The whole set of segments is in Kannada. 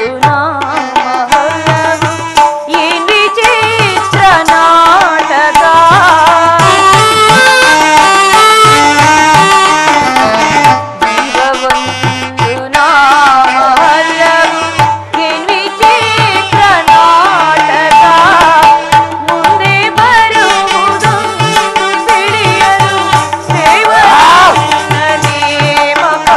ನಾಮಹಲ್ಲರು ಈ ವಿಚಿತ್ರ ನಾಟಕ ಜೀವವೊಂದು ನಾಮಹಲ್ಲರು ಈ ವಿಚಿತ್ರ ನಾಟಕ ಮುಂದೆ ಬರುವುದೊಂದು ತಿಳಿಯಲು ದೇವರ ನೇಮಕ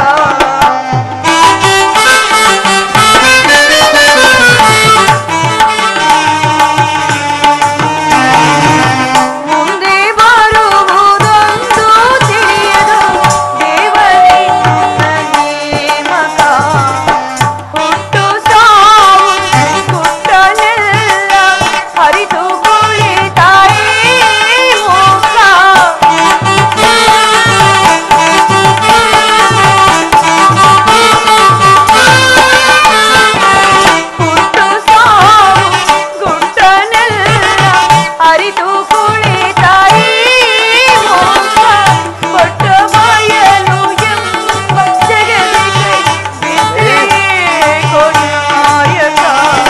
ಮುಂದೆ ಬರುವುದೊಂದು ತಿಳಿಯದು ದೇವರಿನ್ನ ನೇಮಕ ಹುಟ್ಟು ಸಾವು ಕುಟ್ಟನೆಲ್ಲ ಹರಿದು ಕುಳಿತಾಯಿ ಮೋಕ್ಷ ಹುಟ್ಟು ಸಾವು ಗುಟ್ಟನೆಲ್ಲ ಅರಿತು ಕುಳಿತಾಯಿ ಮೋಕ್ಷ ಕೊಟ್ಟ ಬಯಲು ಎಂಬ ಜಗದಿಗೆ ಬಿದ್ದೇ ಕೊನಾಯಕ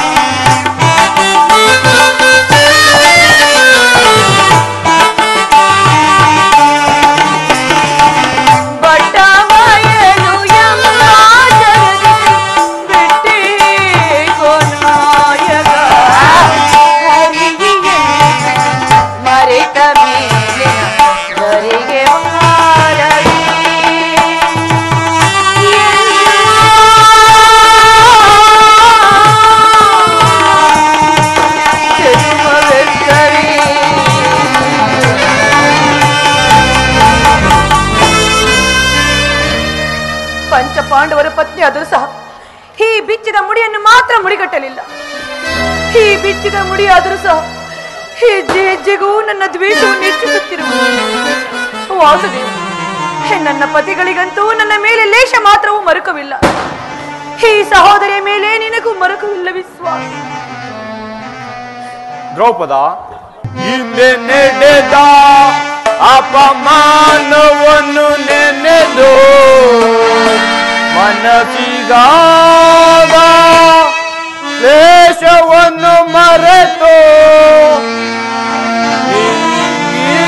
ಬಟ್ಟ ಬಯಲು ಎಂಬ ಜಗದಿಗೆ ಬಿಟ್ಟೇ ಕೊನಾಯಕ ಹರಿಯೇ ಮರೆತ ಮೇಲೆ ನರಿಗೆ ಮಾರಲಿ ಪಂಚ ಪಾಂಡವರ ಪತ್ನಿ ಆದರೂ ಸಹ ಈ ಬಿಚ್ಚಿದ ಮುಡಿಯನ್ನು ಮಾತ್ರ ಮುಡಿಗಟ್ಟಲಿಲ್ಲ ಈ ಬಿಚ್ಚಿದ ಮುಡಿ ಆದರೂ ಸಹ ಹೆಜ್ಜೆ ಹೆಜ್ಜೆಗೂ ನನ್ನ ದ್ವೇಷವನ್ನು ಹೆಚ್ಚಿಸುತ್ತಿರುವುದು ವಾಸುದೇವ ನನ್ನ ಪತಿಗಳಿಗಂತೂ ನನ್ನ ಮೇಲೆ ಲೇಷ ಮಾತ್ರವೂ ಮರುಕವಿಲ್ಲ ಈ ಸಹೋದರಿಯ ಮೇಲೆ ನಿನಗೂ ಮರುಕವಿಲ್ಲ ವಿಶ್ವಾಸ ದ್ರೌಪದ ಹಿಂದೆ ನಡೆದ ಅಪಮಾನವನ್ನು ನೆನೆದು ಮನಸ್ಸಿಗಾದ ಕ್ಲೇಶವನ್ನು ಮರೆತು ಈ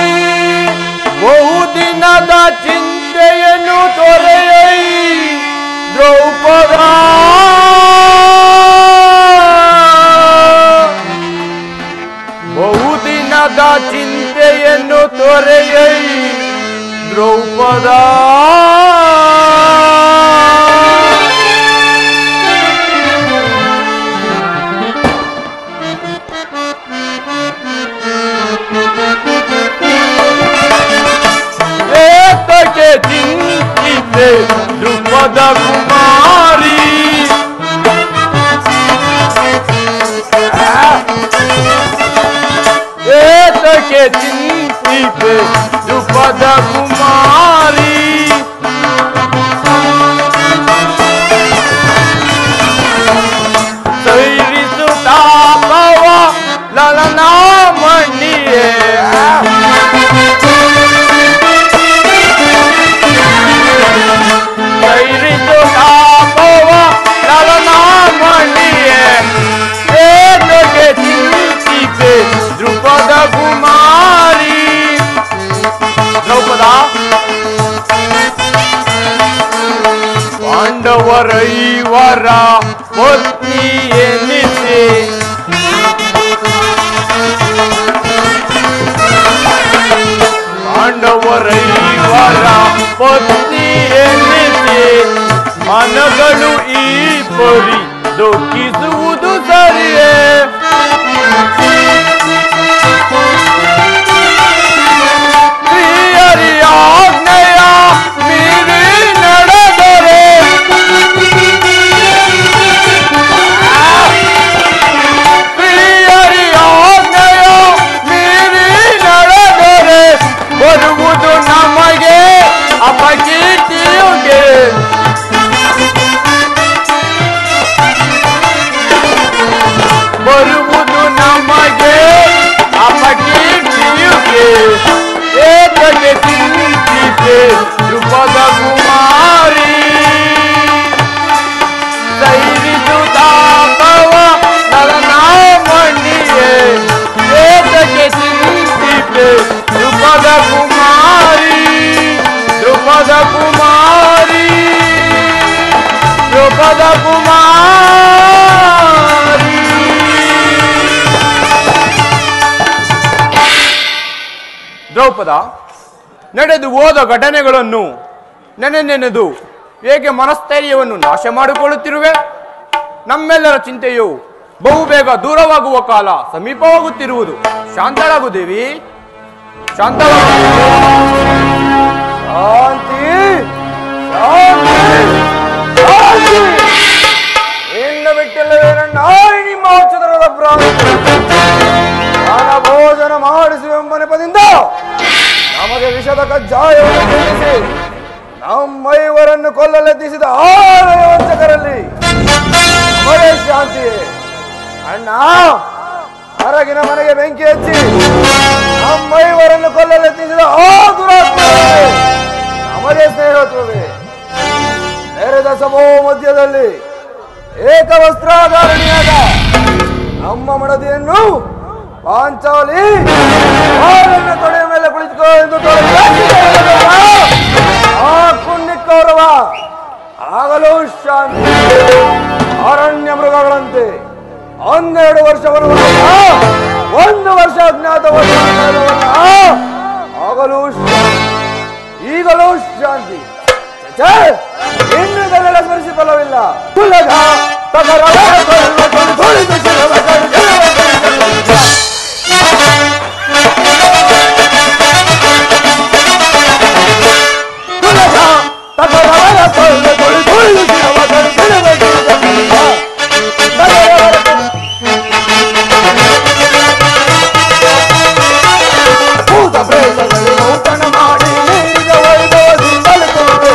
ಬಹುದಿನದ ಚಿಂತೆಯನ್ನು ತೊರೆಯೈ ದ್ರೌಪದ ಬಹುದಿನದ ಚಿಂತೆಯನ್ನು ತೊರೆಯೈ ದ್ರೌಪದ ಏತಕ್ಕೆ ಚಿಂತಿತೆ ದ್ರುಪದ ಕುಮಾರಿ ಏತಕ್ಕೆ ಚಿಂತಿತೆ ದ್ರುಪದ ಕುಮಾರಿ ಸೈರಿಸು ತಾಪವ ಲಲನ ಮಣಿಯೇ ಸೈರಿಸು ತಾಪವ ಲಲನ ಮಣಿಯೇ ಏತಕ್ಕೆ ಚಿಂತಿತೆ ದ್ರುಪದ ಕುಮಾರಿ ದ್ರೌಪದ ಪಾಂಡವರೈವರ ಪತ್ನಿ ಎನ್ನಿಸಿ ಪಾಂಡವರೈವರ ಪತ್ನಿ ಎನ್ನಿಸಿ ಮನಗಳು ಈ ಪರಿ ದುಃಖಿಸುವುದು ಸರಿಯೇ ಪ್ರಿಯರಿಯಾಜ್ಞೆಯ ಮೀರಿ ನಡೆದರೆ ಪ್ರಿಯರಿಯಾಜ್ಞೆಯ ಮೀರಿ ನಡೆದರೆ ಬರುವುದು ನಮಗೆ ಅಪಕೀರ್ತಿಯುಗೆ ಬರುವುದು ನಮಗೆ ಅಪಕೀರ್ತಿಯುಗೆ ಏತಕ್ಕೆ ಚಿಂತಿತೆ ಧ್ರುಪದ ಕುಮಾರಿ ಸೈರಿದು ತಾಪ ದ್ರೌಪದ ನಡೆದು ಹೋದ ಘಟನೆಗಳನ್ನು ನೆನೆ ನೆನೆದು ಹೇಗೆ ಮನಸ್ಥೈರ್ಯವನ್ನು ನಾಶ ಮಾಡಿಕೊಳ್ಳುತ್ತಿರುವೆ ನಮ್ಮೆಲ್ಲರ ಚಿಂತೆಯು ಬಹುಬೇಗ ದೂರವಾಗುವ ಕಾಲ ಸಮೀಪವಾಗುತ್ತಿರುವುದು ಶಾಂತಳಾಗು ದೇವಿ ಶಾಂತಳಾಗು ಶಾಂತಿ ಶಾಂತಿ ಶಾಂತಿ ಇನ್ನು ಬಿಟ್ಟಿಲ್ಲವೇನಣ್ಣ ನಿಮ್ಮ ಚದರದ ಭ್ರಾಂತಿ ದಾನ ಭೋಜನ ಮಾಡಿಸುವೆಂಬ ನೆಪದಿಂದ ನಮಗೆ ವಿಷದ ಕಜ್ಜಾಯವನ್ನು ತಿಳಿಸಿ ನಮ್ಮೈವರನ್ನು ಕೊಲ್ಲಲೆತ್ತಿಸಿದ ಆರು ವಂಚಕರಲ್ಲಿ ನಮಗೆ ಶಾಂತಿ ಅಣ್ಣ ಹೊರಗಿನ ಮನೆಗೆ ಬೆಂಕಿ ಹಚ್ಚಿ ನಮ್ಮೈವರನ್ನು ಕೊಲ್ಲಲೆತ್ತಿಸಿದ ಆ ದುರಾತ್ಮರಿಗೆ ನಮಗೆ ಸ್ನೇಹತ್ವವೇ ನೆರೆದ ಸಭೋ ಮಧ್ಯದಲ್ಲಿ ಏಕವಸ್ತ್ರಾಧಾರಣಿಯಾದ ನಮ್ಮ ಮಡದಿಯನ್ನು ಪಾಂಚಾಲಿ ಅವರನ್ನ ತೊಡೆಯ ಮೇಲೆ ಕುಳಿತುಕೋ ಎಂದು ತೊಡೆದು ಆ ಪುಣ್ಯಕ್ಕೌರವ ಆಗಲೂ ಶಾಂತಿ ಅರಣ್ಯ ಮೃಗಗಳಂತೆ ಹನ್ನೆರಡು ವರ್ಷ ವನವಾಸ ಒಂದು ವರ್ಷ ಅಜ್ಞಾತವಾಸ ಆಗಲೂ ಶಾಂತಿ ಈಗಲೂ ಶಾಂತಿ ಛೆ, ಇನ್ನು ಇದನ್ನೆಲ್ಲ ಸ್ಮರಿಸಿ ಫಲವಿಲ್ಲ ತುಲಗ ತಗರವ ತೊಳೆದು ತೊಳೆದು ತೊಳೆದು ಶಿರವ ತೊಳೆದು ಶಿರವ ತೊಳೆದು. ತುಲಗ ತಗರವ ತೊಳೆದು ತೊಳೆದು ತೊಳೆದು ಶಿರವ ತೊಳೆದು ಶಿರವ ತೊಳೆದು. ತಗರವ ಭೂತ ಪ್ರೇತಗಳು ಔತಣ ಮಾಡಿ ನೀರಿನ ವೈಭವದಿಂದಲೇ ತುಂಬಿದೆ.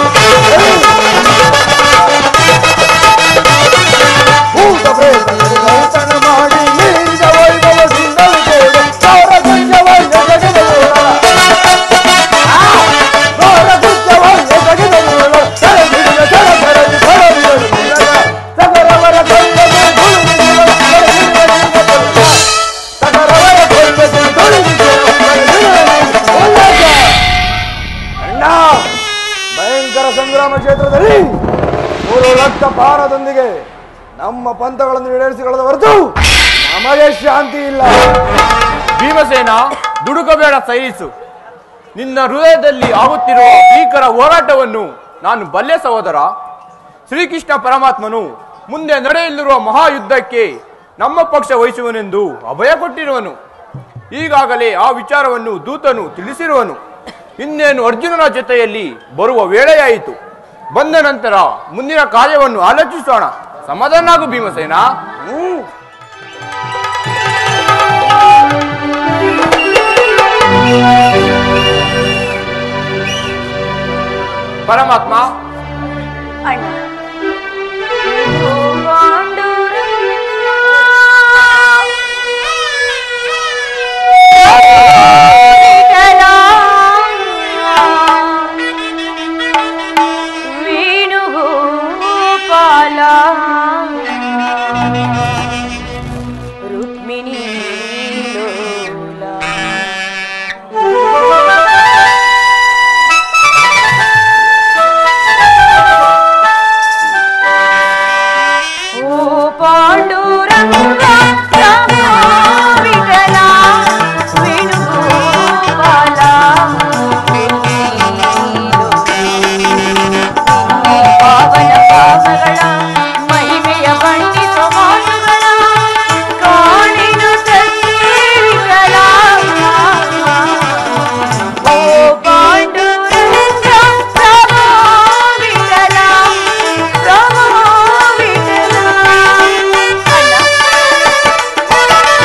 ಭೂತ ಪ್ರೇತಗಳು ಔತಣ ಮಾಡಿ ನೀರಿನ ವೈಭವದಿಂದಲೇ ತುಂಬಿದೆ. ಘೋರ ಗುಂಜವನ್ನ ಜಗದೋಳ. ಆ! ಘೋರ ಗುಂಜವನ್ನ ಜಗದೋಳ. ಸೆರೆಬಿಡಿದ ಸೆರೆಬೆರಳು ಸೆರೆಬಿಡಲು ಬಿಡದ. ಸಗರವರ ಕಣ್ಣನ್ನು ತುಳಿದು ಸೆರೆಬಿಡಿದ ಸಗರವರ ಕಣ್ಣನ್ನು ತುಳಿದು ಉಲ್ಲಾಸ! ಅಣ್ಣ ಭಯಂಕರ ಸಂಗ್ರಾಮ ಕ್ಷೇತ್ರದಲ್ಲಿ ಮೂರು ಲಕ್ಷ ಪಾರದೊಂದಿಗೆ ನಮ್ಮ ಪಂಥಗಳನ್ನು ಈಡೇರಿಸಿಕೊಳ್ಳದ ಹೊರತು ನಮಗೆ ಶಾಂತಿ ಇಲ್ಲ ಭೀಮಸೇನ ದುಡುಕಬೇಡ ಸಹಿಸು ನಿನ್ನ ಹೃದಯದಲ್ಲಿ ಆಗುತ್ತಿರುವ ಭೀಕರ ಹೋರಾಟವನ್ನು ನಾನು ಬಲ್ಲೆ ಸಹೋದರ ಶ್ರೀಕೃಷ್ಣ ಪರಮಾತ್ಮನು ಮುಂದೆ ನಡೆಯಲಿರುವ ಮಹಾಯುದ್ಧಕ್ಕೆ ನಮ್ಮ ಪಕ್ಷ ವಹಿಸುವನೆಂದು ಅಭಯ ಕೊಟ್ಟಿರುವನು ಈಗಾಗಲೇ ಆ ವಿಚಾರವನ್ನು ದೂತನು ತಿಳಿಸಿರುವನು ಇನ್ನೇನು ಅರ್ಜುನನ ಜೊತೆಯಲ್ಲಿ ಬರುವ ವೇಳೆಯಾಯಿತು ಬಂದ ನಂತರ ಮುಂದಿನ ಕಾರ್ಯವನ್ನು ಆಲೋಚಿಸೋಣ ಸಮಾಧಾನಾಗು ಭೀಮಸೇನ ಹ್ಮ್. ಪರಮಾತ್ಮ ಅಣ್ಣ ಓ ಪಾಂಡುರಂಗ. ವಿಠಲ. ವೇಣುಗೋಪಾಲ. ರುಕ್ಮಿಣೀ ಲೋಲ. ಓ ಪಾಂಡುರಂಗ ರಾಮ ವಿಠಲ ವೇಣುಗೋಪಾಲ ಪಾವನ ಪಾವಗಳ ಮಹಿಮೆಯ ಬಣ್ಣಿಸುವ ಮಾತುಗಳ ಕಾಣಿನ ವಿಠಲ ಓ ಪಾಂಡುರಂಗ ರಾಮ ವಿಠಲ ರಾಮ ವಿಠಲ ಅಣ್ಣ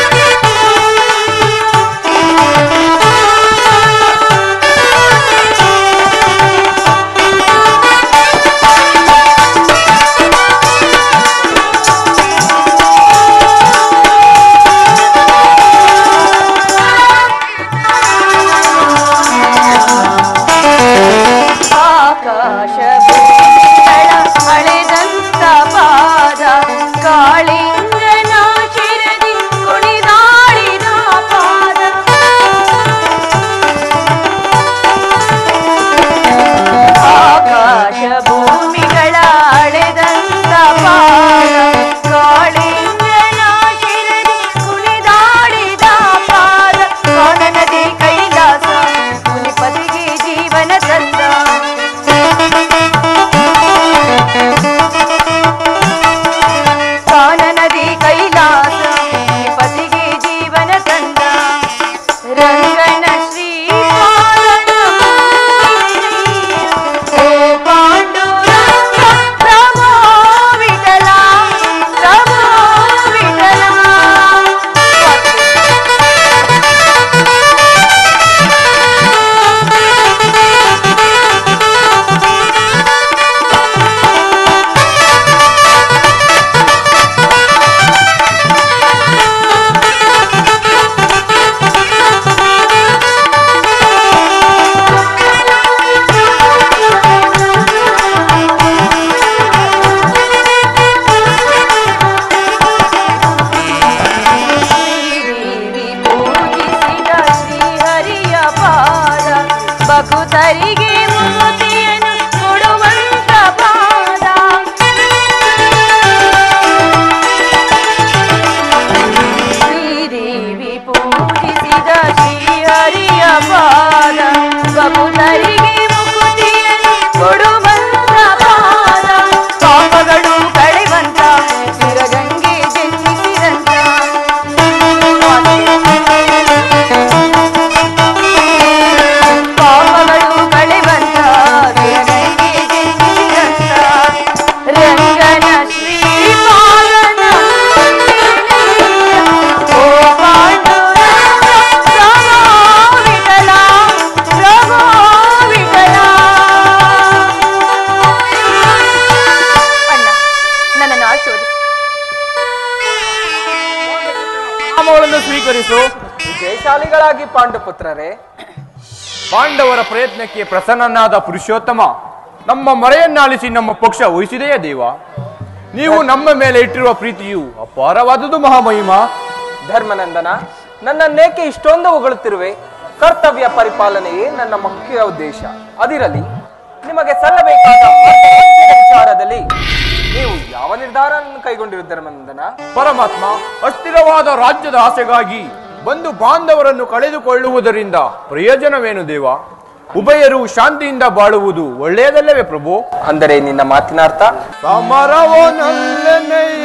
ನಾಮಗಳನ್ನು ಸ್ವೀಕರಿಸು ಜಯಶಾಲಿಗಳಾಗಿ ಪಾಂಡುಪುತ್ರರೇ ಪಾಂಡವರ ಪ್ರಯತ್ನಕ್ಕೆ ಪ್ರಸನ್ನನಾದ ಪುರುಷೋತ್ತಮ ನಮ್ಮ ಮರೆಯನ್ನಾಲಿಸಿ ನಮ್ಮ ಪಕ್ಷ ವಹಿಸಿದೆಯೇ ದೇವ ನೀವು ನಮ್ಮ ಮೇಲೆ ಇಟ್ಟಿರುವ ಪ್ರೀತಿಯು ಅಪಾರವಾದುದು ಮಹಾಮಹಿಮ ಧರ್ಮನಂದನ ನನ್ನನ್ನೇಕೆ ಇಷ್ಟೊಂದು ಹೊಗಳುತ್ತಿರುವೆ ಕರ್ತವ್ಯ ಪರಿಪಾಲನೆಯೇ ನನ್ನ ಮುಖ್ಯ ಉದ್ದೇಶ ಅದಿರಲಿ ನಿಮಗೆ ಸಲ್ಲಬೇಕಾದ ಅರ್ಧರಾಜ್ಯದ ವಿಚಾರದಲ್ಲಿ ನೀವು ಯಾವ ನಿರ್ಧಾರ ಕೈಗೊಂಡಿರು ಧರ್ಮನಂದನ ಪರಮಾತ್ಮ ಅಸ್ಥಿರವಾದ ರಾಜ್ಯದ ಆಸೆಗಾಗಿ ಬಂದು ಬಾಂಧವರನ್ನು ಕಳೆದುಕೊಳ್ಳುವುದರಿಂದ ಪ್ರಯೋಜನವೇನು ದೇವ ಉಭಯರು ಶಾಂತಿಯಿಂದ ಬಾಳುವುದು ಒಳ್ಳೆಯದಲ್ಲವೇ ಪ್ರಭು ಅಂದರೆ ನಿನ್ನ ಮಾತಿನ ಅರ್ಥ ಸಮರವೋ ನಲ್ಲನೆಯ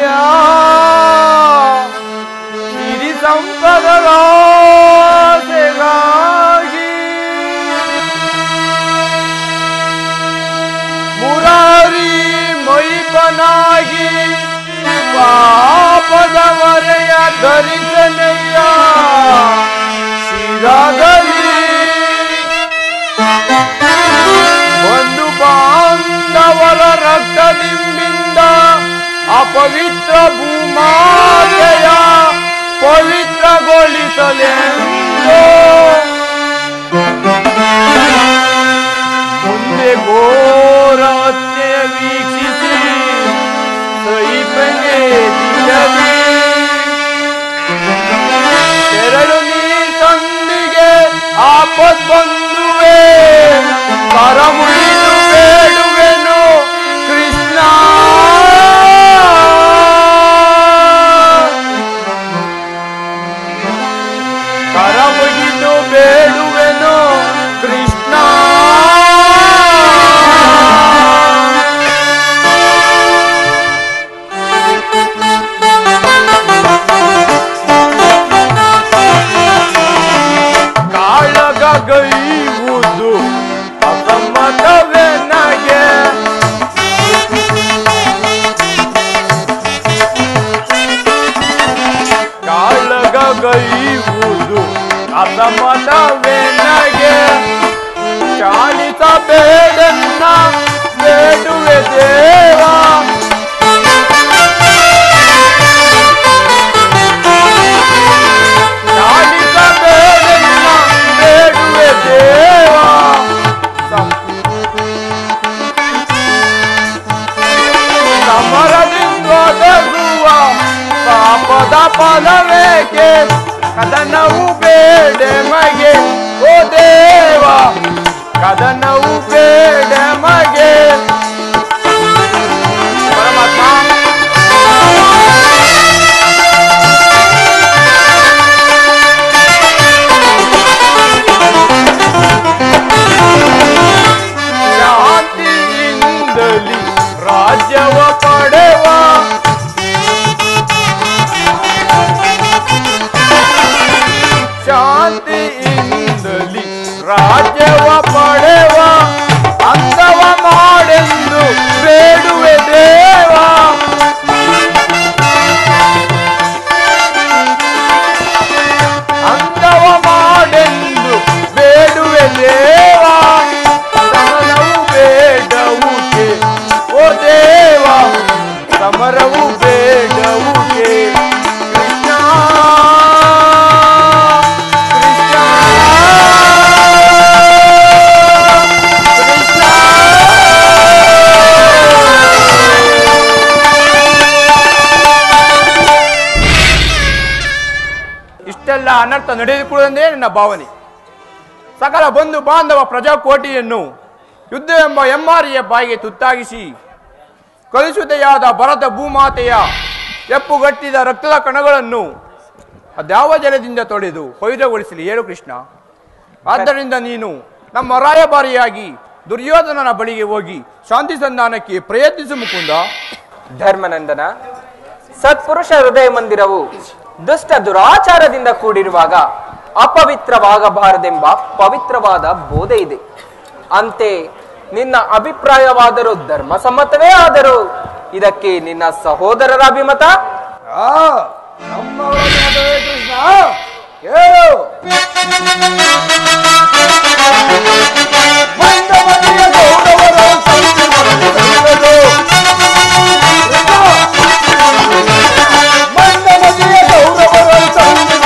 ಸಿರಿ ಸಂಪದರ ಆಸೆಗಾಗಿ ಮುರಾರಿ ಮೈಪನಾಗಿ ಪಾಪದ ಮರೆಯ ಧರಿಸನೆಯ ಶಿರದಲ್ಲಿ ಒಂದು ಬಾಂಧವರ ರಕ್ತದಿಂಬಿಂದ ಅಪವಿತ್ರ ಭೂಮಾತೆಯ ಪವಿತ್ರಗೊಳಿಸಲೆಂದು ಮುಂದೆ ಘೋರ ಹತ್ಯೆ ವೀಕ್ಷಿಸಿ ಸೈಪನೆ ದಿನವೇ ತೆರಳು ನೀ ತಂದಿಗೆ ಆಪತ್ ಬಂದುವೆ ಕರ ಮುಗಿದು ಬೇಡುವೆನು ಕೃಷ್ಣ ಕರ ಮುಗಿದು ಬೇಡುವೆನು ಕೃಷ್ಣ ಕಾಳಗ ಗೈಯುವುದು ಅಸಮ್ಮತವೇ ನಗೆ ಕಾಳಗ ಗೈಯುವುದು ಅಸಮ್ಮತವೇ ನಗೆ ಚಾಲಿಸಬೇಡನ್ನ ಬೇಡುವೆ ದೇವಾ ಚಾಲಿಸಬೇಡನ್ನ ಬೇಡುವೆ ದೇವಾ ಸಮರದಿಂದೊದಗುವ ಪಾಪದ ಫಲವೇಕೆ ಕದನವು ಬೇಡ ಮಗೆ ಓ ದೇವ ಕದನವು ಬೇಡ ಮಗೆ ಪರಮಾತ್ಮ ಶಾಂತಿಯಿಂದಲಿ ರಾಜ್ಯವ ಪಡೆವ ಶಾಂತಿಯಿಂದಲಿ ರಾಜ್ಯವ ಪಡೆವ ಅಂದವ ಮಾಡೆಂದು ಬೇಡುವೆ ದೇವ ಅಂದವ ಮಾಡೆಂದು ಬೇಡುವೆ ದೇವ ಸಮರವು ಬೇಡವುಕೆ ಓ ದೇವ ಸಮರವು ಬೇಡವುಕೆ ಕೃಷ್ಣ ಕೃಷ್ಣ ಇಷ್ಟೆಲ್ಲ ಅನರ್ಥ ನಡೆದುಕೊಳ್ಳುವುದೇ ನನ್ನ ಭಾವನೆ ಸಕಲ ಬಂಧು ಬಾಂಧವ ಪ್ರಜಾಕೋಟಿಯನ್ನು ಯುದ್ಧ ಎಂಬ ಎಮ್ಮಾರಿಯ ಬಾಯಿಗೆ ತುತ್ತಾಗಿಸಿ ಕಲಿಸುತೆಯಾದ ಭರತ ಭೂಮಾತೆಯ ಎಪ್ಪುಗಟ್ಟಿದ ರಕ್ತದ ಕಣಗಳನ್ನು ಅದ್ಯಾವ ಜಲದಿಂದ ತೊಳೆದು ಪವಿತ್ರಗೊಳಿಸಲಿ ಹೇಳು ಕೃಷ್ಣ ಆದ್ದರಿಂದ ನೀನು ನಮ್ಮ ರಾಯಭಾರಿಯಾಗಿ ದುರ್ಯೋಧನನ ಬಳಿಗೆ ಹೋಗಿ ಶಾಂತಿ ಸಂಧಾನಕ್ಕೆ ಪ್ರಯತ್ನಿಸು ಮುಕುಂದ ಧರ್ಮನಂದನ ಸತ್ಪುರುಷ ಹೃದಯ ಮಂದಿರವು ದುಷ್ಟ ದುರಾಚಾರದಿಂದ ಕೂಡಿರುವಾಗ ಅಪವಿತ್ರವಾಗಬಾರದೆಂಬ ಪವಿತ್ರವಾದ ಬೋಧೆ ಇದೆ ಅಂತೆ ನಿನ್ನ ಅಭಿಪ್ರಾಯವಾದರೂ ಧರ್ಮ ಸಮ್ಮತವೇ ಆದರೂ ಇದಕ್ಕೆ ನಿನ್ನ ಸಹೋದರರ ಅಭಿಮತ ಆ ನಮ್ಮವರ ಮಾತವೇ ಕೃಷ್ಣ ಹೇಳು ಮಂದಮತಿಯ ಗೌರವರ ಸಂತಿ ಮರೆತರು. ಕೃಷ್ಣ. ಮಂದಮತಿಯ ಗೌರವರ ಸಂತಿ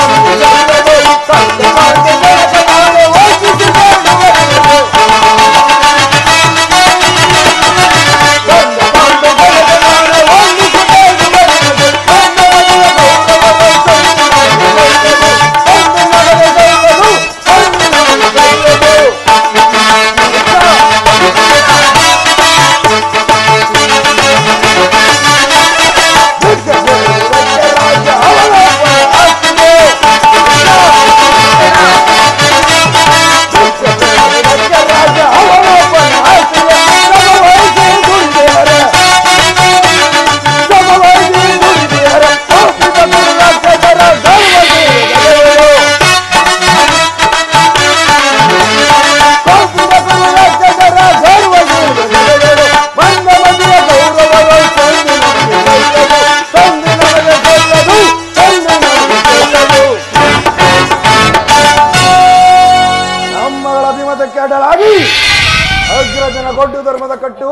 ಕಟ್ಟು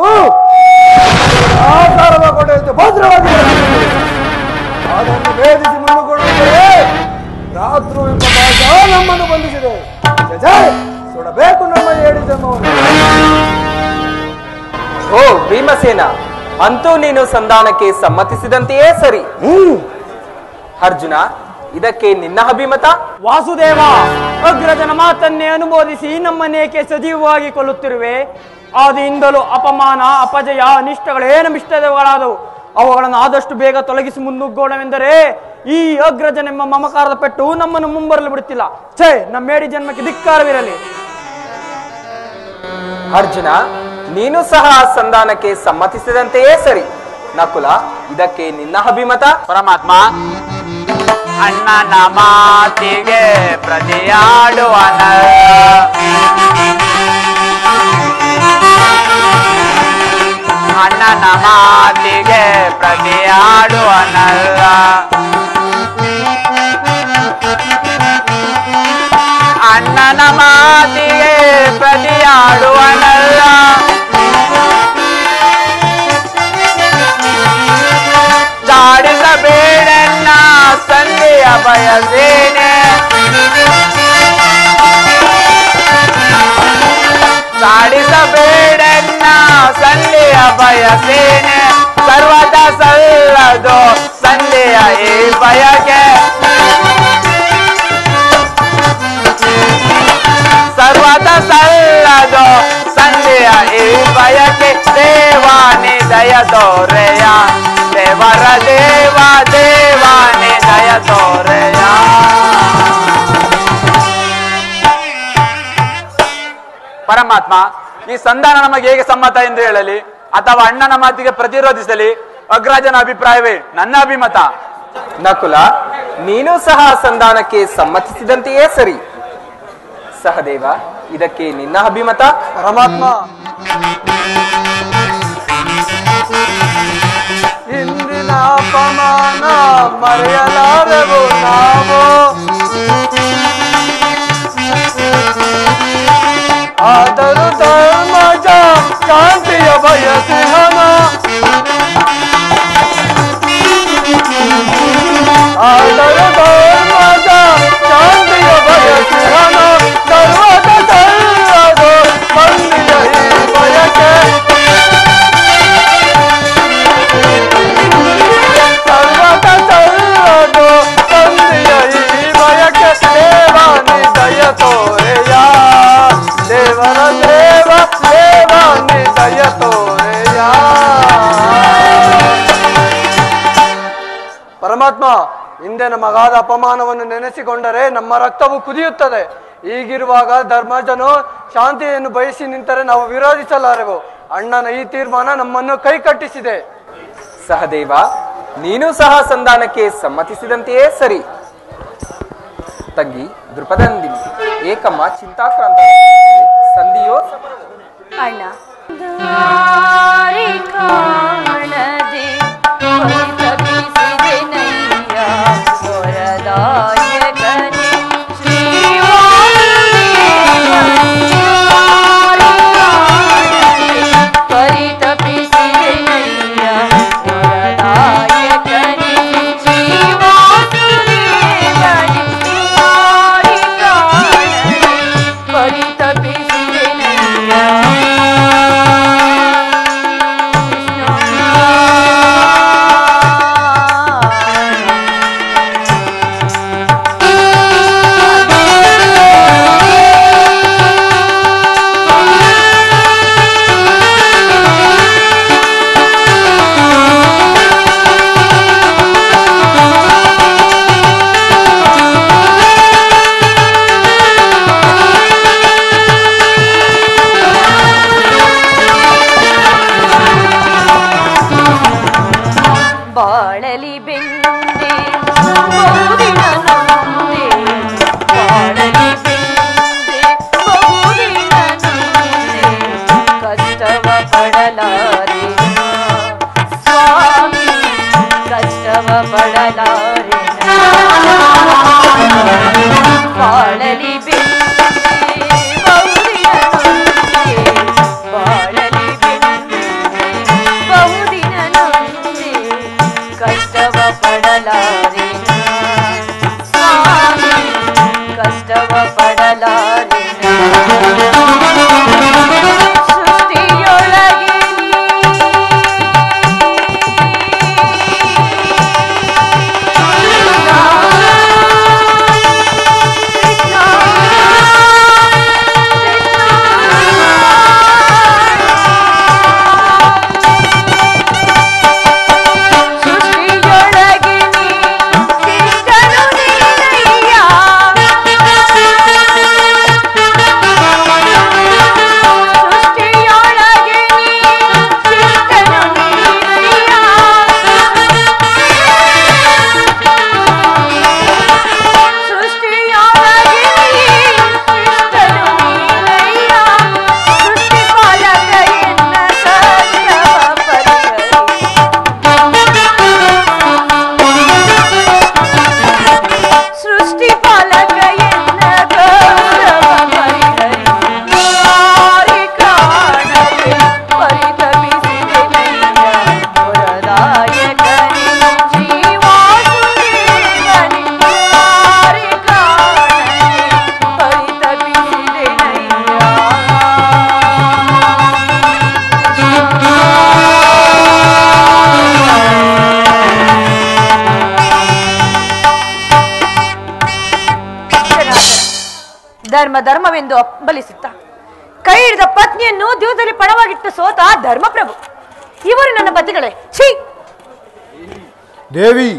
ಆಕಾರದ ಕೋಟೆಯಂತೆ ಭದ್ರವಾಗಿದೆ ಅದನ್ನು ಭೇದಿಸಿ ಮುನ್ನುಗೊಳ್ಳುತ್ತದೆ ರಾತ್ರು ಎಂಬ ಭಾಷ ನಮ್ಮನ್ನು ಬಂಧಿಸಿದೆ ಜಯ ಜಯ ಸುಡಬೇಕು ನಮ್ಮ ಏಡಿ ಜನ್ಮವನ್ನು ಓ ಭೀಮಸೇನ ಅಂತೂ ನೀನು ಸಂಧಾನಕ್ಕೆ ಸಮ್ಮತಿಸಿದಂತೆಯೇ ಸರಿ ಹ್ಮ್ ಅರ್ಜುನ ಇದಕ್ಕೆ ನಿನ್ನ ಅಭಿಮತ ವಾಸುದೇವ ಅಗ್ರಜನ ಮಾತನ್ನೇ ಅನುಮೋದಿಸಿ ನಮ್ಮನ್ನೇಕೆ ಸಜೀವವಾಗಿ ಕೊಲ್ಲುತ್ತಿರುವೆ ಆದಿಯಿಂದಲೂ ಅಪಮಾನ ಅಪಜಯ ಅನಿಷ್ಟಗಳೇನಮಿಷ್ಟಗಳಾದವು ಅವುಗಳನ್ನು ಆದಷ್ಟು ಬೇಗ ತೊಲಗಿಸಿ ಮುನ್ನುಗ್ಗೋಣವೆಂದರೆ ಈ ಅಗ್ರಜನೆಂಬ ಮಮಕಾರದ ಪೆಟ್ಟು ನಮ್ಮನ್ನು ಮುಂಬರಲು ಬಿಡುತ್ತಿಲ್ಲ ಛೇ ನಮ್ಮೇಡಿ ಜನ್ಮಕ್ಕೆ ಧಿಕ್ಕಾರವಿರಲಿ ಅರ್ಜುನ ನೀನು ಸಹ ಸಂಧಾನಕ್ಕೆ ಸಮ್ಮತಿಸಿದಂತೆಯೇ ಸರಿ ನಕುಲ ಇದಕ್ಕೆ ನಿನ್ನ ಅಭಿಮತ ಪರಮಾತ್ಮ ಅಣ್ಣನ ಮಾತಿಗೆ ಪ್ರತಿಯಾಡುವನ ಅಣ್ಣನ ಮಾತಿಗೆ ಪ್ರತಿಯಾಡುವನಲ್ಲ ಅಣ್ಣನ ಮಾತಿಗೆ ಪ್ರತಿಯಾಡುವನಲ್ಲ ಚಾಡಿಸಬೇಡನ್ನ ಸಂಧಿಯ ಬಯಸೇನೆ ಚಾಡಿಸಬೇಡನ್ನ ಸಂಧಿಯ ಬಯಸೇನೆ ಸರ್ವದ ಸಲ್ಲದು ಸಂಧಿಯ ಈ ಬಯಕೆ ಸರ್ವದ ಸಲ್ಲದು ಸಂಧಿಯ ಈ ಬಯಕೆ ದೇವಾನಿ ದಯ ತೋರೆಯ ದೇವರ ದೇವ ದೇವಾನಿ ದಯ ತೋರೆಯ ಪರಮಾತ್ಮ ಈ ಸಂಧಾನ ನಮಗೆ ಹೇಗೆ ಸಮ್ಮತ ಎಂದು ಹೇಳಲಿ ಅಥವಾ ಅಣ್ಣನ ಮಾತಿಗೆ ಪ್ರತಿರೋಧಿಸಲಿ ಅಗ್ರಜನ ಅಭಿಪ್ರಾಯವೇ ನನ್ನ ಅಭಿಮತ ನಕುಲ ನೀನು ಸಹ ಸಂಧಾನಕ್ಕೆ ಸಮ್ಮತಿಸಿದಂತೆಯೇ ಸರಿ ಸಹದೇವ ಇದಕ್ಕೆ ನಿನ್ನ ಅಭಿಮತ ಪರಮಾತ್ಮ ಇಂದಿನ ಅಪಮಾನ ಮರೆಯಲಾರೆವು ನಾವು ಆದರೂ ಧರ್ಮಜ ಶಾಂತಿಯ ಬಯಸಿಹನ ಆದರೂ ಧರ್ಮಜ ಶಾಂತಿಯ ಬಯಸಿಹನ ಸರ್ವದ ಸಲ್ಲದು ಮಂದಿಯ ಈ ಬಯಕೆ ಸರ್ವದ ಸಲ್ಲದು ಮಂದಿಯ ಈ ಬಯಕೆ ದೇವಾನಿ ದಯ ತೋರೆಯ ದೇವರ ದೇವ ದೇವಾನಿ ದಯ ತೋರೆಯ ಪರಮಾತ್ಮ ಹಿಂದೆ ನಮಗಾದ ಅಪಮಾನವನ್ನು ನೆನೆಸಿಕೊಂಡರೆ ನಮ್ಮ ರಕ್ತವು ಕುದಿಯುತ್ತದೆ ಈಗಿರುವಾಗ ಧರ್ಮಜನು ಶಾಂತಿಯನ್ನು ಬಯಸಿ ನಿಂತರೆ ನಾವು ವಿರೋಧಿಸಲಾರೆವು ಅಣ್ಣನ ಈ ತೀರ್ಮಾನ ನಮ್ಮನ್ನು ಕೈ ಕಟ್ಟಿಸಿದೆ ಸಹದೇವ ನೀನು ಸಹ ಸಂಧಾನಕ್ಕೆ ಸಮ್ಮತಿಸಿದಂತೆಯೇ ಸರಿ ತಂಗಿ ದೃಪದಂದಿನಿ ಏಕಮ್ಮ ಚಿಂತಾಕ್ರಾಂತ ಸಂಧಿಯೋ ಅಣ್ಣ ದಾರಿ ಕಾಣದೆ ಪರಿತಪಿಸಿದೆ ನಯ್ಯ ವರದಾಯಕನೇ ಪರಿತಪಿಸಿದೆ ನಯ್ಯ ವರದಾಯಕನೇ ಶ್ರೀವಾಸುದೇವನೇ ದಾರಿ ಕಾಣದೆ ಪರಿತಪಿಸಿದೆ ಬಾಳಲಿ ಬೆಂದೆ ಬಹುದಿನ ನೊಂದೆ ಬಾಳಲಿ ಬೆಂದೆ ಬಹುದಿನ ನೊಂದೆ ಕಷ್ಟವ ಪಡಲಾರೆ ಸ್ವಾಮಿ ಕಷ್ಟವ ಪಡಲಾರೆ ಬಾಳಲಿ ಬೆಂದೆ ಬಹುದಿನ ನೊಂದೆ ಬಾಳಲಿ ಬೆಂದೆ ಧರ್ಮ ಧರ್ಮವೆಂದು ಹಂಬಲಿಸುತ್ತ ಕೈ ಹಿಡಿದ ಪತ್ನಿಯನ್ನು ದಿವಸದಲ್ಲಿ ಪಣವಾಗಿಟ್ಟು ಸೋತ ಧರ್ಮಪ್ರಭು ಇವರು ನನ್ನ ಪತಿಗಳೇ ಛೀ ದೇವಿ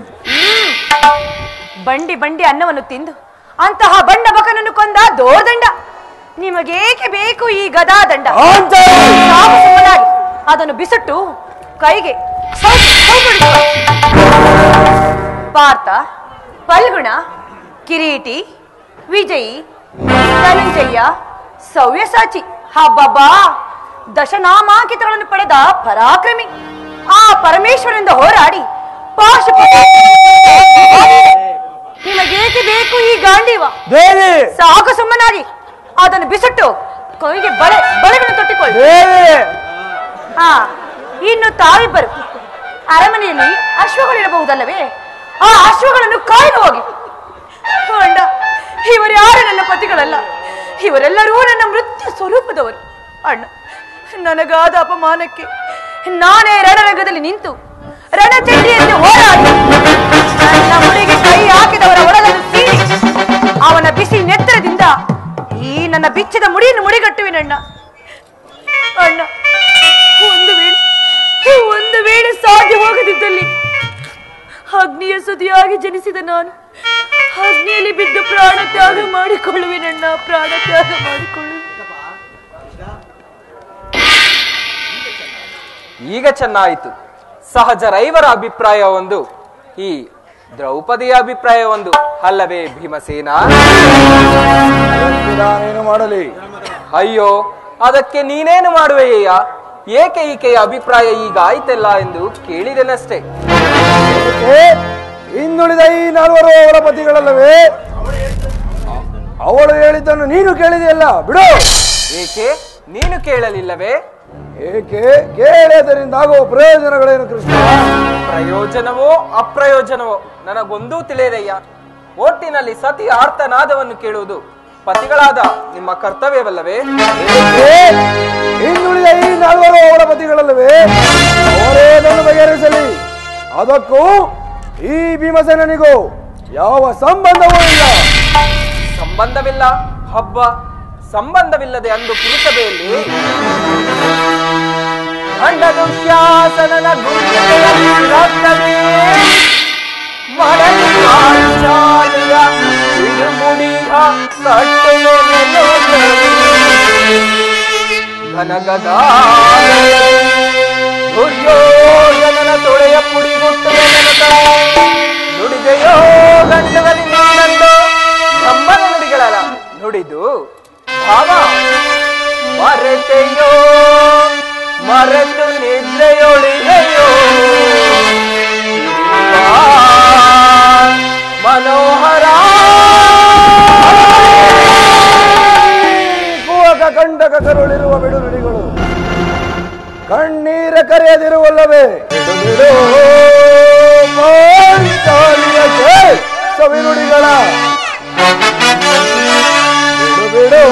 ಬಂಡಿ ಬಂಡಿ ಅನ್ನವನ್ನು ತಿಂದು ಅಂತಹ ಬಂಡ ಬಕನನ್ನು ಕೊಂದ ದೋದಂಡ ನಿಮಗೇಕೆ ಬೇಕು ಈ ಗದಾದಂಡ ಸಾಕು ಸುಮ್ಮನಾಗಿ ಅದನ್ನು ಬಿಸಿಟ್ಟು ಕೈಗೆ ಸೌ- ಸೌಗುಡಿಸುವ. ಪಾರ್ಥ ಫಲ್ಗುಣ ಕಿರೀಟಿ ವಿಜಯಿ ಧನಂಜಯ ಸವ್ಯಸಾಚಿ ಹಬ್ಬಬ್ಬಾ ದಶನಾಮಾಂಕಿತಗಳನ್ನು ಪಡೆದ ಪರಾಕ್ರಮಿ ಆ ಪರಮೇಶ್ವರನಿಂದ ಹೋರಾಡಿ ಪಾಶುಪತ ನಿಮಗೇಕೆ ಬೇಕು ಈ ಗಾಂಡೀವ ದೇವಿ ಸಾಕು ಸುಮ್ಮನಾಗಿ ಅದನ್ನು ಬಿಸಿಟ್ಟು ಕೈಗೆ ಬಳೆ ಬಳೆಗಳನ್ನು ತೊಟ್ಟಿಕೊಳ್ಳಿ ದೇವಿ ಹಾ ಇನ್ನು ತಾವಿಬ್ಬರು ಅರಮನೆಯಲ್ಲಿ ಅಶ್ವಗಳಿರಬಹುದಲ್ಲವೇ ಆ ಅಶ್ವಗಳನ್ನು ಕಾಯ್ದು ಹೋಗಿ ಅಣ್ಣ ಇವರು ಯಾರು ನನ್ನ ಪತಿಗಳಲ್ಲ ಇವರೆಲ್ಲರೂ ನನ್ನ ಮೃತ್ಯು ಸ್ವರೂಪದವರು ಅಣ್ಣ ನನಗಾದ ಅಪಮಾನಕ್ಕೆ ನಾನೇ ರಣರಂಗದಲ್ಲಿ ನಿಂತು ರಣಚಂಡಿಯಲ್ಲಿ ಹೋರಾಡಿ ನನ್ನ ಮುಡಿಗೆ ಕೈ ಹಾಕಿದವರ ಒಳಗನ್ನು ಸೀಳಿ ಅವನ ಬಿಸಿ ನೆತ್ತರದಿಂದ ಈ ನನ್ನ ಬಿಚ್ಚಿದ ಮುಡಿಯನ್ನು ಮುಡಿಗಟ್ಟುವಿನಣ್ಣ ಅಣ್ಣ ಒಂದು ವೇಳೆ ಒಂದು ವೇಳೆ ಸಾಧ್ಯವಾಗದಿದ್ದಲ್ಲಿ ಅಗ್ನಿಯ ಸುದಿಯಾಗಿ ಜನಿಸಿದ ನಾನು ಅಗ್ನಿಯಲ್ಲಿ ಬಿದ್ದು ಪ್ರಾಣ ತ್ಯಾಗ ಮಾಡಿಕೊಳ್ಳುವಿನಣ್ಣ ಪ್ರಾಣ ತ್ಯಾಗ ಮಾಡಿಕೊಳ್ಳುವೆ ಈಗ ಚೆನ್ನಾಯಿತು ಸಹಜ ರೈವರ ಅಭಿಪ್ರಾಯ ಒಂದು ಈ ದ್ರೌಪದಿಯ ಅಭಿಪ್ರಾಯ ಒಂದು ಅಲ್ಲವೇ ಭೀಮಸೇನ ಅದಕ್ಕೆ ನಾನೇನು ಮಾಡಲಿ ಅಯ್ಯೋ ಅದಕ್ಕೆ ನೀನೇನು ಮಾಡುವೆಯ್ಯ ಏಕೆ ಈಕೆಯ ಅಭಿಪ್ರಾಯ ಈಗ ಆಯ್ತಲ್ಲ ಎಂದು ಕೇಳಿದೆನಷ್ಟೇ ಏ, ಇನ್ನುಳಿದ ಈ ನಾಲ್ವರು ಅವರ ಪತಿಗಳಲ್ಲವೇ ಅವಳು ಹೇಳಿದ್ದನ್ನು ನೀನು ಕೇಳಿದೆಯಲ್ಲ ಬಿಡು ಏಕೆ ನೀನು ಕೇಳಲಿಲ್ಲವೇ ಏಕೆ ಕೇಳಿದರಿಂದ ಆಗುವ ಪ್ರಯೋಜನಗಳೇನು ಕೃಷ್ಣ ಪ್ರಯೋಜನವೋ ಅಪ್ರಯೋಜನವೋ ನನಗೊಂದೂ ತಿಳಿಯದಯ್ಯ ಒಟ್ಟಿನಲ್ಲಿ ಸತಿ ಆರ್ತನಾದವನ್ನು ಕೇಳುವುದು ಪತಿಗಳಾದ ನಿಮ್ಮ ಕರ್ತವ್ಯವಲ್ಲವೇ ಏಕೆ ಇನ್ನುಳಿದ ಈ ನಾಲ್ವರು ಅವರ ಪತಿಗಳಲ್ಲವೇ ಅವರೇ ಅದನ್ನು ಬಗೆಹರಿಸಲಿ ಅದಕ್ಕೂ ಈ ಭೀಮಸೇನಿಗೂ ಯಾವ ಸಂಬಂಧವೂ ಇಲ್ಲ ಸಂಬಂಧವಿಲ್ಲ ಹಬ್ಬ ಸಂಬಂಧವಿಲ್ಲದೆ ಅಂದು ಪುರುಷಭೆಯಲ್ಲಿ ಅಣ್ಣದು ಶಾಸನನ ಗುರುತೆಯಲ್ಲಿ ರಕ್ತವೇ ಮಡಲು ಪಾಂಚಾಲಿಯ ಇರುಮುಡಿಯ ಕಟ್ಟೆಯ ದುರ್ಯೋಧನನ ತೊಳೆಯ ಪುಡಿಗುಟ್ಟೆಯ ನೆನಪ ನುಡಿದೆಯೋ ಗಂಡದಲ್ಲಿ ನೀನಂದು ಬ್ರಹ್ಮನ ನುಡಿಗಳಲ್ಲ ನುಡಿದು ಭಾವ ಮರೆತೆಯೋ ಮರೆತು ನಿದ್ರೆಯೊಳಿದೆಯೋ ಮನೋಹರ ಕುವಕ ಕಂಡಕ ಕರುಳಿರುವ ಬಿಡುನುಡಿಗಳು ಕಣ್ಣೀರ ಕರೆಯದಿರುವಲ್ಲವೇ ಬಿಡು ಬಿಡು ಪಾಂಚಾಲಿಯಕ್ಕೆ ಸವಿನುಡಿಗಳ ಬಿಡು ಬಿಡು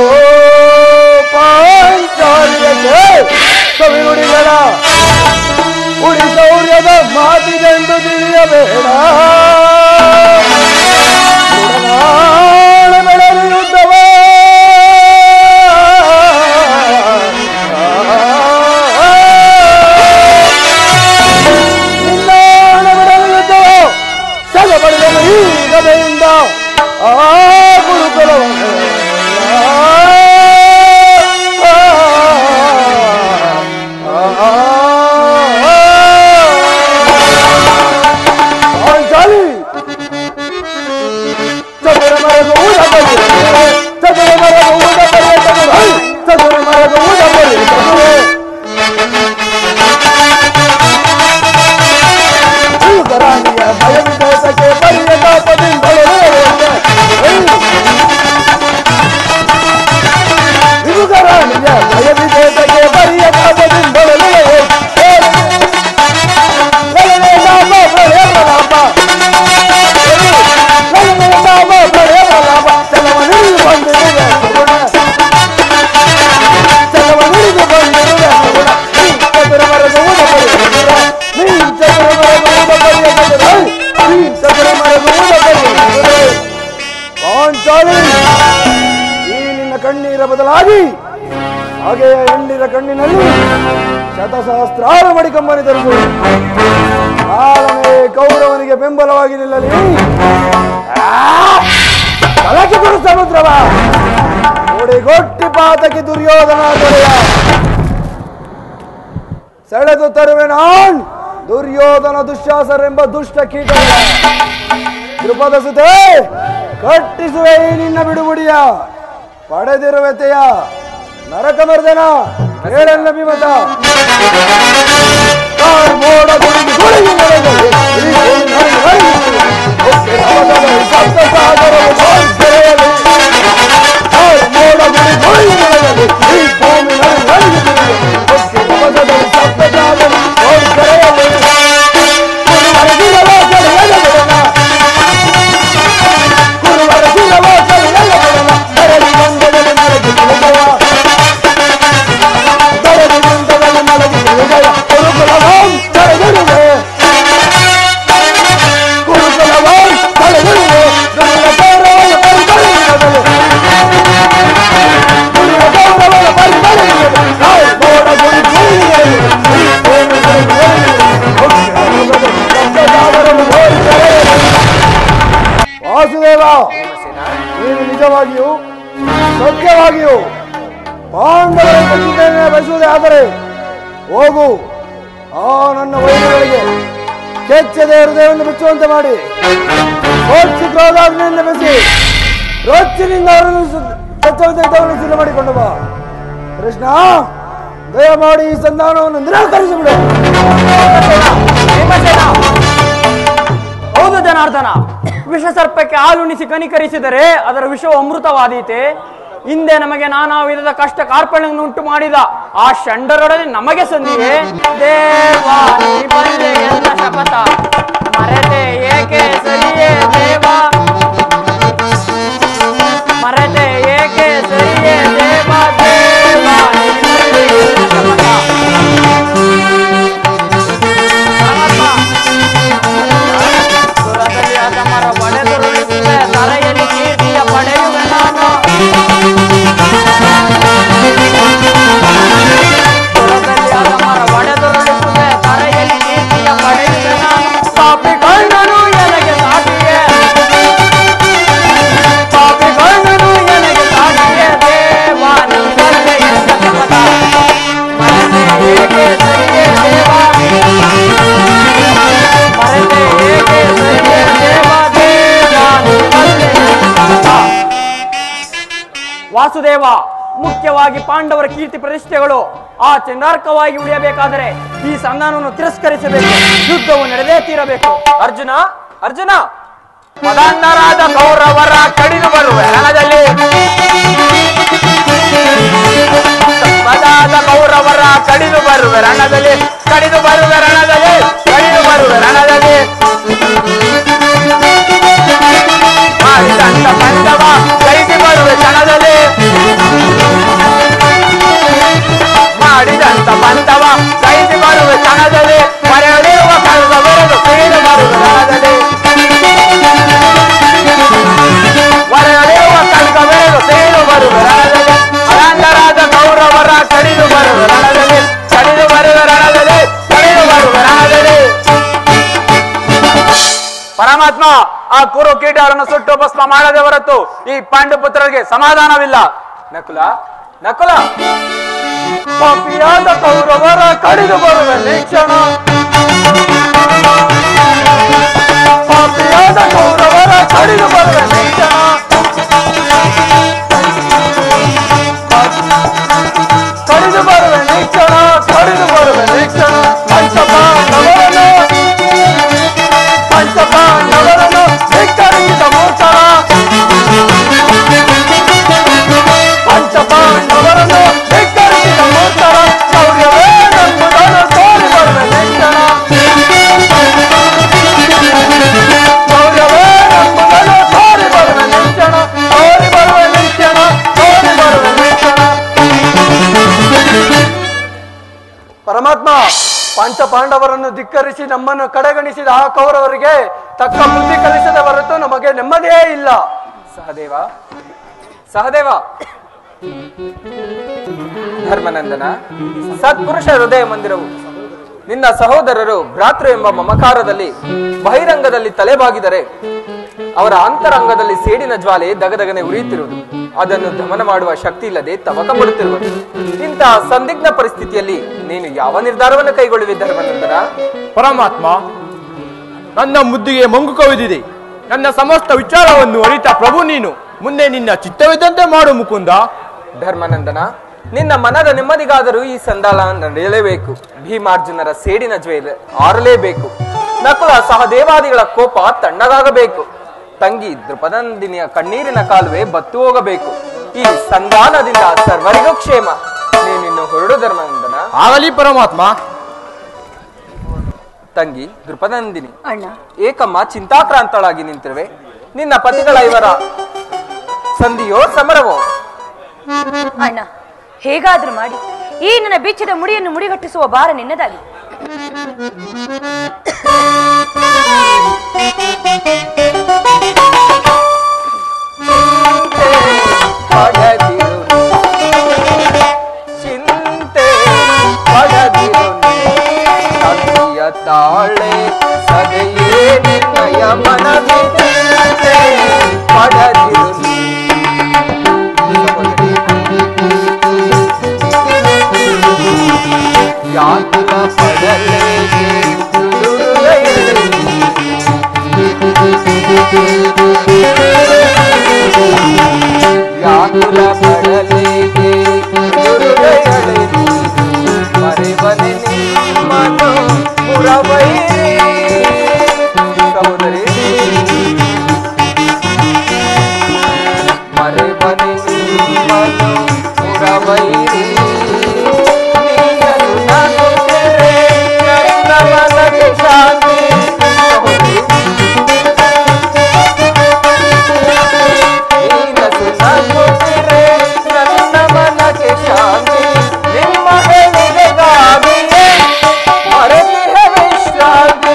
ಪಾಂಚಾಲಿಯಕ್ಕೆ ಸವಿನುಡಿಗಳ ಉಡಿ ಶೌರ್ಯದ ಮಾತಿಗೆಂದು ತಿಳಿಯಬೇಡ ಉಡನಾಡ ಬೆಳೆದು ಯುದ್ಧವ ನಿನ್ನಾಣ ಬೆಳೆದು ಯುದ್ಧವ ಸಗ ಪಡೆದನು ಈ ಗದೆಯಿಂದ ಆ ಗುರುಕುಲವನ್ನು ಪಾಂಚಾಲಿ ಚದುರ ಮರಗ ಊಟ ಬರಿ ಚದುರ ಮರಗ ಊಟ ಬರಿ ಚದುರ ಮರಗ ಊಟ ಬರಿ ರಾಣಿಯ ಭಯವಿದೋಷಕ್ಕೆ ಪರಿಯ ತಾಪದಿಂದಲೇ ಬದಲಾಗಿ ಹಾಗೆಯೇ ಹೆಣ್ಣಿನ ಕಣ್ಣಿನಲ್ಲಿ ಶತಸಹಸ್ರಾರು ಮಡಿಕಂಬನಿ ಧರಿಸು ಕಾಲನೇ ಕೌರವನಿಗೆ ಬೆಂಬಲವಾಗಿ ನಿಲ್ಲಲಿ ಕಲಕಿ ಕೊಡು ಸಮುದ್ರವ ಓಡಿಗೊಟ್ಟಿ ಪಾತಕಿ ದುರ್ಯೋಧನ ದೊರೆಯ ಸೆಳೆದು ತರುವೆ ನಾನ್ ದುರ್ಯೋಧನ ದುಶ್ಯಾಸರೆಂಬ ದುಷ್ಟ ಕೀಟ ದೃಪದ ಸುತೆ ಕಟ್ಟಿಸುವೆ ಈ ನಿನ್ನ ಬಿಡುಗುಡಿಯ ಪಡೆದಿರುವೆತೆಯ ನರಕಮರ್ದನ ಕೇಳನ್ನ ಬಿಮತ ಕಾರ್ ಮೋಡ ಗುಡುಗು ಗುಡುಗು ಮಳೆಗಳು, ಈ ಭೂಮಿ ನಡುವೆ ಹರಿಯುತ್ತಿದೆ. ಒಕ್ಕೆ ನವದನ ಸಪ್ತ ಸಾಗರವು ಘೋಷಣೆಯಲ್ಲಿ. ಕಾರ್ ಮೋಡ ಗುಡುಗು ಗುಡುಗು ಮಳೆಗಳು, ಈ ಭೂಮಿ ನಡುವೆ ಹರಿಯುತ್ತಿದೆ. ಒಕ್ಕೆ ನವದನ ಸಪ್ತ ಸಾಗರವು ಘೋಷಣೆಯಲ್ಲಿ. ಕುರುವರ ದಿನವಾಸದ ಎಲೆಗಳನ್ನ ಕುರುವರ ದಿನವಾಸದ ಎಲೆಗಳನ್ನ ನರಳಿ ಬಂದದಲ್ಲಿ ನರಗಿ ತಿಳಿದವ. ನರಳಿ ಬಂದದಲ್ಲಿ ನರಗಿ ತಿಳಿದವ. ಕುರುಕುಲವಾಂ ತಡೆದಿರುವೆ. ಕುರುಕುಲವಾಂ ತಡೆದಿರುವೆ. ದುರ್ಗ ಗೌರವನ ಪರಿಪಾಲನೆಯಾಗಲು. ದುರ್ಗ ಗೌರವನ ಪರಿಪಾಲನೆಯಾಗಲು. ನಾವು ಮೋಡ ಗುಡಿ ಗುಡಿಯಲ್ಲಿ ಈ ಭೂಮಿಗೆ ಗುಡಿಯಲ್ಲಿ ಸಪ್ತಸಾಗರವು ಘೋಷಣೆಯಲ್ಲಿ. ವಾಸುದೇವ ನೀನು ನಿಜವಾಗಿಯೂ ಸತ್ಯವಾಗಿಯೂ ಪಾಂಡವರ ಪ್ರತಿಜ್ಞೆಯನ್ನು ಬಯಸುವುದೇ ಆದರೆ ಹೋಗು ಆ ನನ್ನ ವೈರಿಗಳಿಗೆ ಕೆಚ್ಚದೆ ಹೃದಯವನ್ನು ಬಿಚ್ಚುವಂತೆ ಮಾಡಿ ಕೋಚಿ ಕ್ರೋಧಾಗ್ನಿಯಿಂದ ಬೆಸಿ ರೊಚ್ಚಿನಿಂದ ಅವರನ್ನು ಸಚ್ಚವಂತೆ ಇದ್ದವರನ್ನು ಸಿದ್ಧ ಮಾಡಿಕೊಂಡು ಬಾ ಕೃಷ್ಣ ದಯಮಾಡಿ ಈ ಸಂಧಾನವನ್ನು ನಿರಾಕರಿಸಿಬಿಡು ಹೌದು ಜನಾರ್ದನ ವಿಷ ಸರ್ಪಕ್ಕೆ ಹಾಲುಣಿಸಿ ಕನಿಕರಿಸಿದರೆ ಅದರ ವಿಷವು ಅಮೃತವಾದೀತೆ ಹಿಂದೆ ನಮಗೆ ನಾನಾ ವಿಧದ ಕಷ್ಟ ಕಾರ್ಪಣ್ಯವನ್ನು ಉಂಟು ಮಾಡಿದ ಆ ಷಂಡರೊಡನೆ ನಮಗೆ ಸಂದಿವೆ ದೇವಾ ನೀ ಬಲ್ಲೆ ಎನ್ನ ಶಪಥ ಮರೆತೆ ಏಕೆ ಸರಿಯೇ ದೇವಾ ಮರೆತೆ ಏಕೆ ಸರಿಯೇ ದೇವಾ ದೇವಾ ನೀ ಬಲ್ಲೆ ಎನ್ನ ಶಪಥ ಪರಮಾತ್ಮ, ಸುರದಲ್ಲಿ ಅದಮರ ಒಡೆದುರುಳಿಸುವೆ ತಲೆಯಲ್ಲಿ ಕೀರ್ತಿಯ ಪಡೆಯುವೆ ನಾನು ಸುರದಲ್ಲಿ ಅದಮರ ಒಡೆದುರುಳಿಸುವೆ ತಲೆಯಲ್ಲಿ ಕೀರ್ತಿಯ ಪಡೆಯುವೆ ನಾನು ಪಾಪಿಗಣ್ಣನು ಎನಗೆ ಸಾಟಿಯೇ ಪಾಪಿಗಣ್ಣನು ಎನಗೆ ಸಾಟಿಯೇ ದೇವಾ ನಿಂದಲೇ ಎಂದ ಶಪಥ ಮನಸ್ಸೇ ಏಕೆ ಸರಿಯೇ ದೇವಾ ಮರೆತೆ ಏಕೆ ಸರಿಯೇ ದೇವಾ ದೇವಾ ನಿಂದಲೇ ಎಂದ ಶಪಥ ವಾಸುದೇವ ಮುಖ್ಯವಾಗಿ ಪಾಂಡವರ ಕೀರ್ತಿ ಪ್ರತಿಷ್ಠೆಗಳು ಆ ಚಂದಾರ್ಕವಾಗಿ ಉಳಿಯಬೇಕಾದರೆ ಈ ಸಂಧಾನವನ್ನು ತಿರಸ್ಕರಿಸಬೇಕು ಯುದ್ಧವು ನಡೆದೇ ತೀರಬೇಕು ಅರ್ಜುನ ಅರ್ಜುನ ಮದಾಂಧರಾದ ಕೌರವರ ಕಡಿದು ಬರುವ ರಣದಲ್ಲಿ ಮದಾದ ಕೌರವರ ಕಡಿದು ಬರುವ ರಣದಲ್ಲಿ ಕಡಿದು ಬರುವ ರಣದಲ್ಲಿ ಕಡಿದು ಬರುವ ರಣದಲ್ಲಿ ಮಾಡಿದಂತ ಬಂಧವ ಕೈದು ಬರುವ ಕ್ಷಣದಲ್ಲಿ ಮಾಡಿದಂತ ಬಂಧವ ಕೈದು ಬರುವ ಕ್ಷಣದಲ್ಲಿ ಮರೆಯಲಿರುವ ಕಳೆದ ಬರೆದು ಕೈದು ಬರುವ ರಣದಲ್ಲಿ ಮರೆಯಲಿರುವ ಕಳೆದ ಬೆರೆದು ಕೈದು ಬರುವ ರಣದಲ್ಲಿ ಅನಂತರಾದ ಕೌರವರ ಕಡಿದು ಬರುವ ರಣದಲ್ಲಿ ಕಡಿದು ಬರುವ ರಣದಲ್ಲಿ ಕಡಿದು ಬರುವ ರಣದಲ್ಲಿ ಪರಮಾತ್ಮ ಆ ಕುರು ಕೀಟಗಳನ್ನು ಸುಟ್ಟು ಭಸ್ಮ ಮಾಡದೆ ಹೊರತು ಈ ಪಾಂಡುಪುತ್ರರಿಗೆ ಸಮಾಧಾನವಿಲ್ಲ ನಕುಲ ನಕುಲ ಪಾಪಿಯಾದ ಕೌರವರ ಕಡಿದು ಬರುವ ಕ್ಷಣ ಪಾಪಿಯಾದ ಕೌರವರ ಕಡಿದು ಬರುವ ಕ್ಷಣ ಕಡಿದು ಬರುವ ಕ್ಷಣ ಕಡಿದು ಬರುವ ಕ್ಷಣ ಪಂಚಪಾಂಡವರನ್ನು ಪಂಚಪಾಂಡವರನ್ನು ಧಿಕ್ಕರಿಸಿದ ಮೂರ್ಖರ ಪಂಚಪಾಂಡವರನ್ನು ಧಿಕ್ಕರಿಸಿದ ಮೂರ್ಖರ ಶೌರ್ಯವೇ ನಮ್ಮದನ್ನು ತೋರಿ ಬರುವ ಕ್ಷಣ ಶೌರ್ಯವೇ ನಮ್ಮದನ್ನು ತೋರಿ ಬರುವ ಕ್ಷಣ ತೋರಿ ಬರುವ ಕ್ಷಣ ತೋರಿ ಬರುವ ಕ್ಷಣ ಪರಮಾತ್ಮ ಪಂಚ ಪಾಂಡವರನ್ನು ಧಿಕ್ಕರಿಸಿ ನಮ್ಮನ್ನು ಕಡೆಗಣಿಸಿದ ಆ ಕೌರವರಿಗೆ ತಕ್ಕ ಬುದ್ಧಿ ಕಲಿಸದ ಹೊರತು ನಮಗೆ ನೆಮ್ಮದಿಯೇ ಇಲ್ಲ ಸಹದೇವ ಸಹದೇವ ಧರ್ಮನಂದನ ಸತ್ಪುರುಷ ಹೃದಯ ಮಂದಿರವು ನಿನ್ನ ಸಹೋದರರು ಭ್ರಾತೃ ಎಂಬ ಮಮಕಾರದಲ್ಲಿ ಬಹಿರಂಗದಲ್ಲಿ ತಲೆಬಾಗಿದರೆ ಅವರ ಅಂತರಂಗದಲ್ಲಿ ಸೇಡಿನ ಜ್ವಾಲೆ ದಗದಗನೆ ಉರಿಯುತ್ತಿರುವುದು ಅದನ್ನು ದಮನ ಮಾಡುವ ಶಕ್ತಿ ಇಲ್ಲದೆ ತವಕ ಪಡುತ್ತಿರುವುದು ಇಂತಹ ಸಂದಿಗ್ಧ ಪರಿಸ್ಥಿತಿಯಲ್ಲಿ ನೀನು ಯಾವ ನಿರ್ಧಾರವನ್ನು ಕೈಗೊಳ್ಳುವೆ ಧರ್ಮನಂದನ ಪರಮಾತ್ಮ ನನ್ನ ಮುದ್ದಿಗೆ ಮಂಗು ಕವಿದಿದೆ ನನ್ನ ಸಮಸ್ತ ವಿಚಾರವನ್ನು ಅರಿತ ಪ್ರಭು ನೀನು ಮುಂದೆ ನಿನ್ನ ಚಿತ್ತವಿದ್ದಂತೆ ಮಾಡು ಮುಕುಂದ ಧರ್ಮನಂದನ ನಿನ್ನ ಮನದ ನೆಮ್ಮದಿಗಾದರೂ ಈ ಸಂದಾಲ ನಡೆಯಲೇಬೇಕು ಭೀಮಾರ್ಜುನರ ಸೇಡಿನ ಜ್ವೇಲೆ ಆರಲೇಬೇಕು ನಕುಲ ಸಹದೇವಾದಿಗಳ ಕೋಪ ತಣ್ಣಗಾಗಬೇಕು ತಂಗಿ ದೃಪದಂದಿನಿಯ ಕಣ್ಣೀರಿನ ಕಾಲುವೆ ಬತ್ತು ಹೋಗಬೇಕು ಈ ಸಂಧಾನದಿಂದ ಸರ್ವರಿಗೂ ಕ್ಷೇಮ ನೀನಿನ್ನು ಹೊರಡು ಧರ್ಮನಂದನ ಆಗಲಿ ಪರಮಾತ್ಮ ತಂಗಿ ದೃಪದಂದಿನಿ ಅಣ್ಣ ಏಕಮ್ಮ ಚಿಂತಾಕ್ರಾಂತಳಾಗಿ ನಿಂತಿರುವೆ ನಿನ್ನ ಪತಿಗಳ ಇವರ ಸಂಧಿಯೋ ಸಮರವೋ ಅಣ್ಣ ಹೇಗಾದ್ರೂ ಮಾಡಿ ಈ ನನ್ನ ಬಿಚ್ಚಿದ ಮುಡಿಯನ್ನು ಮುಡಿಗಟ್ಟಿಸುವ ಭಾರ ನಿನ್ನದಾಗಿ ಪಡದಿರು ಚಿಂತೆ ಪಡದಿರು ಸತಿಯ ತಾಳೆ ಸದೆಯೇ ನಿನ್ನಯ ಮನವಿದೆ ಪಡದಿರು ಯಾಕುಲ ಪಡಲೇ ದುರುಗೈರಲಿ ವ್ಯಾಕುಲ ಪಡಲೇಗೆ ದುರುಗೈರಲಿ ಮರೆವನೆ ನಿಮ್ಮನು ಪುರವೈರಿ ಸಹೋದರಿ ಮರೆವನೆ ನಿಮ್ಮನು ಪುರವೈರಿ ನೀನು ನಗುತ್ತಿರೆ ನನ್ನ ಮನಕ್ಕೆ ಶಾಂತಿ ಸಹೋದರಿ ನೀನಸು ನಗುತ್ತಿರೆ ನನ್ನ ಮನಕ್ಕೆ ಶಾಂತಿ ನಿಮ್ಮ ಹೆಣಿಗೆಗಾಗಿಯೇ ಮರೆತಿಹ ವಿಶ್ರಾಂತಿ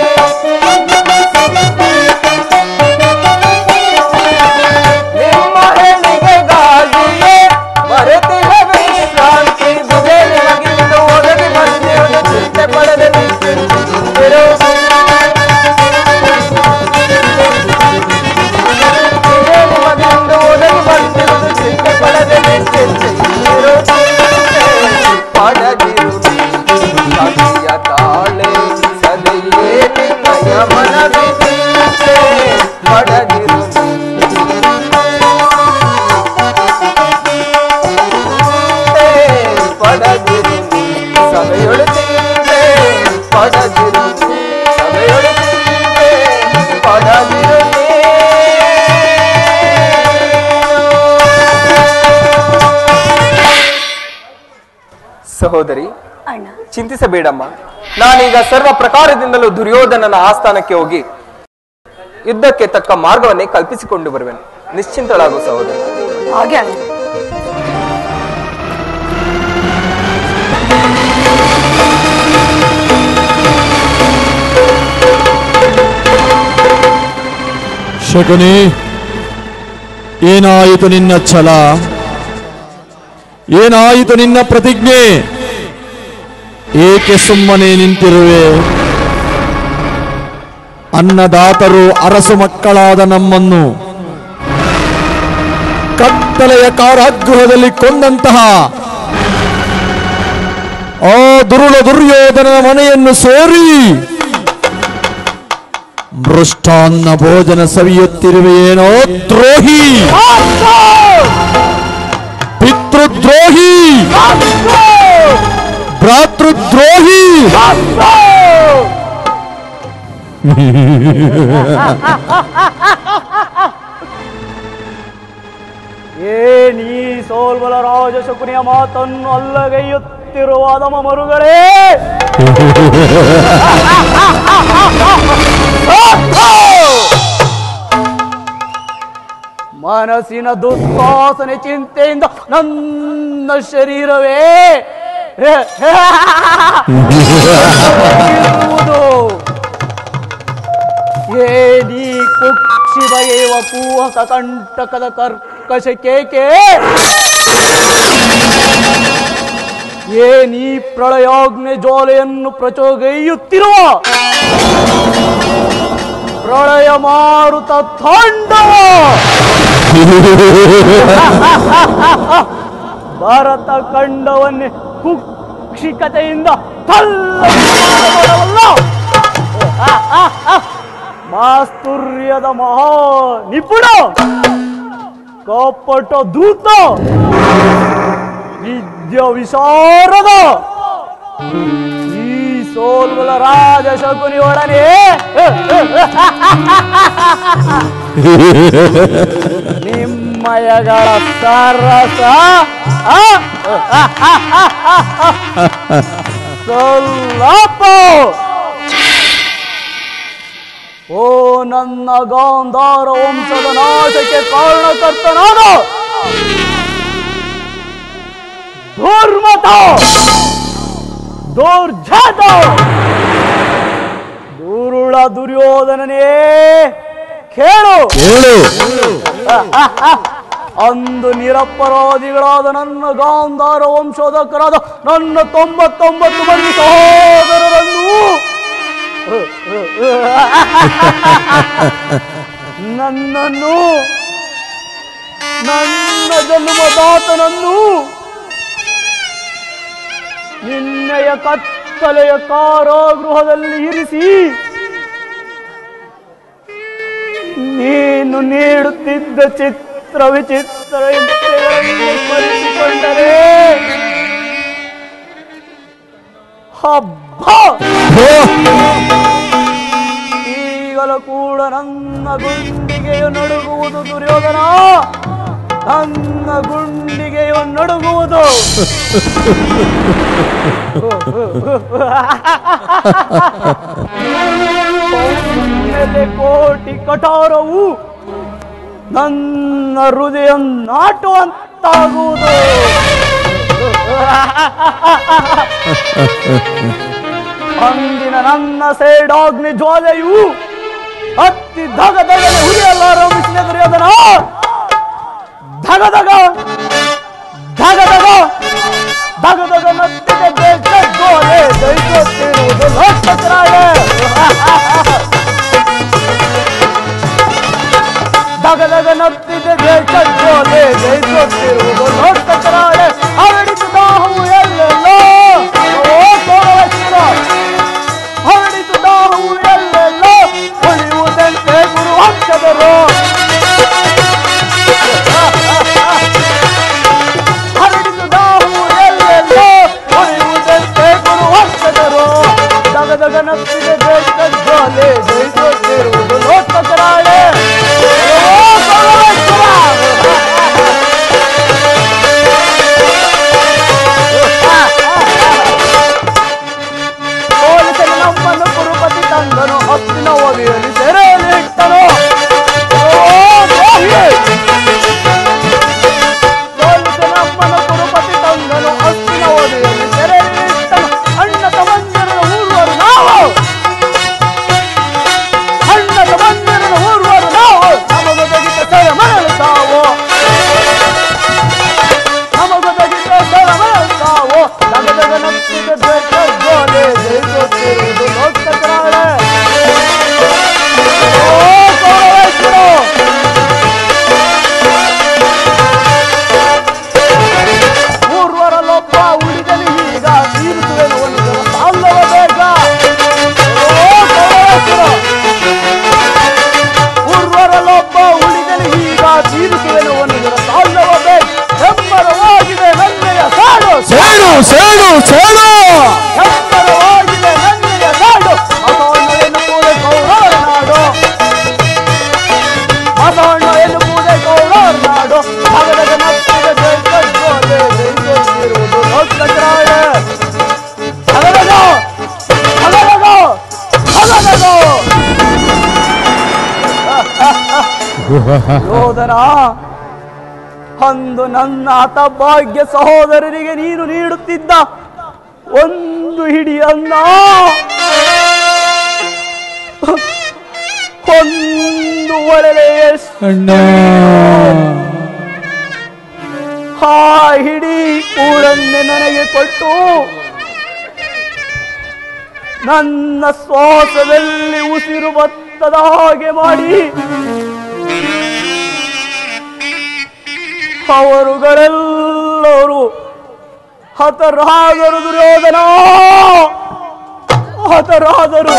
ನಿಮ್ಮ ಹೆಣಿಗೆಗಾಗಿಯೇ ಮರೆತಿಹ ವಿಶ್ರಾಂತಿ ಬುಧೆ ನಿಮಗಿಂದು ಒದಗಿ ಬಂದಿರುವುದು ಚಿಂತೆ ಪಡೆದ ನಿಂತಿರು ಇದೇ ನಿಮಗೆಂದು ಒದಗಿ ಬಂದಿರುವುದು ಚಿಂತೆ ಪಡೆದ ನಿಂತಿರು ಪಡದಿರು ಸತಿಯ ತಾಳೆ ಸದೆಯೇ ನಿನ್ನಯ ಮನವಿದೆ ಪಡದಿರು ಪಡದಿರು ಸಭೆಯೊಳಿಸಿದೆ ಪಡದಿರು ಸಭೆಯೊಳಿಸಿದೆ ಪಡದಿರು ಸಹೋದರಿ ಅಣ್ಣ ಚಿಂತಿಸಬೇಡಮ್ಮ ನಾನೀಗ ಸರ್ವ ಪ್ರಕಾರದಿಂದಲೂ ದುರ್ಯೋಧನನ ಆಸ್ಥಾನಕ್ಕೆ ಹೋಗಿ ಯುದ್ಧಕ್ಕೆ ತಕ್ಕ ಮಾರ್ಗವನ್ನೇ ಕಲ್ಪಿಸಿಕೊಂಡು ಬರುವೆನು ನಿಶ್ಚಿಂತಳಾಗು ಸಹೋದರಿ ಹಾಗೆ ಆಗಲಿ ಶಕುನಿ ಏನಾಯಿತು ನಿನ್ನ ಛಲ ಏನಾಯಿತು ನಿನ್ನ ಪ್ರತಿಜ್ಞೆ ಏಕೆ ಸುಮ್ಮನೆ ನಿಂತಿರುವೆ ಅನ್ನದಾತರು ಅರಸು ಮಕ್ಕಳಾದ ನಮ್ಮನ್ನು ಕತ್ತಲೆಯ ಕಾರಾಗೃಹದಲ್ಲಿ ಕೊಂದಂತಹ ಆ ದುರುಳ ದುರ್ಯೋಧನನ ಮನೆಯನ್ನು ಸೇರಿ ಮೃಷ್ಟಾನ್ನ ಭೋಜನ ಸವಿಯುತ್ತಿರುವೆಯೇನೋ ದ್ರೋಹಿ ಪಿತೃದ್ರೋಹಿ ಭ್ರಾತೃದ್ರೋಹಿ ಏನ್ ಈ ಸೋಲ್ಬಲ ರಾಜ ಶಕುನಿಯ ಮಾತನ್ನು ಅಲ್ಲಗೈಯುತ್ತಿರುವ ಅದಮ ಮರುಗಳೇ ಮನಸ್ಸಿನ ದುಸ್ವಾಸನೆ ಚಿಂತೆಯಿಂದ ನನ್ನ ಶರೀರವೇ ಇರುವುದು. ಏನಿ ಕುಕ್ಷಿ ಬಗೆಯುವ ಕೂಹಸ ಕಂಟಕದ ಕರ್ಕಶ ಕೇಕೆ ಏನೀ ಪ್ರಳಯಾಗ್ನೆ ಜ್ವಾಲೆಯನ್ನು ಪ್ರಚೋಗೈಯುತ್ತಿರುವ ಪ್ರಳಯ ಮಾರುತ ತಾಂಡವ ಭಾರತ ಖಂಡವನ್ನೇ ಕುಕ್ಷಿಕತೆಯಿಂದ ತಲ್ಲವಲ್ಲ ಮಾಸ್ತುರ್ಯದ ಮಹಾ ನಿಪುಣ ಕಪಟ ದೂತ ವಿದ್ಯ ವಿಶಾರದ ಈ ಸೋಲ್ಗುಲ ರಾಜ ಶಕುನಿಯೊಡನೆ ನಿಮ್ಮಯಗಳ ಸರಸ ಆ? ಸೊಲ್ಲಪ್ಪ ಓ ನನ್ನ ಗಾಂಧಾರ ವಂಶದ ನಾಶಕ್ಕೆ ಕಾರಣಕರ್ತನಾದ ದುರ್ಮತ ದುರ್ಜಾತ ದುರುಳ ದುರ್ಯೋಧನನೇ ಕೇಳು ಅಂದು ನಿರಪರಾಧಿಗಳಾದ ನನ್ನ ಗಾಂಧಾರ ವಂಶೋಧಕರಾದ ನನ್ನ ತೊಂಬತ್ತೊಂಬತ್ತು ಮಂದಿ ಸಹೋದರರನ್ನು ನನ್ನನ್ನು ನನ್ನ ಜನ್ಮದಾತನನ್ನು ನಿನ್ನೆಯ ಕತ್ತಲೆಯ ಕಾರಾಗೃಹದಲ್ಲಿ ಇರಿಸಿ ನೀನು ನೀಡುತ್ತಿದ್ದ ಚಿತ್ರ ವಿಚಿತ್ರ ಹಿಂಸೆಗಳನ್ನು ಸ್ಮರಿಸಿಕೊಂಡರೆ ಹಬ್ಬ ಈಗಲೂ ಕೂಡ ನನ್ನ ಗುಂಡಿಗೆಯು ನಡುಗುವುದು ದುರ್ಯೋಧನ ನನ್ನ ಗುಂಡಿಗೆಯು ನಡುಗುವುದು ಒಮ್ಮೆಲೆ ಕೋಟಿ ಕಠೋರವು ನನ್ನ ಹೃದಯ ನಾಟುವಂತಾಗುವುದು ಅಂದಿನ ನನ್ನ ಸೇಡಾಗ್ನಿ ಜ್ವಾಲೆಯು ಹತ್ತಿ ಧಗ ಧಗನೆ ಹುರಿಯಲಾರಂಭಿಸಿದ ದುರ್ಯೋಧನ ಧಗ ಧಗ ಧಗ ಧಗ ಧಗ ಧಗ ನತ್ತಿಗೆ ಬೇಗ ಜ್ವಾಲೆ ದಹಿಸುತ್ತಿರುವುದು ಲೋಕಚರಾಯ ಧಗ ಧಗ ನತ್ತಿಗೆ ಬೇಗ ಜ್ವಾಲೆ ದಹಿಸುತ್ತಿರುವುದು ಲೋಕಚರಾಯ ಅವಡಿತು ದಾಹವು ಎಲ್ಲೆಲ್ಲೋ ಓ ಸೋಮವೇಶ್ವರ ಹರಡಿತು ದಾಹವು ಎಲ್ಲೆಲ್ಲೋ ಉಳಿಯುವುದಂತೆ ಗುರು ಹಂಚದರು ಹರಡಿತು ದಾಹವು ಎಲ್ಲೆಲ್ಲೋ ಉಳಿಯುವುದಂತೆ ಗುರು ಹಂಚದರು ದಗ ದಗ ನತ್ತಿಗೆ ಬೇಕ ಜ್ವಾಲೆ ಜಯಿಸುತ್ತಿರುವುದು ಲೋಕಚರಾಳೆ ಓ ಸೋಮವೇಶ್ವರ ಸೋಲಿಸಲು ನಮ್ಮನ್ನು ಕುರುಪತಿ ತಂದನು ಹತ್ತಿನ ಒವಿಯಲ್ಲಿ ಸೆರೆಯಲ್ಲಿಟ್ಟನು ಓ ದ್ರೋಹಿ! ಸೋಲಿಸಲು ನಮ್ಮನ್ನು ಕುರುಪತಿ ತಂದನು ಹತ್ತಿನ ಒವಿಯಲ್ಲಿ ಸೆರೆಯಲ್ಲಿಟ್ಟನು ಅಣ್ಣ ತಮಂದಿರನ ಊರುವರು ನಾವು ಅಣ್ಣ ತಮಂದಿರನ ಊರುವರು ನಾವು ನಮಗೊದಗಿತ ಸೆರೆ ಮರಳು ತಾವು ನಮಗೊದಗಿತ ಸೆರೆ ಮರಳು ತಾವು ನಗದಗ ನತ್ತಿಗೆ ಬೇಕ ಗೋಲೆ ಜಯಿಸುತ್ತಿರುವುದು ಲೋಕಚಕ್ರಾಳೆ ಓ ಸೋಮವೇಶ್ವರ ಪೂರ್ವರಲ್ಲೊಬ್ಬ ಉಳಿದಲಿ ಈಗ ತೀರಿಸುವೆನು ಒಂದು ಸಾಲವ ಬೇಗ ಓ ಸೋಮವೇಶ್ವರ ಪೂರ್ವರಲ್ಲೊಬ್ಬ ಉಳಿದಲಿ ಈಗ ತೀರಿಸುವೆನು ಒಂದು ಸಾಲವ ಬೇಗ ಹೆಮ್ಮರವಾಗಿದೆ ನನ್ನೆಯ ಸಾಡು ಸೇಡು ಸೇಡು ಸೇಡು ಹೆಮ್ಮರವಾಗಿದೆ ನನ್ನೆಯ ಸಾಡು ಮಸವಣ್ಣ ಎನ್ನುವುದೇ ಕೌರವರ ನಾಡು ಮಸವಣ್ಣ ಎನ್ನುವುದೇ ಕೌರವರ ನಾಡು ಮಗದಗ ನತ್ತಿಗೆ ಬೇಕಜ್ಜೋಲೆ ಜಯಿಸುತ್ತಿರುವುದು ಲೋಕಚರಾಳೆ ಹಗಲಗೋ ಹಗಲಗೋ ಹಗಲಗೋ ಯೋಧನ ಅಂದು ನನ್ನ ಹತಭಾಗ್ಯ ಸಹೋದರರಿಗೆ ನೀನು ನೀಡುತ್ತಿದ್ದ ಒಂದು ಹಿಡಿ ಅನ್ನ ಒಂದು ಒಳ್ಳೆಯ ಅಣ್ಣ ಆ ಹಿಡಿ ಊರನ್ನೇ ನನಗೆ ಕೊಟ್ಟು ನನ್ನ ಶ್ವಾಸದಲ್ಲಿ ಉಸಿರು ಬತ್ತದ ಹಾಗೆ ಮಾಡಿ ಅವರುಗಳೆಲ್ಲರೂ ಹತರಾದರು ದುರ್ಯೋಧನ ಹತರಾದರು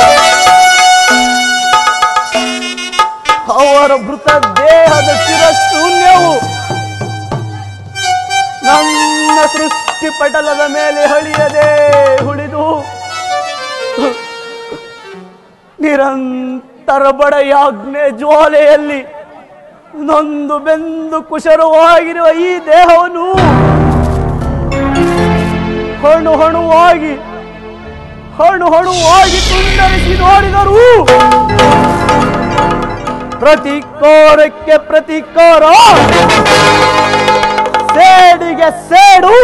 ಅವರ ಮೃತ ದೇಹದ ಚಿರಶೂನ್ಯವು ನನ್ನ ಸೃಷ್ಟಿ ಪಟಲದ ಮೇಲೆ ಹಳಿಯದೆ ಉಳಿದು ನಿರಂತರ ಬಡಯಾಜ್ಞೆ ಜ್ವಾಲೆಯಲ್ಲಿ ನೊಂದು ಬೆಂದು ಕುಶರವಾಗಿರುವ ಈ ದೇಹವನ್ನು ಹಣು ಹಣುವಾಗಿ ಹಣು ಹಣುವಾಗಿ ತುಂಡರಿಸಿ ನೋಡಿದರು ಪ್ರತಿಕಾರಕ್ಕೆ ಪ್ರತಿಕಾರ ಸೇಡಿಗೆ ಸೇಡು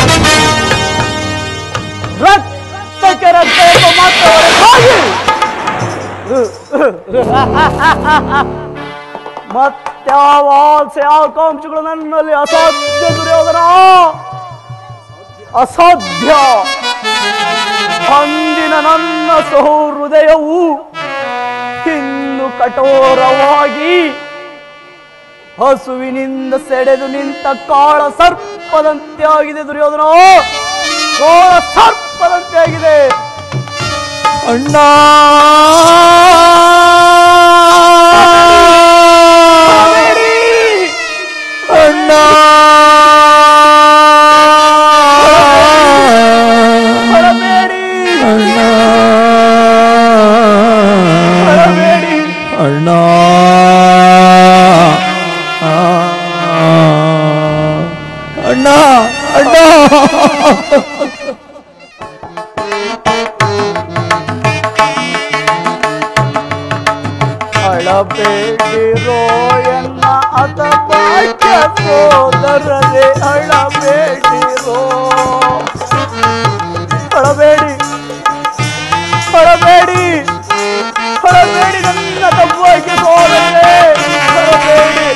ರಕ್ತಕ್ಕೆ ರಕ್ತ ಎಂಬ ಮಾತು ಹೊರತಾಗಿ ಮತ್ಯಾವ ಆಸೆ ಆಕಾಂಕ್ಷೆಗಳು ನನ್ನಲ್ಲಿ ಅಸಾಧ್ಯ ದುರ್ಯೋಧನ ಅಸಾಧ್ಯ ಅಂದಿನ ನನ್ನ ಸಹೃದಯವು ಇನ್ನು ಕಠೋರವಾಗಿ ಹಸುವಿನಿಂದ ಸೆಡೆದು ನಿಂತ ಕಾಳ ಸರ್ಪದಂತೆ ಆಗಿದೆ ದುರ್ಯೋಧನ ಕಾಳ ಸರ್ಪದಂತೆ ಆಗಿದೆ ಅಣ್ಣ ಅಣ್ಣ ಹೊರಬೇಡಿ ಅಣ್ಣ ಹೊರಬೇಡಿ ಅಣ್ಣ ಅಣ್ಣ ಅಣ್ಣ ಅಳಬೇಡಿರೋ ಎನ್ನ ಅತ ಭಾಗ್ಯ ಸೋದರದೆ ಅಳಬೇಡಿರೋ ಅಳಬೇಡಿ ಅಳಬೇಡಿ ಅಳಬೇಡಿ ನನ್ನ ತಪ್ಪಾಗಿ ಸೋದರದೆ ಅಳಬೇಡಿ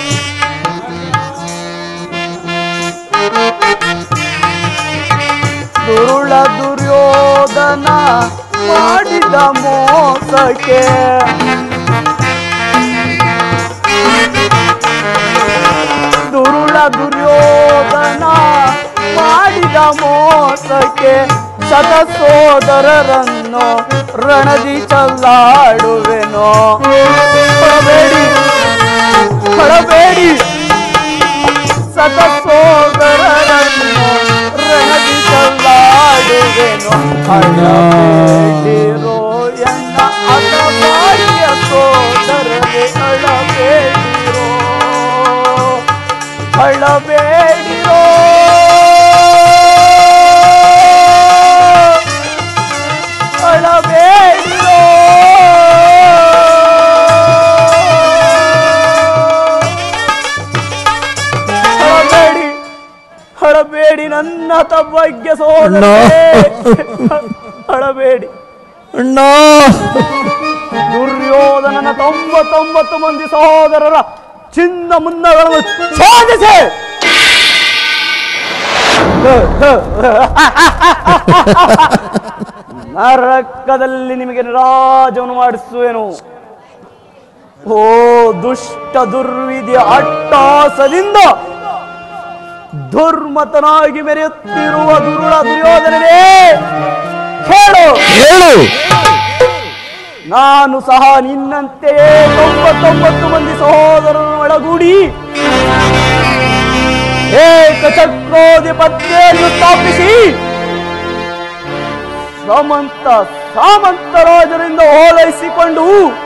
ದುರುಳ ದುರ್ಯೋಧನ ಮಾಡಿದ ಮೋಸಕ್ಕೆ ದುರುಳ ದುರ್ಯೋಧನ ಮಾಡಿದ ಮೋಸಕ್ಕೆ ಶತ ಸೋದರರನ್ನು ರಣದಿ ಚಲ್ಲಾಡುವೆನೋ ಹೊರಬೇಡಿ ಹೊರಬೇಡಿ ಸತ ಸೋದರರನ್ನು ರಣದಿ ಚಲ್ಲಾಡುವೆನೋ ಅಳಬೇಡಿರೋ ಎನ್ನ ಅಸಭಾಗ್ಯ ಸೋದರರೆ ಅಳಬೇಡಿರೋ ಅಳಬೇಡಿರೋ ಅಳಬೇಡಿರೋ ಅಳಬೇಡಿ ಅಳಬೇಡಿ ನನ್ನ ತಬ್ಬಗ್ಗೆ ಸೋದರ ಅಳಬೇಡಿ ಅಣ್ಣ ದುರ್ಯೋಧನನ ತೊಂಬತ್ತೊಂಬತ್ತು ಮಂದಿ ಸಹೋದರರ ಚಿನ್ನ ಮುನ್ನಗಳನ್ನು ಛೇದಿಸಿ ನರಕದಲ್ಲಿ ನಿಮಗೆ ರಾಜವನ್ನು ಮಾಡಿಸುವೆನು ಓ ದುಷ್ಟ ದುರ್ವಿಧಿಯ ಅಟ್ಟಾಸದಿಂದ ದುರ್ಮತನಾಗಿ ಮೆರೆಯುತ್ತಿರುವ ದುರುಳ ದುರ್ಯೋಧನನೇ ಕೇಳು ಹೇಳು ನಾನು ಸಹ ನಿನ್ನಂತೆಯೇ ತೊಂಬತ್ತೊಂಬತ್ತು ಮಂದಿ ಸಹೋದರರನ್ನು ಒಳಗೂಡಿ ಏಕಚಕ್ರೋಧಿಪತ್ಯೆಯನ್ನು ಸ್ಥಾಪಿಸಿ ಸಮಂತ ಸಾಮಂತ ರಾಜರಿಂದ ಓಲೈಸಿಕೊಂಡು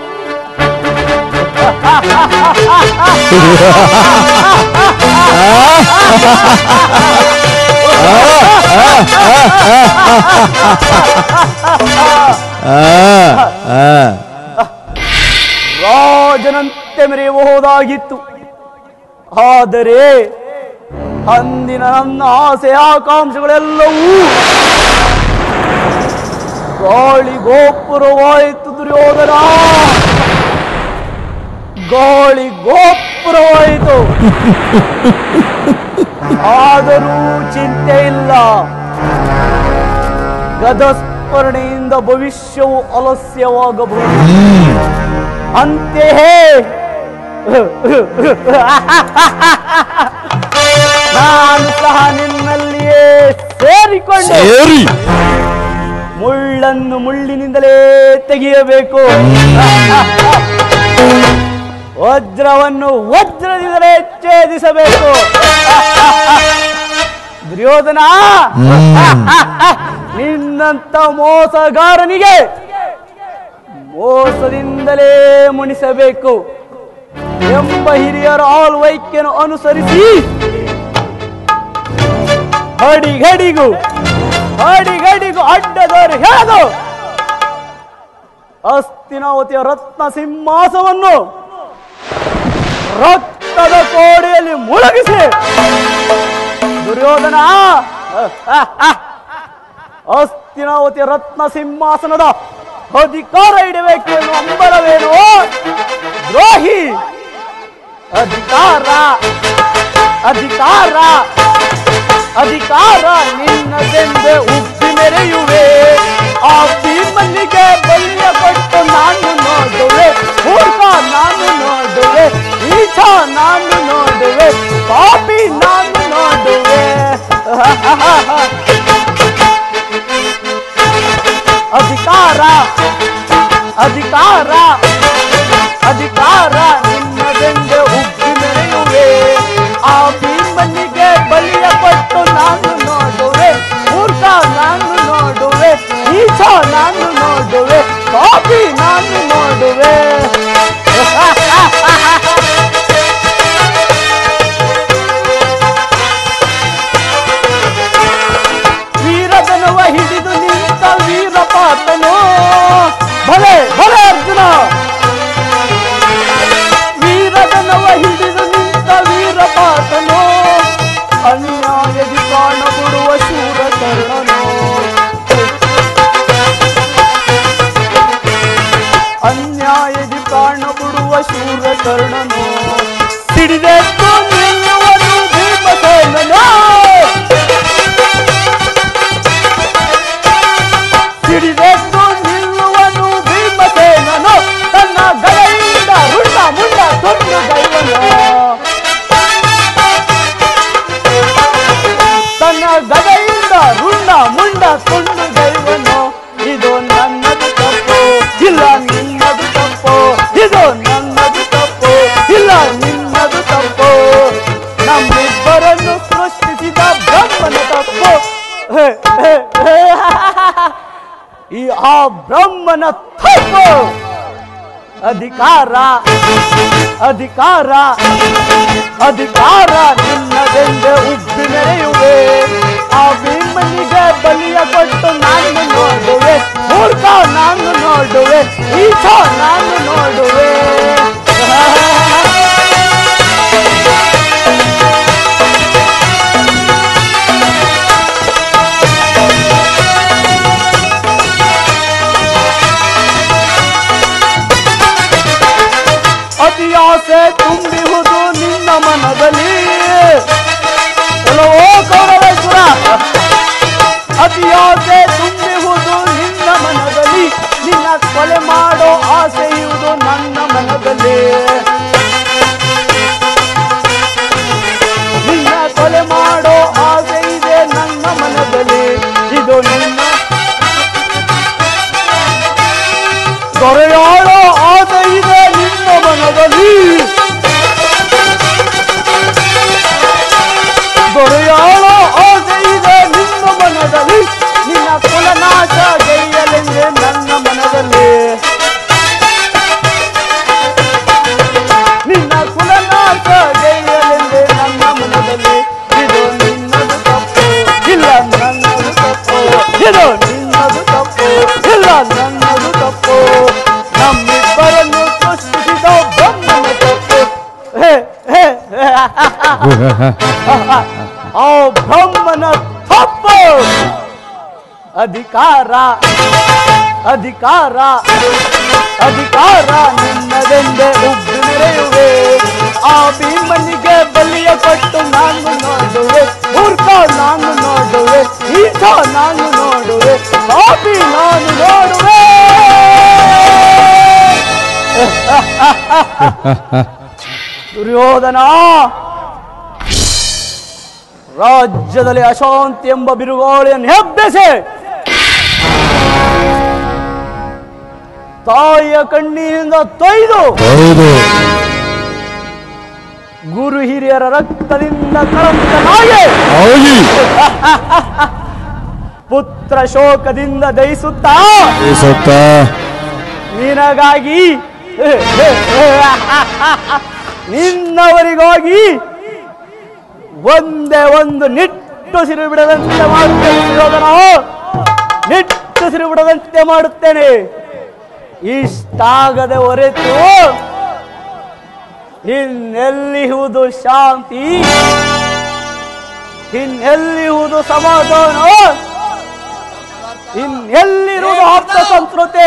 ಆ, ಆ. ರಾಜನಂತೆ ಮೆರೆಯಬಹುದಾಗಿತ್ತು ಆದರೆ ಅಂದಿನ ನನ್ನ ಆಸೆ ಆಕಾಂಕ್ಷೆಗಳೆಲ್ಲವೂ ಗಾಳಿ ಗೋಪುರವಾಯಿತು ದುರ್ಯೋಧನ ಗಾಳಿ ಗೋಪುರವಾಯಿತು ಆದರೂ ಚಿಂತೆ ಇಲ್ಲ ಗದಸ್ಮರಣೆಯಿಂದ ಭವಿಷ್ಯವು ಅಲಸ್ಯವಾಗಬಹುದು ಅಂತೆಯೇ ನಾನು ಸಹ ನಿನ್ನಲ್ಲಿಯೇ ಸೇರಿಕೊಂಡು ಸೇರಿ ಮುಳ್ಳನ್ನು ಮುಳ್ಳಿನಿಂದಲೇ ತೆಗೆಯಬೇಕು ವಜ್ರವನ್ನು ವಜ್ರದಿಂದಲೇ ಛೇದಿಸಬೇಕು ದುರ್ಯೋಧನ ನಿನ್ನಂತ ಮೋಸಗಾರನಿಗೆ ಮೋಸದಿಂದಲೇ ಮುಣಿಸಬೇಕು ಎಂಬ ಹಿರಿಯರ ಆಳ್ವೈಕ್ಯನು ಅನುಸರಿಸಿ ಹಡಿಗಡಿಗೂ ಹಡಿಗಡಿಗೂ ಅಡ್ಡದವರು ಹೇಳದು ಅಸ್ತಿನಾವತಿಯ ರತ್ನ ಸಿಂಹಾಸವನ್ನು ರಕ್ತದ ಕೋಡೆಯಲ್ಲಿ ಮುಳುಗಿಸಿ ದುರ್ಯೋಧನ ಅಸ್ತಿನಾವತಿಯ ರತ್ನ ಸಿಂಹಾಸನದ ಅಧಿಕಾರ ಇಡಬೇಕು ಎನ್ನುವ ಅಂಬಲವೇನು ದ್ರೋಹಿ ಅಧಿಕಾರ ಅಧಿಕಾರ ಅಧಿಕಾರ ನಿನ್ನದೆಂದೇ ಉಬ್ಬಿ ಮೆರೆಯುವೆ ಆ ಭೀಮನಿಗೆ ಬಲಿಯ ಕೊಟ್ಟು ನಾನು ನೋಡುವೆ ಮೂರ್ಖ ನಾನು ನೋಡುವೆ ಈಚ ನಾನು ನೋಡುವೆ ಪಾಪಿ ನಾನು ನೋಡುವೆ ಅಧಿಕಾರ ಅಧಿಕಾರ ಅಧಿಕಾರ ನಿನ್ನದೆಂದೇ ಉಬ್ಬಿ ಮೆರೆಯುವೆ ಆ ಭೀಮನಿಗೆ ಬಲಿಯ ಕೊಟ್ಟು ನಾನು ನೋಡುವೆ ಮೂರ್ಖ ನಾನು ನೋಡುವೆ ಈಚ ನಾನು ನೋಡುವೆ ಕಾಪಿ ನಾನು ನೋಡುವೆ ವೀರದನುವ ಹಿಡಿದು ನಿಂತ ವೀರಪಾತನು ಭಲೆ ಭಲೆ ಅರ್ಜುನ ವೀರದನವ ಹಿಡಿದು ನಿಂತ ವೀರಪಾತನು ಅನ್ಯಾಯದಿ ಕಾಣಬಿಡುವ ಶೂರ ಕರ್ಣನು ಅನ್ಯಾಯದಿ ಕಾಣಬಿಡುವ ಶೂರ ಕರ್ಣನು ಹಿಡಿದೆದ್ದು ನಿಲ್ಲುವನು ಭೀಮಸೇನನು ಹಿಡಿದೆದ್ದು ನಿಲ್ಲುವನು ಭೀಮಸೇನನು ತನ್ನ ಗಳೆಯಿಂದ ರುಂಡ ಮುಂಡ ತೊಂದು ಗೈವನು ತನ್ನ ಗದೆಯಿಂದ ರುಂಡ ಮುಂಡ ತುಂಡು ಗೈವನು ಇದು ನನ್ನದು ತಪ್ಪು ಇಲ್ಲ ನಿನ್ನದು ತಪ್ಪು ಇದು ನನ್ನದು ತಪ್ಪು ಇಲ್ಲ ನಿನ್ನದು ತಪ್ಪು ನಮ್ಮಿಬ್ಬರನ್ನು ಸೃಷ್ಟಿಸಿದ ಬ್ರಹ್ಮನ ತಪ್ಪು ಹೇ, ಹೇ, ಹೇ. ಈ ಆ ಬ್ರಹ್ಮನ ತಪ್ಪು ಅಧಿಕಾರ ಅಧಿಕಾರ ಅಧಿಕಾರ ನಿನ್ನದೆಂದೇ ಉಬ್ಬಿ ಮೆರೆಯುವೆ ಆ ಭೀಮನಿಗೆ ಬಲಿಯ ಕೊಟ್ಟು ನಾನು ನೋಡುವೆ ಮೂರ್ಖ ನಾನು ನೋಡುವೆ ಈಚ ನಾನು ನೋಡುವೆ ಅತಿ ಆಸೆ ತುಂಬಿಹುದು ನಿನ್ನ ಮನದಲ್ಲಿ ಎಲ್ಲವೋ ಕೌರವೇಶ್ವರ ಅತಿ ಆಸೆ ತುಂಬಿಹುದು ನಿನ್ನ ಮನದಲ್ಲಿ ನಿನ್ನ ಕೊಲೆ ಮಾಡೋ ಆಸೆ ಇರುವುದು ನನ್ನ ಮನದಲ್ಲಿ ನಿನ್ನ ಕೊಲೆ ಮಾಡೋ ಆಸೆ ಇದೆ ನನ್ನ ಮನದಲ್ಲಿ ಇದು ನಿನ್ನ ದೊರೆಯಾಳೋ ಆಸೆ ಇದೆ ನಿನ್ನ ಮನದಲ್ಲಿ ದೊರೆಯಾಳೋ ಆಸೆ ಇದೆ ನಿನ್ನ ಮನದಲ್ಲಿ ನಿನ್ನ ಕುಲನಾಶ ಗೈಯಲೆಂದೇ ನನ್ನ ಮನದಲ್ಲಿ ನಿನ್ನ ಕುಲನಾಶ ಗೈಯಲೆಂದೇ ನನ್ನ ಮನದಲ್ಲಿ ಇದು ನಿನ್ನದು ತಪ್ಪು ಇಲ್ಲ ನನ್ನದು ತಪ್ಪು ಇದು ನಿನ್ನದು ತಪ್ಪು ಇಲ್ಲ ನನ್ನದು ತಪ್ಪು ನಮ್ಮಿಬ್ಬರನ್ನು ಸೃಷ್ಟಿಸಿದ ಬ್ರಹ್ಮನ ತಪ್ಪು ಹೇ ಹೇ ಹೇ. ಆ ಬ್ರಹ್ಮನ ತಪ್ಪು ಅಧಿಕಾರ ಅಧಿಕಾರ ಅಧಿಕಾರ ನಿನ್ನದೆಂದೇ ಉಬ್ಬಿ ಮೆರೆಯುವೆ ಆ ಭೀಮನಿಗೆ ಬಲಿಯ ಕೊಟ್ಟು ನಾನು ನೋಡುವೆ ದುರ್ಯೋಧನ ರಾಜ್ಯದಲ್ಲಿ ಅಶಾಂತಿ ಎಂಬ ಬಿರುಗಾಳಿಯನ್ನು ಹೆಬ್ಬೆಸೆ ತಾಯಿಯ ಕಣ್ಣೀರಿನಿಂದ ತೊಯ್ದು ಹೌದು ಗುರು ಹಿರಿಯರ ರಕ್ತದಿಂದ ಕಳಂಕನಾಗಿ ಹೌದು ಪುತ್ರ ಶೋಕದಿಂದ ದಯಿಸುತ್ತಾ ಸತ್ತ ನಿನಗಾಗಿ ನಿನ್ನವರಿಗಾಗಿ ಒಂದೇ ಒಂದು ನಿಟ್ಟುಸಿರು ಬಿಡದಂತೆ ಮಾಡುತ್ತೇನೆ ಸುಯೋಧನ ನಿಟ್ಟುಸಿರು ಬಿಡದಂತೆ ಮಾಡುತ್ತೇನೆ ಇಷ್ಟಾಗದೆ ಹೊರೆತು ಇನ್ನೆಲ್ಲಿಹುದು ಶಾಂತಿ ಇನ್ನೆಲ್ಲಿಹುದು ಸಮಾಧಾನ ಇನ್ನೆಲ್ಲಿರುವುದು ಆಪ್ತ ಸಂಸ್ಕೃತಿ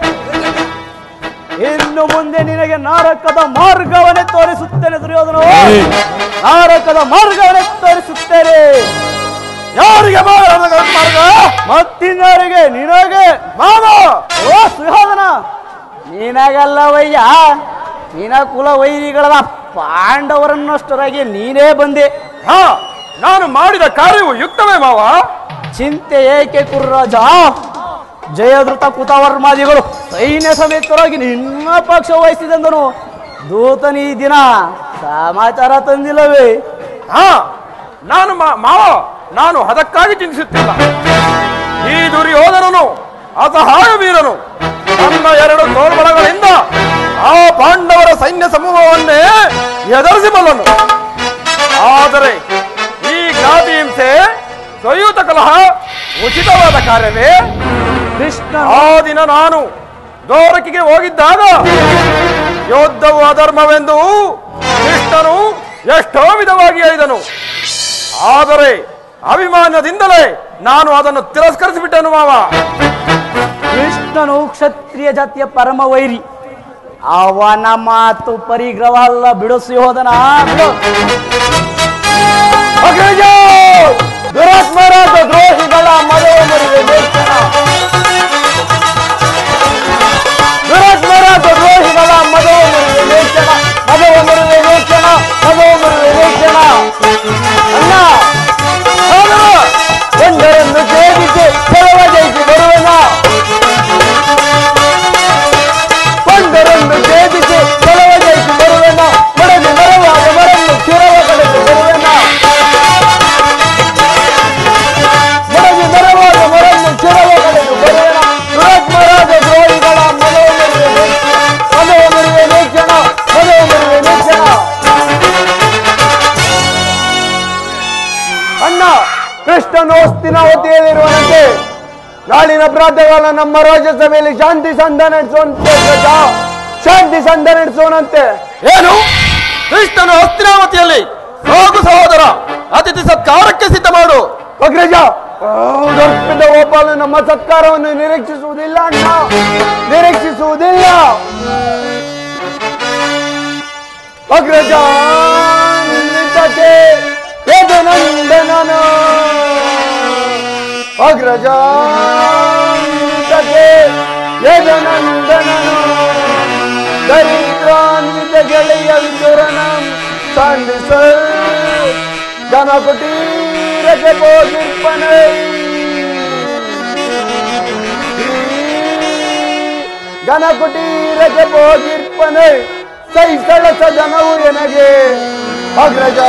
ಇನ್ನು ಮುಂದೆ ನಿನಗೆ ನಾರಕದ ಮಾರ್ಗವನ್ನೇ ತೋರಿಸುತ್ತೇನೆ ದುರ್ಯೋಧನ ನಾರಕದ ಮಾರ್ಗವನ್ನೇ ತೋರಿಸುತ್ತೇನೆ ಯಾರಿಗೆ ಮಾರ್ಗ ಮತ್ತಿನ್ನವರಿಗೆ ನಿನಗೆ ಮಾಮ ಓ ಸುಯೋಧನ ನಿನಗಲ್ಲವಯ್ಯ ನಿನ ಕುಲ ವೈರಿಗಳದ ಪಾಂಡವರನ್ನಷ್ಟರಾಗಿ ನೀನೇ ಬಂದೆ ಹಾ ನಾನು ಮಾಡಿದ ಕಾರ್ಯವು ಯುಕ್ತವೇ ಮಾವ ಚಿಂತೆ ಏಕೆ ಕುರ್ರಾಜ ಜಯದೃತ ಕುತವರ್ಮಾದಿಗಳು ಸೈನ್ಯ ಸಮೇತರಾಗಿ ನಿನ್ನ ಪಕ್ಷ ವಹಿಸಿದೆಂದನು ದೂತನ ಈ ದಿನ ಸಮಾಚಾರ ತಂದಿಲ್ಲವೇ ಹಾ ನಾನು ಮಾ- ಮಾವ ನಾನು ಅದಕ್ಕಾಗಿ ಚಿಂತಿಸುತ್ತಿಲ್ಲ ಈ ದುರ್ಯೋಧನನು ಅಸಹಾಯ ವೀರನು ನನ್ನ ಎರಡು ತೋರ್ಬಳಗಳಿಂದ ಆ ಪಾಂಡವರ ಸೈನ್ಯ ಸಮೂಹವನ್ನೇ ಎದುರಿಸಬಲ್ಲನು ಆದರೆ ಈ ಜ್ಞಾತಿ ಹಿಂಸೆ ಸ್ವಯೂತ ಕಲಹ ಉಚಿತವಾದ ಕಾರ್ಯವೇ ಕೃಷ್ಣ ಆ ದಿನ ನಾನು ದ್ವಾರಕಿಗೆ ಹೋಗಿದ್ದಾಗ ಯೋಧವು ಅಧರ್ಮವೆಂದು ಕೃಷ್ಣನು ಎಷ್ಟೋ ವಿಧವಾಗಿ ಹೇಳಿದನು ಆದರೆ ಅಭಿಮಾನದಿಂದಲೇ ನಾನು ಅದನ್ನು ತಿರಸ್ಕರಿಸಿಬಿಟ್ಟನು ಮಾವ ಕೃಷ್ಣನು ಕ್ಷತ್ರಿಯ ಜಾತಿಯ ಪರಮ ವೈರಿ ಅವನ ಮಾತು ಪರಿಗ್ರಹ ಅಲ್ಲ ಬಿಡು ಸುಯೋಧನ ಬಿಡು ಅಗ್ರಜ! ದುರಾತ್ಮರಾದ ದ್ರೋಹಿಗಳ ಮದುವೆ ಮದುವೆ ಲೇಖನ ದುರಾತ್ಮರಾದ ದ್ರೋಹಿಗಳ ಮದುವೆ ಮದುವೆ ಲೇಖನ ಮದುವೆ ಮದುವೆ ಲೇಖನ ಮದುವೆ ಮದುವೆ ಲೇಖನ ಅಣ್ಣ ಸೋದರ, ಒಂದರನ್ನು ಛೇದಿಸಿ ಕೆಲವ ಜಯಿಸಿ ಬರುವೆನ ಒಂದರನ್ನು ಛೇದಿಸಿ ಕೆಲವ ಜಯಿಸಿ ಬರುವೆನ ಮಡದಿ ಮರವಾದ ಮರನ್ನು ಚಿರವ ಕಡೆದು ಬರುವೆನ ಮಡದಿ ಮರವಾದ ಮರನ್ನು ಚಿರವ ಕಡೆದು ಬರುವೆನ ದುರಾತ್ಮರಾದ ದ್ರೋಹಿಗಳ ಮನವ ಮರುವೆ ಮನವ ಮರುವೆ ಲೇಖನ ಮನವ ಮರುವೆ ಲೇಖನ ಅಣ್ಣ ಕೃಷ್ಣನು ಹಸ್ತಿನಾವತಿಯಲ್ಲಿರುವಂತೆ ನಾಳಿನ ಪ್ರಾತಃಕಾಲ ನಮ್ಮ ರಾಜ್ಯಸಭೆಯಲ್ಲಿ ಶಾಂತಿ ಸಂಧ ನಡೆಸುವಂತೆ ಪ್ರಜ ಶಾಂತಿ ಸಂಧ ನಡೆಸೋಣಂತೆ ಏನು ಕೃಷ್ಣನು ಹಸ್ತಿನಾವತಿಯಲ್ಲಿ ಹೋಗು ಸಹೋದರ ಅತಿಥಿ ಸತ್ಕಾರಕ್ಕೆ ಸಿದ್ಧ ಮಾಡು ಅಗ್ರಜ ದೊಡ್ಡ ಗೋಪಾಲ ನಮ್ಮ ಸತ್ಕಾರವನ್ನು ನಿರೀಕ್ಷಿಸುವುದಿಲ್ಲ ಅಣ್ಣ ನಿರೀಕ್ಷಿಸುವುದಿಲ್ಲ ಅಗ್ರಜ ನಿಂದಿತತೆ ಯದುನಂದನನ ಅಗ್ರಜ ನಿಂದಿತತೆ ಯದುನಂದನನ ದರಿದ್ರಾನ್ವಿತ ಗೆಳೆಯ ವಿದುರನಂ ಸಂದಿಸ ಜನ ಕುಟೀರಕ್ಕೆ ಹೋಗಿರ್ಪನೆ ಗನ ಕುಟೀರಕ್ಕೆ ಹೋಗಿರ್ಪನೆ ಸೈಸಳಸ ಜನವು ಎನಗೆ ಅಗ್ರಜ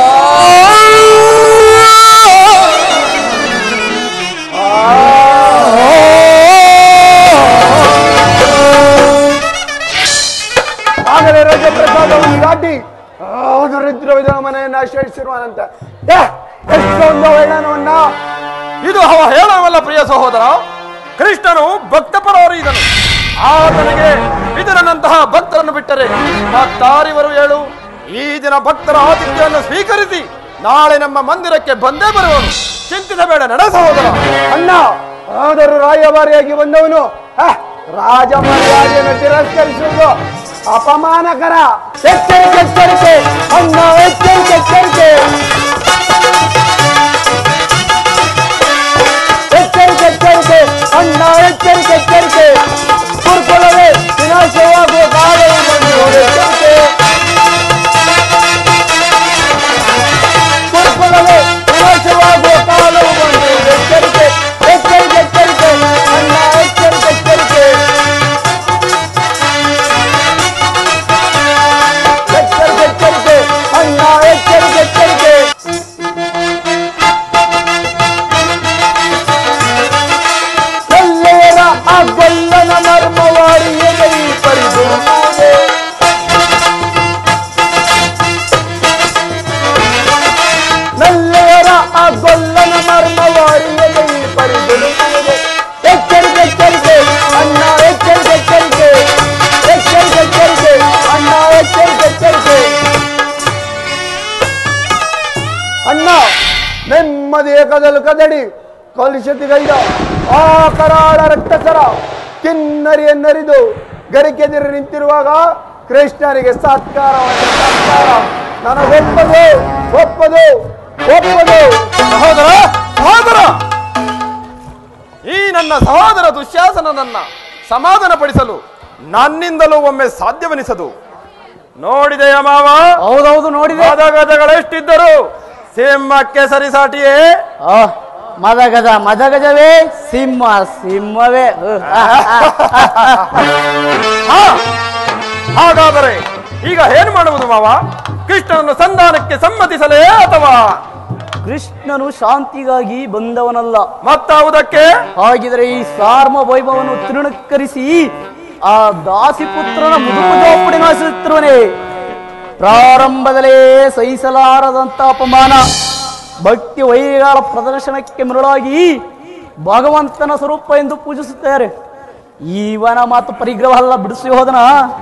ಆಗಲೇ ರಜಪ್ರಸಾದವನ್ನು ದಾಟಿ ದರಿದ್ರ ವಿಧವ ಮನೆಯನ್ನು ಆಶ್ರಯಿಸಿರುವನಂತ ಏ, ಎಷ್ಟೊಂದು ಹೇಳನವನ್ನ ಇದು ಅವ ಹೇಳವಲ್ಲ ಪ್ರಿಯ ಸಹೋದರ ಕೃಷ್ಣನು ಭಕ್ತ ಪರವರಿದನು ಆತನಿಗೆ ಇದರನಂತಹ ಭಕ್ತರನ್ನು ಬಿಟ್ಟರೆ ಮತ್ತಾರಿವರು ಹೇಳು ಈ ದಿನ ಭಕ್ತರ ಆತಿಥ್ಯವನ್ನು ಸ್ವೀಕರಿಸಿ ನಾಳೆ ನಮ್ಮ ಮಂದಿರಕ್ಕೆ ಬಂದೇ ಬರುವನು ಚಿಂತಿಸಬೇಡ ನಡ ಸಹೋದರ ಅಣ್ಣ ಆದರೂ ರಾಯಭಾರಿಯಾಗಿ ಬಂದವನು ಹ, ರಾಜ ಮರ್ಯಾದೆಯನ್ನು ತಿರಸ್ಕರಿಸುವುದು ಅಪಮಾನಕರ ಎಚ್ಚರಿಕೆ ಎಚ್ಚರಿಕೆ ಅಣ್ಣ ಎಚ್ಚರಿಕೆ ಎಚ್ಚರಿಕೆ ಎಚ್ಚರಿಕೆ ಎಚ್ಚರಿಕೆ ಅಣ್ಣ ಎಚ್ಚರಿಕೆ ಎಚ್ಚರಿಕೆ ಕುರ್ಕುಲವೇ ವಿನಾಶವಾಗುವ ಕಾಲವು ಬಂದು ಎಚ್ಚರಿಕೆ ನೆಮ್ಮದಿ ಏಕದಲು ಕದಡಿ ಕಲುಷಿತಗೈದ ಆ ಕರಾಳ ರಕ್ತಸರ ಕಿನ್ನರಿಯನ್ನರಿದು ಗರಿಕೆದಿರಿ ನಿಂತಿರುವಾಗ ಕೃಷ್ಣನಿಗೆ ಸತ್ಕಾರವಾದ ಸತ್ಕಾರ ನನಗೊಪ್ಪದು ಒಪ್ಪದು ಒಪ್ಪದು ಸಹೋದರ ಸಹೋದರ ಈ ನನ್ನ ಸಹೋದರ ದುಶ್ಯಾಸನನನ್ನ ಸಮಾಧಾನ ಪಡಿಸಲು ನನ್ನಿಂದಲೂ ಒಮ್ಮೆ ಸಾಧ್ಯವೆನಿಸದು ನೋಡಿದೆಯ ಮಾವ ಹೌದೌದು ನೋಡಿದೆ ಗಜಗಳೆಷ್ಟಿದ್ದರು ಸಿಂಹಕ್ಕೆ ಸರಿಸಾಟಿಯೇ ಆ, ಮದಗಜ ಮದಗಜವೇ ಸಿಂಹ ಸಿಂಹವೇ ಉಹ್. ಹಾ ಹಾಗಾದರೆ ಈಗ ಏನು ಮಾಡುವುದು ಮಾವ ಕೃಷ್ಣನನ್ನು ಸಂಧಾನಕ್ಕೆ ಸಮ್ಮತಿಸಲೇ ಅಥವಾ ಕೃಷ್ಣನು ಶಾಂತಿಗಾಗಿ ಬಂದವನಲ್ಲ ಮತ್ತಾವುದಕ್ಕೆ ಹಾಗಿದ್ರೆ ಈ ಸಾರ್ಮ ವೈಭವವನ್ನು ತೃಣಕರಿಸಿ ಆ ದಾಸಿಪುತ್ರನ ಮುದುಕು ಜೋಪಡಿ ನಾಶಿಸುತ್ತಿರುವನೇ ಪ್ರಾರಂಭದಲ್ಲೇ ಸಹಿಸಲಾರದಂತ ಅಪಮಾನ ಭಕ್ತಿ ವೈರಿಗಳ ಪ್ರದರ್ಶನಕ್ಕೆ ಮರುಳಾಗಿ ಭಗವಂತನ ಸ್ವರೂಪ ಎಂದು ಪೂಜಿಸುತ್ತಾರೆ ಇವನ ಮಾತು ಪರಿಗ್ರಹ ಅಲ್ಲ ಬಿಡಿಸಿ ಹೋದನ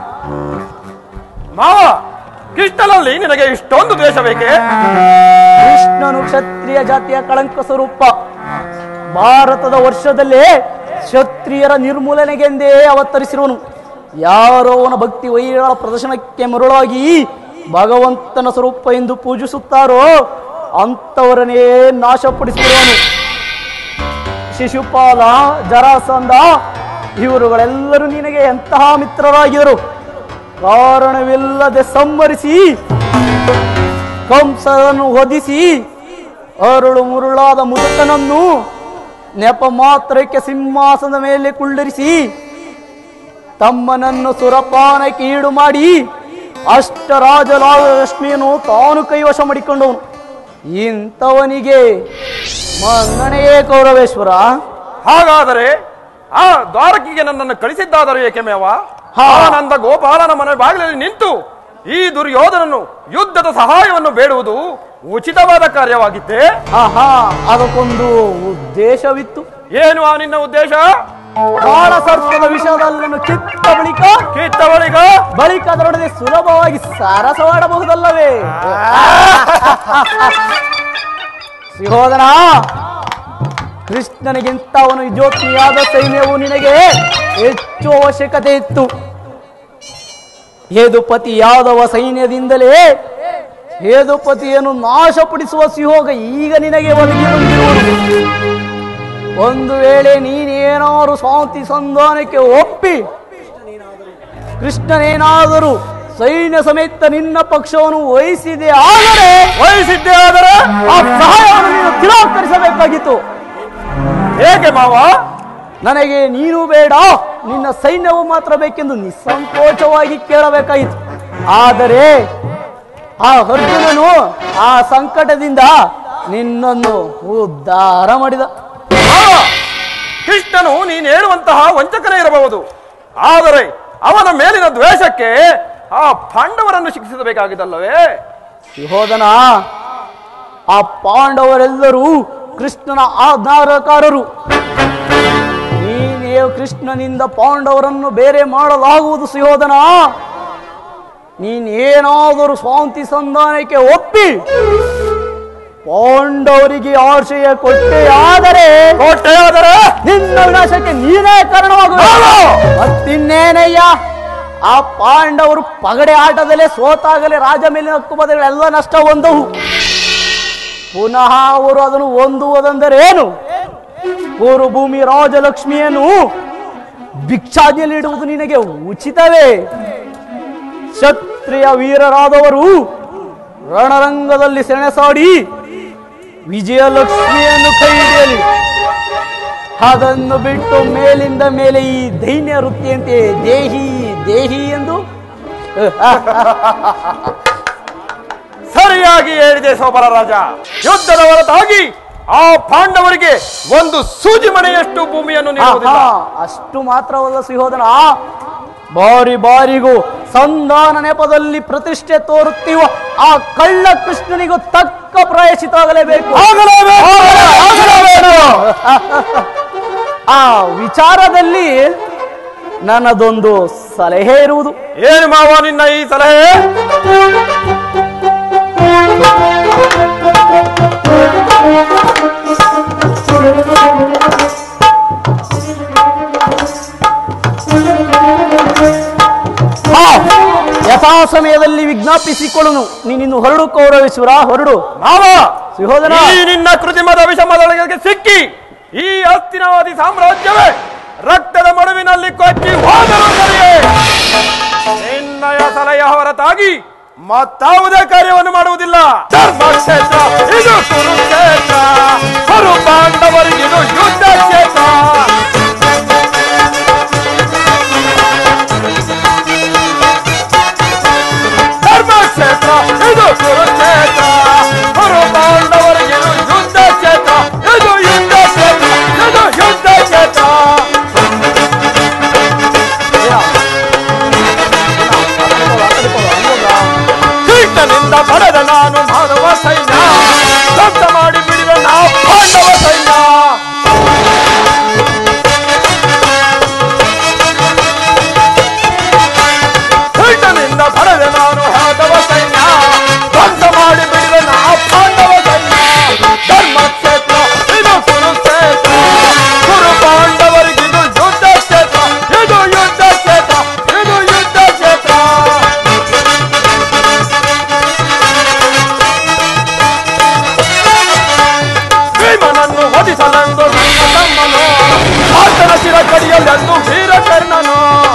ಮಾವ ಕೃಷ್ಣನಲ್ಲಿ ನಿನಗೆ ಇಷ್ಟೊಂದು ದ್ವೇಷ ಬೇಕೆ ಕೃಷ್ಣನು ಕ್ಷತ್ರಿಯ ಜಾತಿಯ ಕಳಂಕ ಸ್ವರೂಪ ಭಾರತದ ವರ್ಷದಲ್ಲೇ ಕ್ಷತ್ರಿಯರ ನಿರ್ಮೂಲನೆಗೆಂದೇ ಅವತರಿಸಿರುವನು ಯಾರೋ ಅವನ ಭಕ್ತಿ ವೈರಿಗಳ ಪ್ರದರ್ಶನಕ್ಕೆ ಮರುಳಾಗಿ ಭಗವಂತನ ಸ್ವರೂಪ ಎಂದು ಪೂಜಿಸುತ್ತಾರೋ ಅಂಥವರನ್ನೇ ನಾಶಪಡಿಸಿರುವನು ಶಿಶುಪಾಲ ಜರಾಸಂಧ ಇವರುಗಳೆಲ್ಲರೂ ನಿನಗೆ ಎಂತಹ ಮಿತ್ರರಾಗಿದರು ಕಾರಣವಿಲ್ಲದೆ ಸಂವರಿಸಿ ಕಂಸರನ್ನು ಹೊದಿಸಿ ಅರುಳು ಮುರುಳಾದ ಮುದುಕನನ್ನು ನೆಪ ಮಾತ್ರಕ್ಕೆ ಸಿಂಹಾಸನದ ಮೇಲೆ ಕುಳ್ಳರಿಸಿ ತಮ್ಮನನ್ನು ಸುರಪಾನಕ್ಕೆ ಈಡು ಮಾಡಿ ಅಷ್ಟರಾಜಲಕ್ಷ್ಮಿಯನ್ನು ತಾನು ಕೈವಶ ಮಾಡಿಕೊಂಡವನು ಇಂಥವನಿಗೆ ಮನ್ನಣೆಯೇ ಕೌರವೇಶ್ವರ ಹಾಗಾದರೆ ಆ ದ್ವಾರಕಿಗೆ ನನ್ನನ್ನು ಕಳಿಸಿದ್ದಾದರೂ ಏಕೆ ಮೇವ ಹಾ. ಆನಂದ ಗೋಪಾಲನ ಮನೆ ಬಾಗಿಲಲ್ಲಿ ನಿಂತು ಈ ದುರ್ಯೋಧನನು ಯುದ್ಧದ ಸಹಾಯವನ್ನು ಬೇಡುವುದು ಉಚಿತವಾದ ಕಾರ್ಯವಾಗಿತ್ತೆ ಆಹಾ ಅದಕ್ಕೊಂದು ಉದ್ದೇಶವಿತ್ತು ಏನು ಆ ನಿನ್ನ ಉದ್ದೇಶ ಕಾಳ ಸರ್ಪದ ವಿಷಯದಲ್ಲನ್ನು ಕಿತ್ತ ಬಳಿಕ ಕಿತ್ತ ಬಳಿಕ ಬಳಿಕ ಅದರೊಡನೆ ಸುಲಭವಾಗಿ ಸರಸವಾಡಬಹುದಲ್ಲವೇ ಸಿಹೋದನ ಕೃಷ್ಣನಿಗಿಂತ ಅವನು ಯುಜೋತ್ಮಿಯಾದ ಸೈನ್ಯವು ನಿನಗೆ ಹೆಚ್ಚು ಅವಶ್ಯಕತೆ ಇತ್ತು ಹೇದುಪತಿ ಯಾದವ ಸೈನ್ಯದಿಂದಲೇ ಹೇದುಪತಿಯನ್ನು ನಾಶಪಡಿಸುವ ಸಿಹೋಗ ಈಗ ನಿನಗೆ ಒದಗಿ ಬಂದಿರುವುದು ಒಂದು ವೇಳೆ ನೀನೇನಾದರೂ ಶಾಂತಿ ಸಂಧಾನಕ್ಕೆ ಒಪ್ಪಿ ಕೃಷ್ಣನೇನಾದರೂ ಸೈನ್ಯ ಸಮೇತ ನಿನ್ನ ಪಕ್ಷವನ್ನು ವಹಿಸಿದೆ ಆದರೆ ವಹಿಸಿದ್ದೆ ಆದರೆ ಆ ಸಹಾಯವನ್ನು ನೀನು ತಿರಸ್ಕರಿಸಬೇಕಾಗಿತ್ತು ಹೇಗೆ ಮಾವ ನನಗೆ ನೀನು ಬೇಡ ನಿನ್ನ ಸೈನ್ಯವು ಮಾತ್ರ ಬೇಕೆಂದು ನಿಸ್ಸಂಕೋಚವಾಗಿ ಕೇಳಬೇಕಾಯಿತು ಆದರೆ ಆ ಅರ್ಜುನನು ಆ ಸಂಕಟದಿಂದ ನಿನ್ನನ್ನು ಉದ್ಧಾರ ಮಾಡಿದ ಮಾವ, ಕೃಷ್ಣನು ನೀನು ಹೇಳುವಂತಹ ವಂಚಕನೇ ಇರಬಹುದು ಆದರೆ ಅವನ ಮೇಲಿನ ದ್ವೇಷಕ್ಕೆ ಆ ಪಾಂಡವರನ್ನು ಶಿಕ್ಷಿಸಬೇಕಾಗಿದ್ದಲ್ಲವೇ ಸಿಹೋದನ ಆ ಪಾಂಡವರೆಲ್ಲರೂ ಕೃಷ್ಣನ ಆಜ್ಞಾರಕಾರರು ನೀನೇ ಕೃಷ್ಣನಿಂದ ಪಾಂಡವರನ್ನು ಬೇರೆ ಮಾಡಲಾಗುವುದು ಸುಯೋಧನ ನೀನೇನಾದರೂ ಶಾಂತಿ ಸಂಧಾನಕ್ಕೆ ಒಪ್ಪಿ ಪಾಂಡವರಿಗೆ ಆಶಯ ಕೊಟ್ಟೆಯಾದರೆ ಕೋಟೆಯಾದರೆ ನಿನ್ನ ವಿನಾಶಕ್ಕೆ ನೀನೇ ಕಾರಣವಾಗುವುದು ಮತ್ತಿನ್ನೇನಯ್ಯ ಆ ಪಾಂಡವರು ಪಗಡೆ ಆಟದಲ್ಲೇ ಸೋತಾಗಲೇ ರಾಜ ಮೇಲಿನ ಹಕ್ಕುಪದಗಳೆಲ್ಲ ನಷ್ಟ ಹೊಂದವು ಪುನಃ ಅವರು ಅದನ್ನು ಹೊಂದುವುದೆಂದರೆ ಏನು ಊರು ಭೂಮಿ ರಾಜಲಕ್ಷ್ಮಿಯನ್ನು ಭಿಕ್ಷಾದಿಯಲ್ಲಿ ಇಡುವುದು ನಿನಗೆ ಉಚಿತವೇ ಕ್ಷತ್ರಿಯ ವೀರರಾದವರು ರಣರಂಗದಲ್ಲಿ ಸೆಣಸಾಡಿ ವಿಜಯಲಕ್ಷ್ಮಿಯನ್ನು ಕೈ ಹಿಡಿಯಲಿ ಅದನ್ನು ಬಿಟ್ಟು ಮೇಲಿಂದ ಮೇಲೆ ಈ ದೈನ್ಯ ವೃತ್ತಿಯಂತೆ ದೇಹಿ ದೇಹಿ ಎಂದು ಸರಿಯಾಗಿ ಹೇಳಿದೆ ಸೋಬರ ರಾಜ ಯುದ್ಧದ ಹೊರತಾಗಿ ಆ ಪಾಂಡವರಿಗೆ ಒಂದು ಸೂಜಿ ಮನೆಯಷ್ಟು ಭೂಮಿಯನ್ನು ನೀಡುವುದಿಲ್ಲ ಆಹಾ, ಅಷ್ಟು ಮಾತ್ರವಲ್ಲ ಸಿಹೋದನ ಬಾರಿ ಬಾರಿಗೂ ಸಂಧಾನ ನೆಪದಲ್ಲಿ ಪ್ರತಿಷ್ಠೆ ತೋರುತ್ತೀವ ಆ ಕಳ್ಳ ಕೃಷ್ಣನಿಗೂ ತಕ್ಕ ಪ್ರಾಯಶ್ಚಿತ ಆಗಲೇಬೇಕು ಆ ವಿಚಾರದಲ್ಲಿ ನನ್ನದೊಂದು ಸಲಹೆ ಇರುವುದು ಏನು ಮಾವ ನಿನ್ನ ಈ ಸಲಹೆ ಯಥಾ ಸಮಯದಲ್ಲಿ ವಿಜ್ಞಾಪಿಸಿಕೊಳ್ಳುನು ನೀನಿನ್ನು ಹೊರಡು ಕೌರವಿಸುರ ಹೊರಡು ಮಾವ ಸುಹೋದರ ಈ ನಿನ್ನ ಕೃತಿಮದ ವಿಷಮದೊಳಗೆ ಸಿಕ್ಕಿ ಈ ಹಸ್ತಿನಾವತಿ ಸಾಮ್ರಾಜ್ಯವೇ ರಕ್ತದ ಮಡುವಿನಲ್ಲಿ ಕೊಚ್ಚಿ ಹೋದರೂ ಸರಿಯೇ ನಿನ್ನಯ ಸಲಹೆಯ ಹೊರತಾಗಿ ಮತ್ತಾವುದೇ ಕಾರ್ಯವನ್ನು ಮಾಡುವುದಿಲ್ಲ ಧರ್ಮಕ್ಷೇತ್ರ ಇದು ಕುರುಕ್ಷೇತ್ರ ಕುರು ಪಾಂಡವರಿಗಿದು ಯುದ್ಧ ಕ್ಷೇತ್ರ ಧರ್ಮಕ್ಷೇತ್ರ ಇದು ಕುರುಕ್ಷೇತ್ರ ಕುರು ಪಾಂಡವರಿಗಿದು ಯುದ್ಧ ಕ್ಷೇತ್ರ ಇದು ಯುದ್ಧ ಕ್ಷೇತ್ರ ಇದು ಯುದ್ಧ ಕ್ಷೇತ್ರ ಕೀಟನಿಂದ ಪಡೆದ ನಾನು ಮಾನವ ಸೈನ್ಯ ಧ್ವಂಸ ಮಾಡಿ ಬಿಡಿದ ನಾ ಪಾಂಡವ ಸೈನ್ಯ ಕೀಟನಿಂದ ಪಡೆದ ನಾನು ಮಾಧವ ಸೈನ್ಯ ಧ್ವಂಸ ಮಾಡಿ ಬಿಡಿದ ನಾ ಪಾಂಡವ ಸೈನ್ಯ ಧರ್ಮಕ್ಷೇತ್ರ ಇದು ಕುರುಕ್ಷೇತ್ರ ಕುರು ಪಾಂಡವರಿಗಿದು ಯುದ್ಧ ಕ್ಷೇತ್ರ ಇದು ಯುದ್ಧ ಕ್ಷೇತ್ರ ಇದು ಯುದ್ಧ ಕ್ಷೇತ್ರ ಭೀಮನನ್ನು ವಧಿಸಲೆಂದು ನನ್ನ ತಮ್ಮನು ಆತನ ಶಿರ ಕಡಿಯಲೆಂದು ವೀರಕರ್ಣನು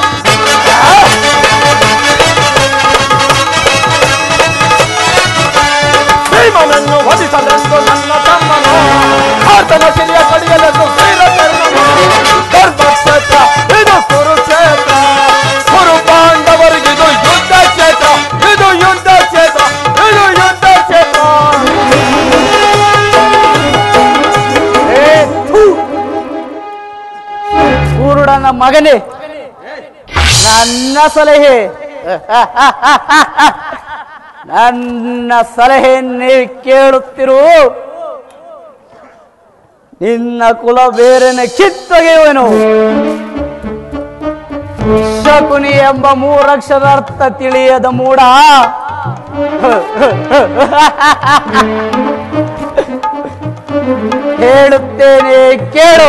ಭೀಮನನ್ನು ವಧಿಸಲೆಂದು ನನ್ನ ತಮ್ಮನು ಆತನ ಶಿರಿಯ ಕಡಿಯಲೆಂದು ವೀರಕರ್ಣನು ಧರ್ಮಕ್ಷೇತ್ರ ಇದು ಕುರುಕ್ಷೇತ್ರ ಕುರು ಪಾಂಡವರಿಗಿದು ಯುದ್ಧ ಕ್ಷೇತ್ರ ಇದು ಯುದ್ಧ ಕ್ಷೇತ್ರ ಇದು ಯುದ್ಧ ಕ್ಷೇತ್ರ ಕುರುಡನ ಮಗನೇ ನನ್ನ ಸಲಹೆ ನನ್ನ ಸಲಹೆ ನೀವು ಕೇಳುತ್ತಿರು ನಿನ್ನ ಕುಲ ಬೇರೆನೆ ಕಿತ್ತೊಗೆಯುವನು ಶಕುನಿ ಎಂಬ ಮೂರಕ್ಷರ ಅರ್ಥ ತಿಳಿಯದ ಮೂಡ ಹೇಳುತ್ತೇನೆ ಕೇಳು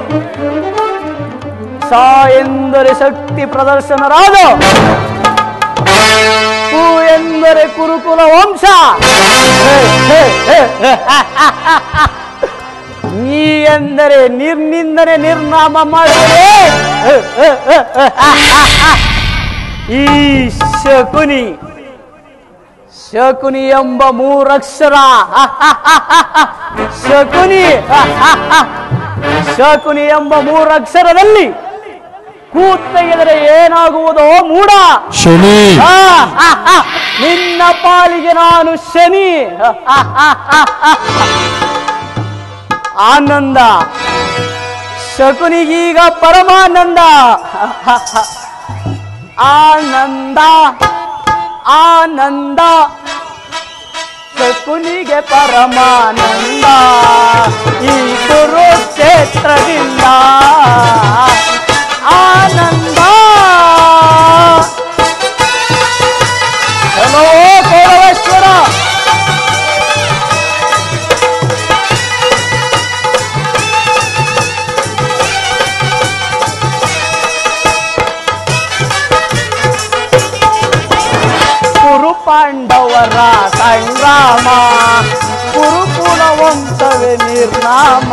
ಸ ಎಂದರೆ ಶಕ್ತಿ ಪ್ರದರ್ಶನರಾದ ಕು ಎಂದರೆ ಕುರುಕುಲ ವಂಶ ನೀ ಎಂದರೆ ನಿರ್ನಿಂದನೆ ನಿರ್ನಾಮ ಮಾಡುವುದೇ ಈ ಶಕುನಿ ಶಕುನಿ ಎಂಬ ಮೂರಕ್ಷರ ಶಕುನಿ ಶಕುನಿ ಎಂಬ ಮೂರಕ್ಷರದಲ್ಲಿ ಕೂತೆಗೆದರೆ ಏನಾಗುವುದೋ ಮೂಡ ಶನಿ ಆ, ಆ, ಆ, ನಿನ್ನ ಪಾಲಿಗೆ ನಾನು ಶನಿ ಆನಂದ ಶಕುನಿಗೀಗ ಪರಮಾನಂದ ಆನಂದ ಆನಂದ ಶಕುನಿಗೆ ಪರಮಾನಂದ ಈ ಕುರುಕ್ಷೇತ್ರದಿಂದ ಆನಂದ ಹಲೋ ಕೌರವೇಶ್ವರ ಕುರು ಪಾಂಡವರ ಸಂಗ್ರಾಮ ಕುರುಕುಲ ವಂಶವೇ ನಿರ್ನಾಮ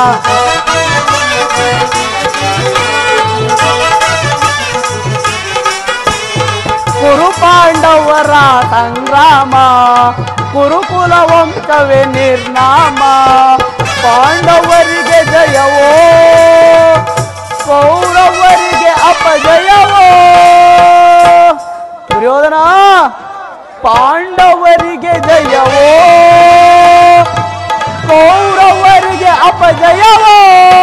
ಕುರು ಪಾಂಡವರ ಸಂಗ್ರಾಮ ಕುರುಕುಲ ವಂಶವೇ ನಿರ್ನಾಮ ಪಾಂಡವರಿಗೆ ಜಯವೋ ಕೌರವರಿಗೆ ಅಪಜಯವೋ ದುರ್ಯೋಧನ ಪಾಂಡವರಿಗೆ ಜಯವೋ ಕೌರವರಿಗೆ ಅಪಜಯವೋ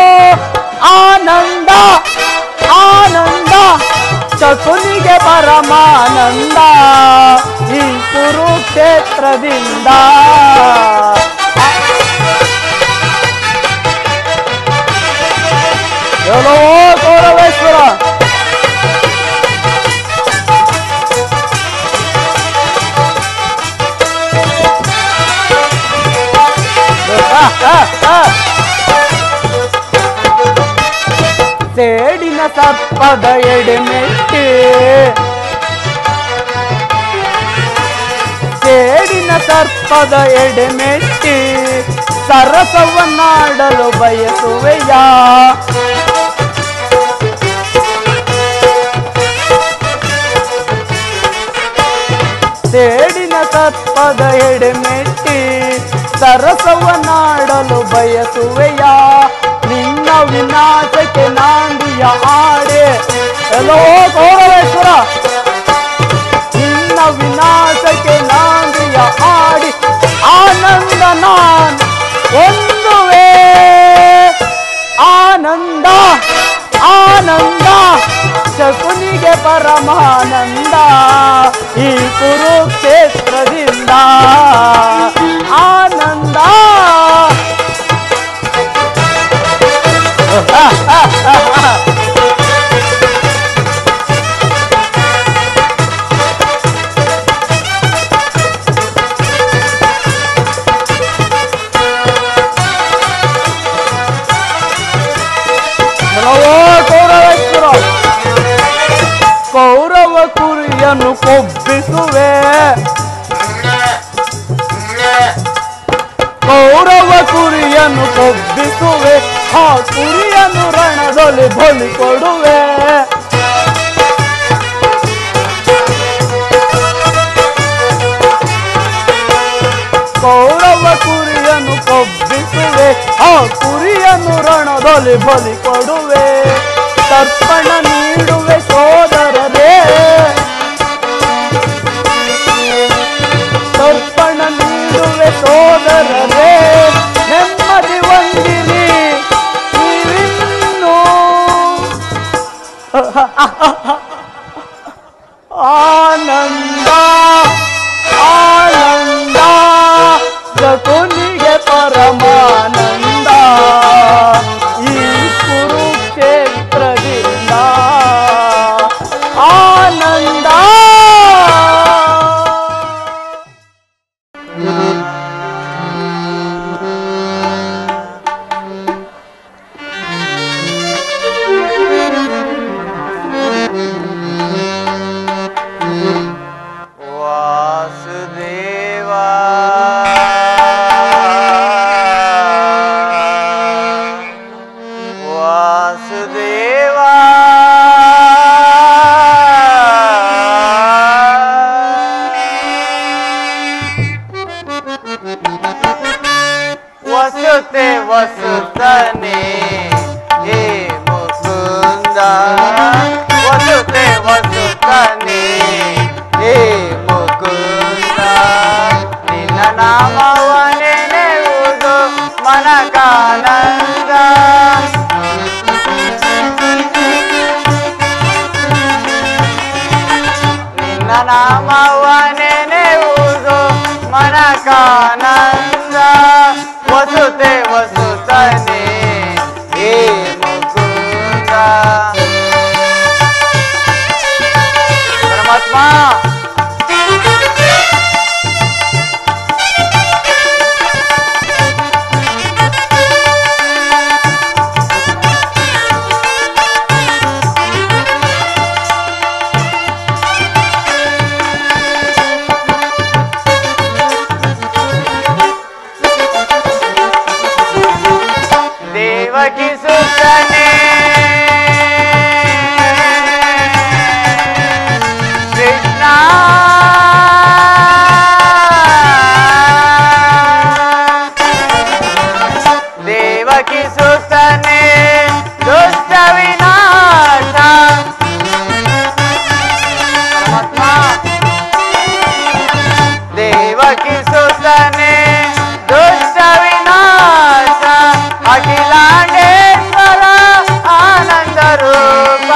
ಆನಂದ ಆನಂದ ಶಕುನಿಗೆ ಪರಮಾನಂದ ಈ ಕುರುಕ್ಷೇತ್ರದಿಂದ ಎಲ್ಲೋ ಕೌರವೇಶ್ವರ ಸೇಡಿನ ಸರ್ಪದ ಎಡೆಮೆಟ್ಟಿ ಸೇಡಿನ ಸರ್ಪದ ಎಡೆಮೆಟ್ಟಿ ಸರಸವನ್ನಾಡಲು ಬಯಸುವೆಯ ಸೇಡಿನ ಸರ್ಪದ ಎಡೆಮೆಟ್ಟಿ ಸರಸವನ್ನಾಡಲು ಬಯಸುವೆಯ ನಿನ್ನ ವಿನಾಶಕ್ಕೆ ನಾಂದಿಯ ಆಡೆ ಎಲ್ಲೋ ಗೌರವೇಶ್ವರ ನಿನ್ನ ವಿನಾಶಕ್ಕೆ ನಾಂದಿಯ ಆಡಿ ಆನಂದ ನಾನ್ ಒಂದುವೇ ಆನಂದ ಆನಂದ ಶಕುನಿಗೆ ಪರಮಾನಂದ ಈ ಕುರುಕ್ಷೇತ್ರದಿಂದ ಆನಂದ ನಮೋ ಕೌರವೇಶ್ವರ ಕೌರವ ಕುರಿಯನ್ನು ಕೊಬ್ಬಿಸುವೆ ಕೌರವ ಕುರಿಯನ್ನು ಕೊಬ್ಬಿಸುವೆ ಆ ಕುರಿಯನ್ನು ರಣದಲ್ಲಿ ಬಲಿ ಕೊಡುವೆ ಕೌರವ ಕುರಿಯನ್ನು ಕೊಬ್ಬಿಸುವೆ ಆ ಕುರಿಯನ್ನು ರಣದಲ್ಲಿ ಬಲಿ ಕೊಡುವೆ ತರ್ಪಣ ನೀಡುವೆ ಸೋದರರೇ ತರ್ಪಣ ನೀಡುವೆ ಸೋದರರೇ ನೆಮ್ಮದಿ ಹೊಂದಿರಿ ನೀವಿನ್ನೂ ಆನಂದ ಆನಂದ ಶಕುನಿಗೆ ಪರಮಾನಂದ ಈ ಕುರುಕ್ಷೇತ್ರದಿಂದ ಆನಂದ ವಾಸುದೇವ ವಾಸುದೇವ ವಸುತೆ ವಸುತನೆ ಹೇ ಮುಕುಂದ ವಸುತೆ ವಸುತನೆ ಹೇ ಮುಕುಂದ ನಿನ್ನ ನಾಮವ ನೆನೆಯುವುದು ಮನಕಾನಂದ ನಿನ್ನ ನಾಮವ ನೆನೆಯುವುದು ಮನಕಾನಂದ ವಸುತೆ ವಸುತನೆ ಹೇ ಮುಕುಂದ ಪರಮಾತ್ಮ ದೇವಕಿ ಸುತನೆ ಕೃಷ್ಣ ದೇವಕಿ ಸುತನೆ ದುಷ್ಟ ವಿನಾಶ ಪರಮಾತ್ಮ ದೇವಕಿ ಸುತನೆ ದುಷ್ಟ ವಿನಾಶ ಅಖಿಲಾಂಡೇಶ್ವರ ಆನಂದ ರೂಪ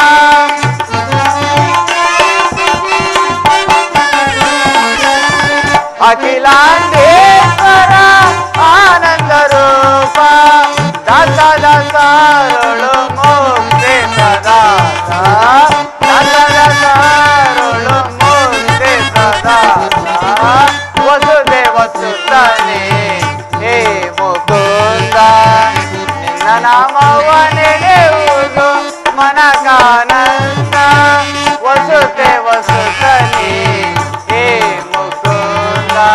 ಅಖಿಲಾಂಡೇಶ್ವರ ಆನಂದ ರೂಪ ದಾಸ ದಾಸರುಳು ಮುಕ್ತಿ ಪ್ರದಾತ ದಾಸ ದಾಸರುಳು ಮುಕ್ತಿ ಪ್ರದಾತ ವಸುದೆ ವಸುತನೆ ಹೇ ಮುಕುಂದ ನಿನ್ನ ನಾಮವ ನೆನೆಯುವುದು ಮನಕಾನಂದ ವಸುತೆ ವಸುತನೆ ಹೇ ಮುಕುಂದ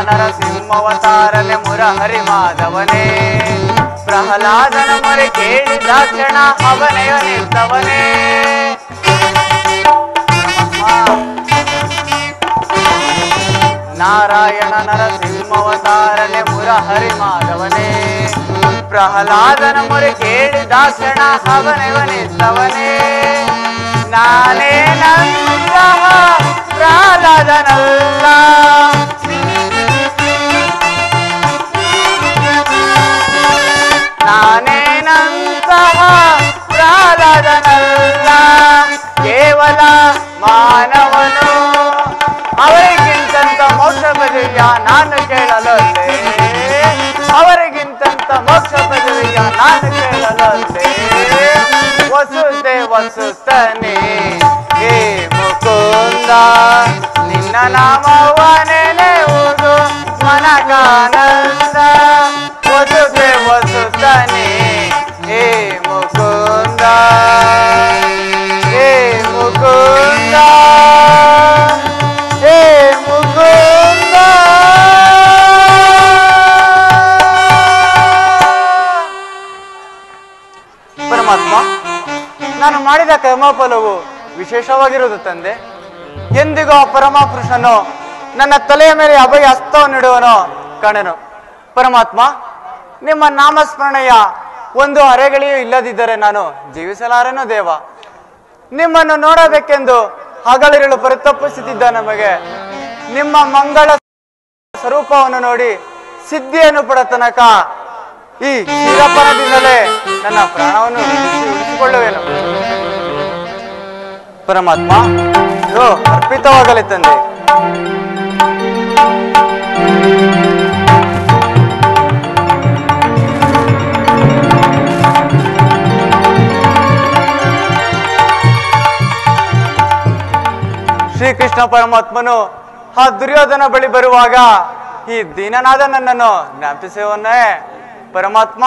ನರಸಿಂಹವತಾರನೆ ಮುರಹರಿ ಮಾಧವನೇ ಪ್ರಹ್ಲಾದನ ಮೊರೆ ಕೇಳಿದ ಕ್ಷಣ ಅವನೆಯ ನಿಂತವನೇ ನಾರಾಯಣ ನರಸಿಂಹವತಾರನೆ ಮುರಹರಿ ಮಾಧವನೇ ಪ್ರಹ್ಲಾದನ ಮೊರೆ ಕೇಳಿದ ಕ್ಷಣ ಅವನೆವನಿದ್ದವನೇ ನಾನೇ ನಂತಹ ಪ್ರಹ್ಲಾದನಲ್ಲ ನಾನೇನಂತಹ ಪ್ರಹ್ಲಾದನಲ್ಲ ಕೇವಲ ಮಾನವನು ಅವರಿಗಿಂತಂತ ಮೋಕ್ಷ ಪದವಿಯ ನಾನು ಕೇಳಲೊಲ್ಲೆ ಅವರಿಗಿಂತಂತ ಮೋಕ್ಷ ಪದವಿಯ ನಾನು ಕೇಳಲೊಲ್ಲೆ ವಸುತೆ ವಸುತ್ತನೆ ಹೇ ಮುಕುಂದ ನಿನ್ನ ನಾಮವ ನೆನೆಯುವುದು ಮನಕಾನಂದ ವಸುತೆ ವಸುತ್ತನೆ ಹೇ ಮುಕುಂದ ಹೇ ಮುಕುಂದ ಹೇ ಮುಕುಂದ ಪರಮಾತ್ಮ ನಾನು ಮಾಡಿದ ಕರ್ಮಫಲವು ವಿಶೇಷವಾಗಿರುವುದು ತಂದೆ ಎಂದಿಗೂ ಆ ಪರಮಪುರುಷನು ನನ್ನ ತಲೆಯ ಮೇಲೆ ಅಭಯ ಹಸ್ತವನ್ನು ಇಡುವನೋ ಕಾಣೆನು ಪರಮಾತ್ಮ ನಿಮ್ಮ ನಾಮಸ್ಮರಣೆಯ ಒಂದು ಅರೆಗಳಿಯೂ ಇಲ್ಲದಿದ್ದರೆ ನಾನು ಜೀವಿಸಲಾರೆನೋ ದೇವ ನಿಮ್ಮನ್ನು ನೋಡಬೇಕೆಂದು ಹಗಲಿರಲು ಪರಿತಪ್ಪಿಸುತ್ತಿದ್ದ ನಮಗೆ ನಿಮ್ಮ ಮಂಗಳ ಸ್ವರೂಪವನ್ನು ನೋಡಿ ಸಿದ್ಧಿಯನ್ನು ಪಡ ತನಕ ಈ ಕ್ಷೀರಪನದಿಂದಲೇ ನನ್ನ ಪ್ರಾಣವನ್ನು ಉಳಿಸಿ- ಉಳಿಸಿಕೊಳ್ಳುವೆನು ಪರಮಾತ್ಮ ಇದು ಅರ್ಪಿತವಾಗಲಿ ತಂದೆ ಶ್ರೀಕೃಷ್ಣ ಪರಮಾತ್ಮನು ಆ ದುರ್ಯೋಧನ ಬಳಿ ಬರುವಾಗ ಈ ದೀನನಾದ ನನ್ನನ್ನು ಜ್ಞಾಪಿಸುವನ್ನೇ ಪರಮಾತ್ಮ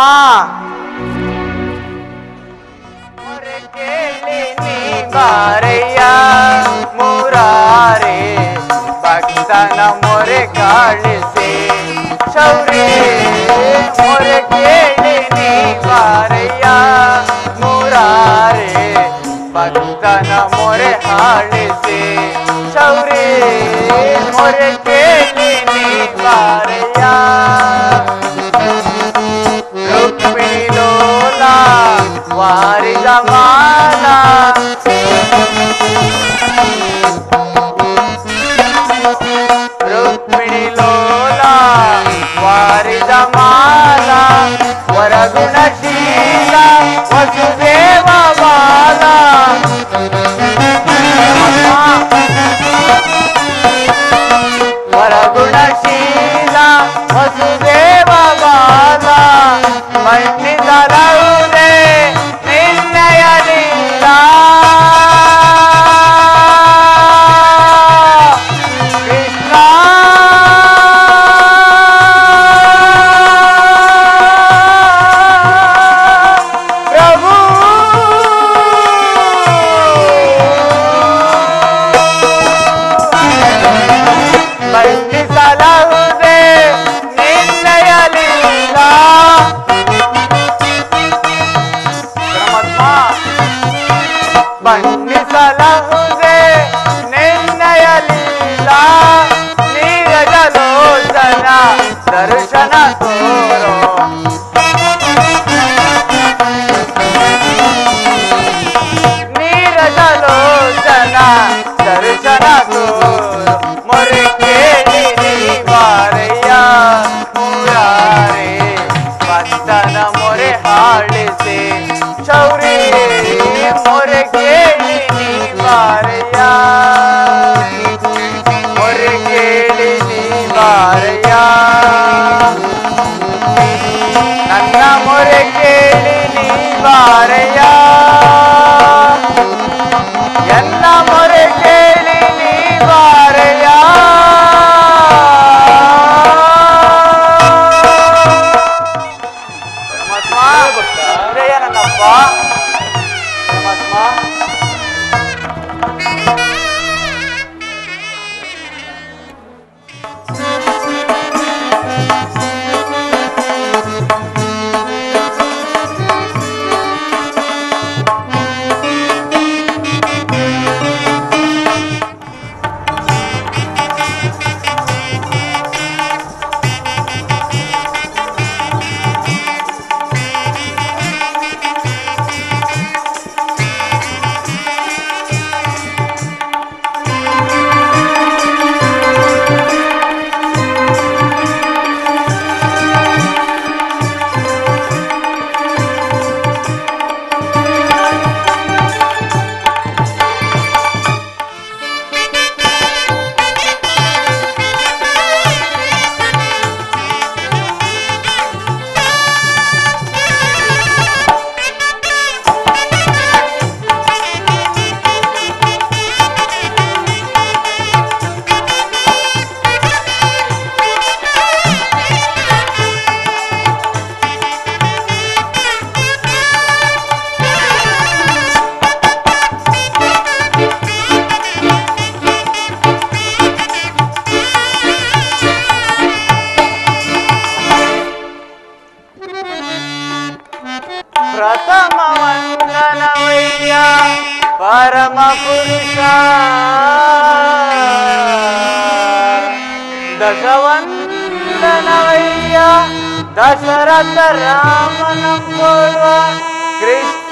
ಬಾರಯ್ಯ ಮುರಾರೆ ಭಕ್ತನ ಮೊರೆ ಕಾಳಿಸಿ ಶೌರ್ಯ ಮೊರೆ ಕೇಳಿ ನೀ ಬಾರಯ್ಯ ಮುರಾರೆ ಭಕ್ತನ ಮೊರೆ ಹಾಳಿಸಿ ಶೌರ್ಯ ಮೊರೆ ಕೇಳಿ ನೀ ಬಾರಯ್ಯ ರುಕ್ಮಿಣಿ ಲೋಲ ವಾರಿದ ಮಾಲ ರುಕ್ಮಿಣಿ ಲೋಲ ವಾರಿದ ಮಾಲ ವರಗುಣಶೀಲ ವಸುದೇವ ಬಾಲ ವರಗುಣಶೀಲ ವಸುದೇವ ಬಾಲ ಮಣ್ಣಿದರವುದೇ ನಿನ್ನಯದಿಂದ ಕೃಷ್ಣ ಪ್ರಭು ಬಣ್ಣಿಸಲಹುದೇ ನಿನ್ನಯಲಿಲ್ಲ ಪರಮಾತ್ಮ ಬಣ್ಣಿಸಲಹುದೇ ನಿನ್ನಯಲಿಲ್ಲ ನೀರಜಲೋಚನ ದರ್ಶನ ತೋರೋ ನೀರಜಲೋಚನ ದರ್ಶನ ತೋರೋ ಮೊರೆ ಕೇಳಿ ನೀ ಬಾರಯ್ಯ ಮುರಾರೆ ಭಕ್ತನ ಮೊರೆ ಹಾಳಿಸಿ ಚೌರಿ ಮೊರೆ ಕೇಳಿ ನೀ ಬಾರಯ್ಯ ಮೊರೆ ಕೇಳಿ ನೀ ಬಾರಯ್ಯ ನನ್ನ ಮೊರೆ ಕೇಳಿ ನೀ ಬಾರಯ್ಯ ಎನ್ನ ಮೊರೆ ಕೇಳಿ ನೀ ಬಾರಯ್ಯ ಪರಮಾತ್ಮ ಜಯ ನನ್ನಪ್ಪ ಪರಮಾತ್ಮ ದಶರಥ ರಾಮನಂಬುವ ಕೃಷ್ಣ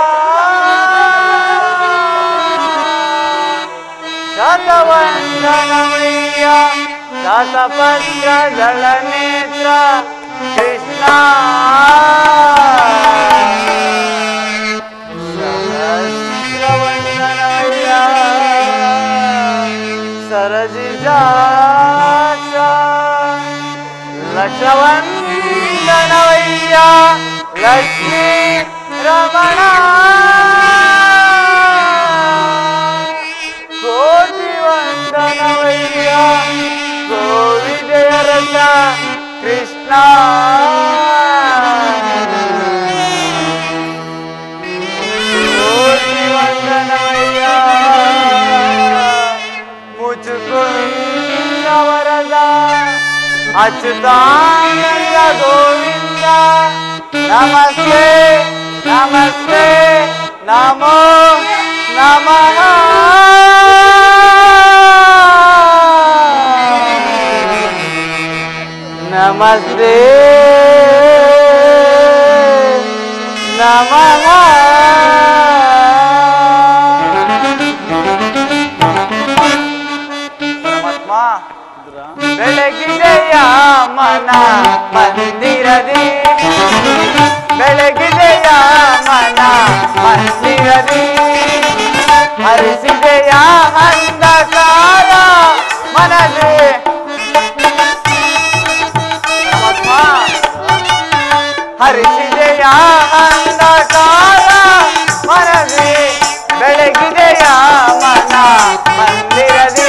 ಶತವಂದನಮಯ್ಯ ಶತಪತ್ರ ಜಳನೇತ್ರ ಕೃಷ್ಣ ಸಹಸ್ರವಂದನಮಯ್ಯ ಸರಜಿಜಾಕ್ಷ ಲಕ್ಷವಂದನವಯ್ಯ ಲಕ್ಷ್ಮೀ ರಮಣ ಕೋಟಿ ವಂದನವಯ್ಯ ಗೋವಿದಯ ರಸ ಕೃಷ್ಣ ಕೋಟಿ ವಂದನವಯ್ಯ ಮುಚುಕುಂದ ವರದ ಅಚ್ಯುತಾನಂದ ಗೋವಿಂದ ನಮಸ್ತೆ ನಮಸ್ತೆ ನಮೋ ನಮಃ ನಮಸ್ತೆ ನಮಃ ಪರಮಾತ್ಮ ಬೆಳಗಿದೆಯ ಮನ ಮಂದಿರದಿ ಬೆಳಗಿದೆಯ ಮನ ಮಂದಿರದಿ ಹರಿಸಿದೆಯ ಅಂಧಕಾರ ಮನದಿ ಪರಮಾತ್ಮ ಹರಿಸಿದೆಯ ಅಂಧಕಾರ ಮನದಿ ಬೆಳಗಿದೆಯ ಮನ ಮಂದಿರದಿ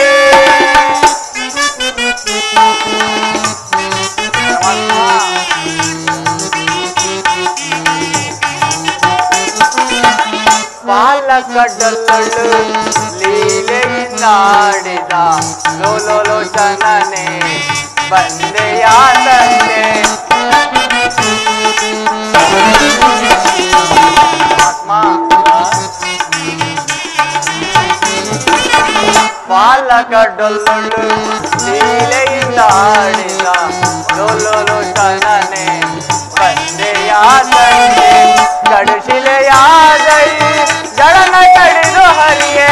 ಪಾಲಕಡಲ್ಲೊಳ್ಳು ಲೀಲೆಯಿಂದಾಡಿದ ಲೋಲೋಲೋಚನನೆ ಬಂದೆಯಾದಂತೆ ಆತ್ಮ ಪಾಲಕಡಲ್ಲೊಳ್ಳು ಲೀಲೆಯಿಂದಾಡಿದ ಲೋಲೋಲೋಚನನೆ ಬಂದೆಯಾದಂತೆ ಕಡುಶಿಲೆಯಾದೈ ಜಳನ ಕಡಿದು ಹರಿಯೇ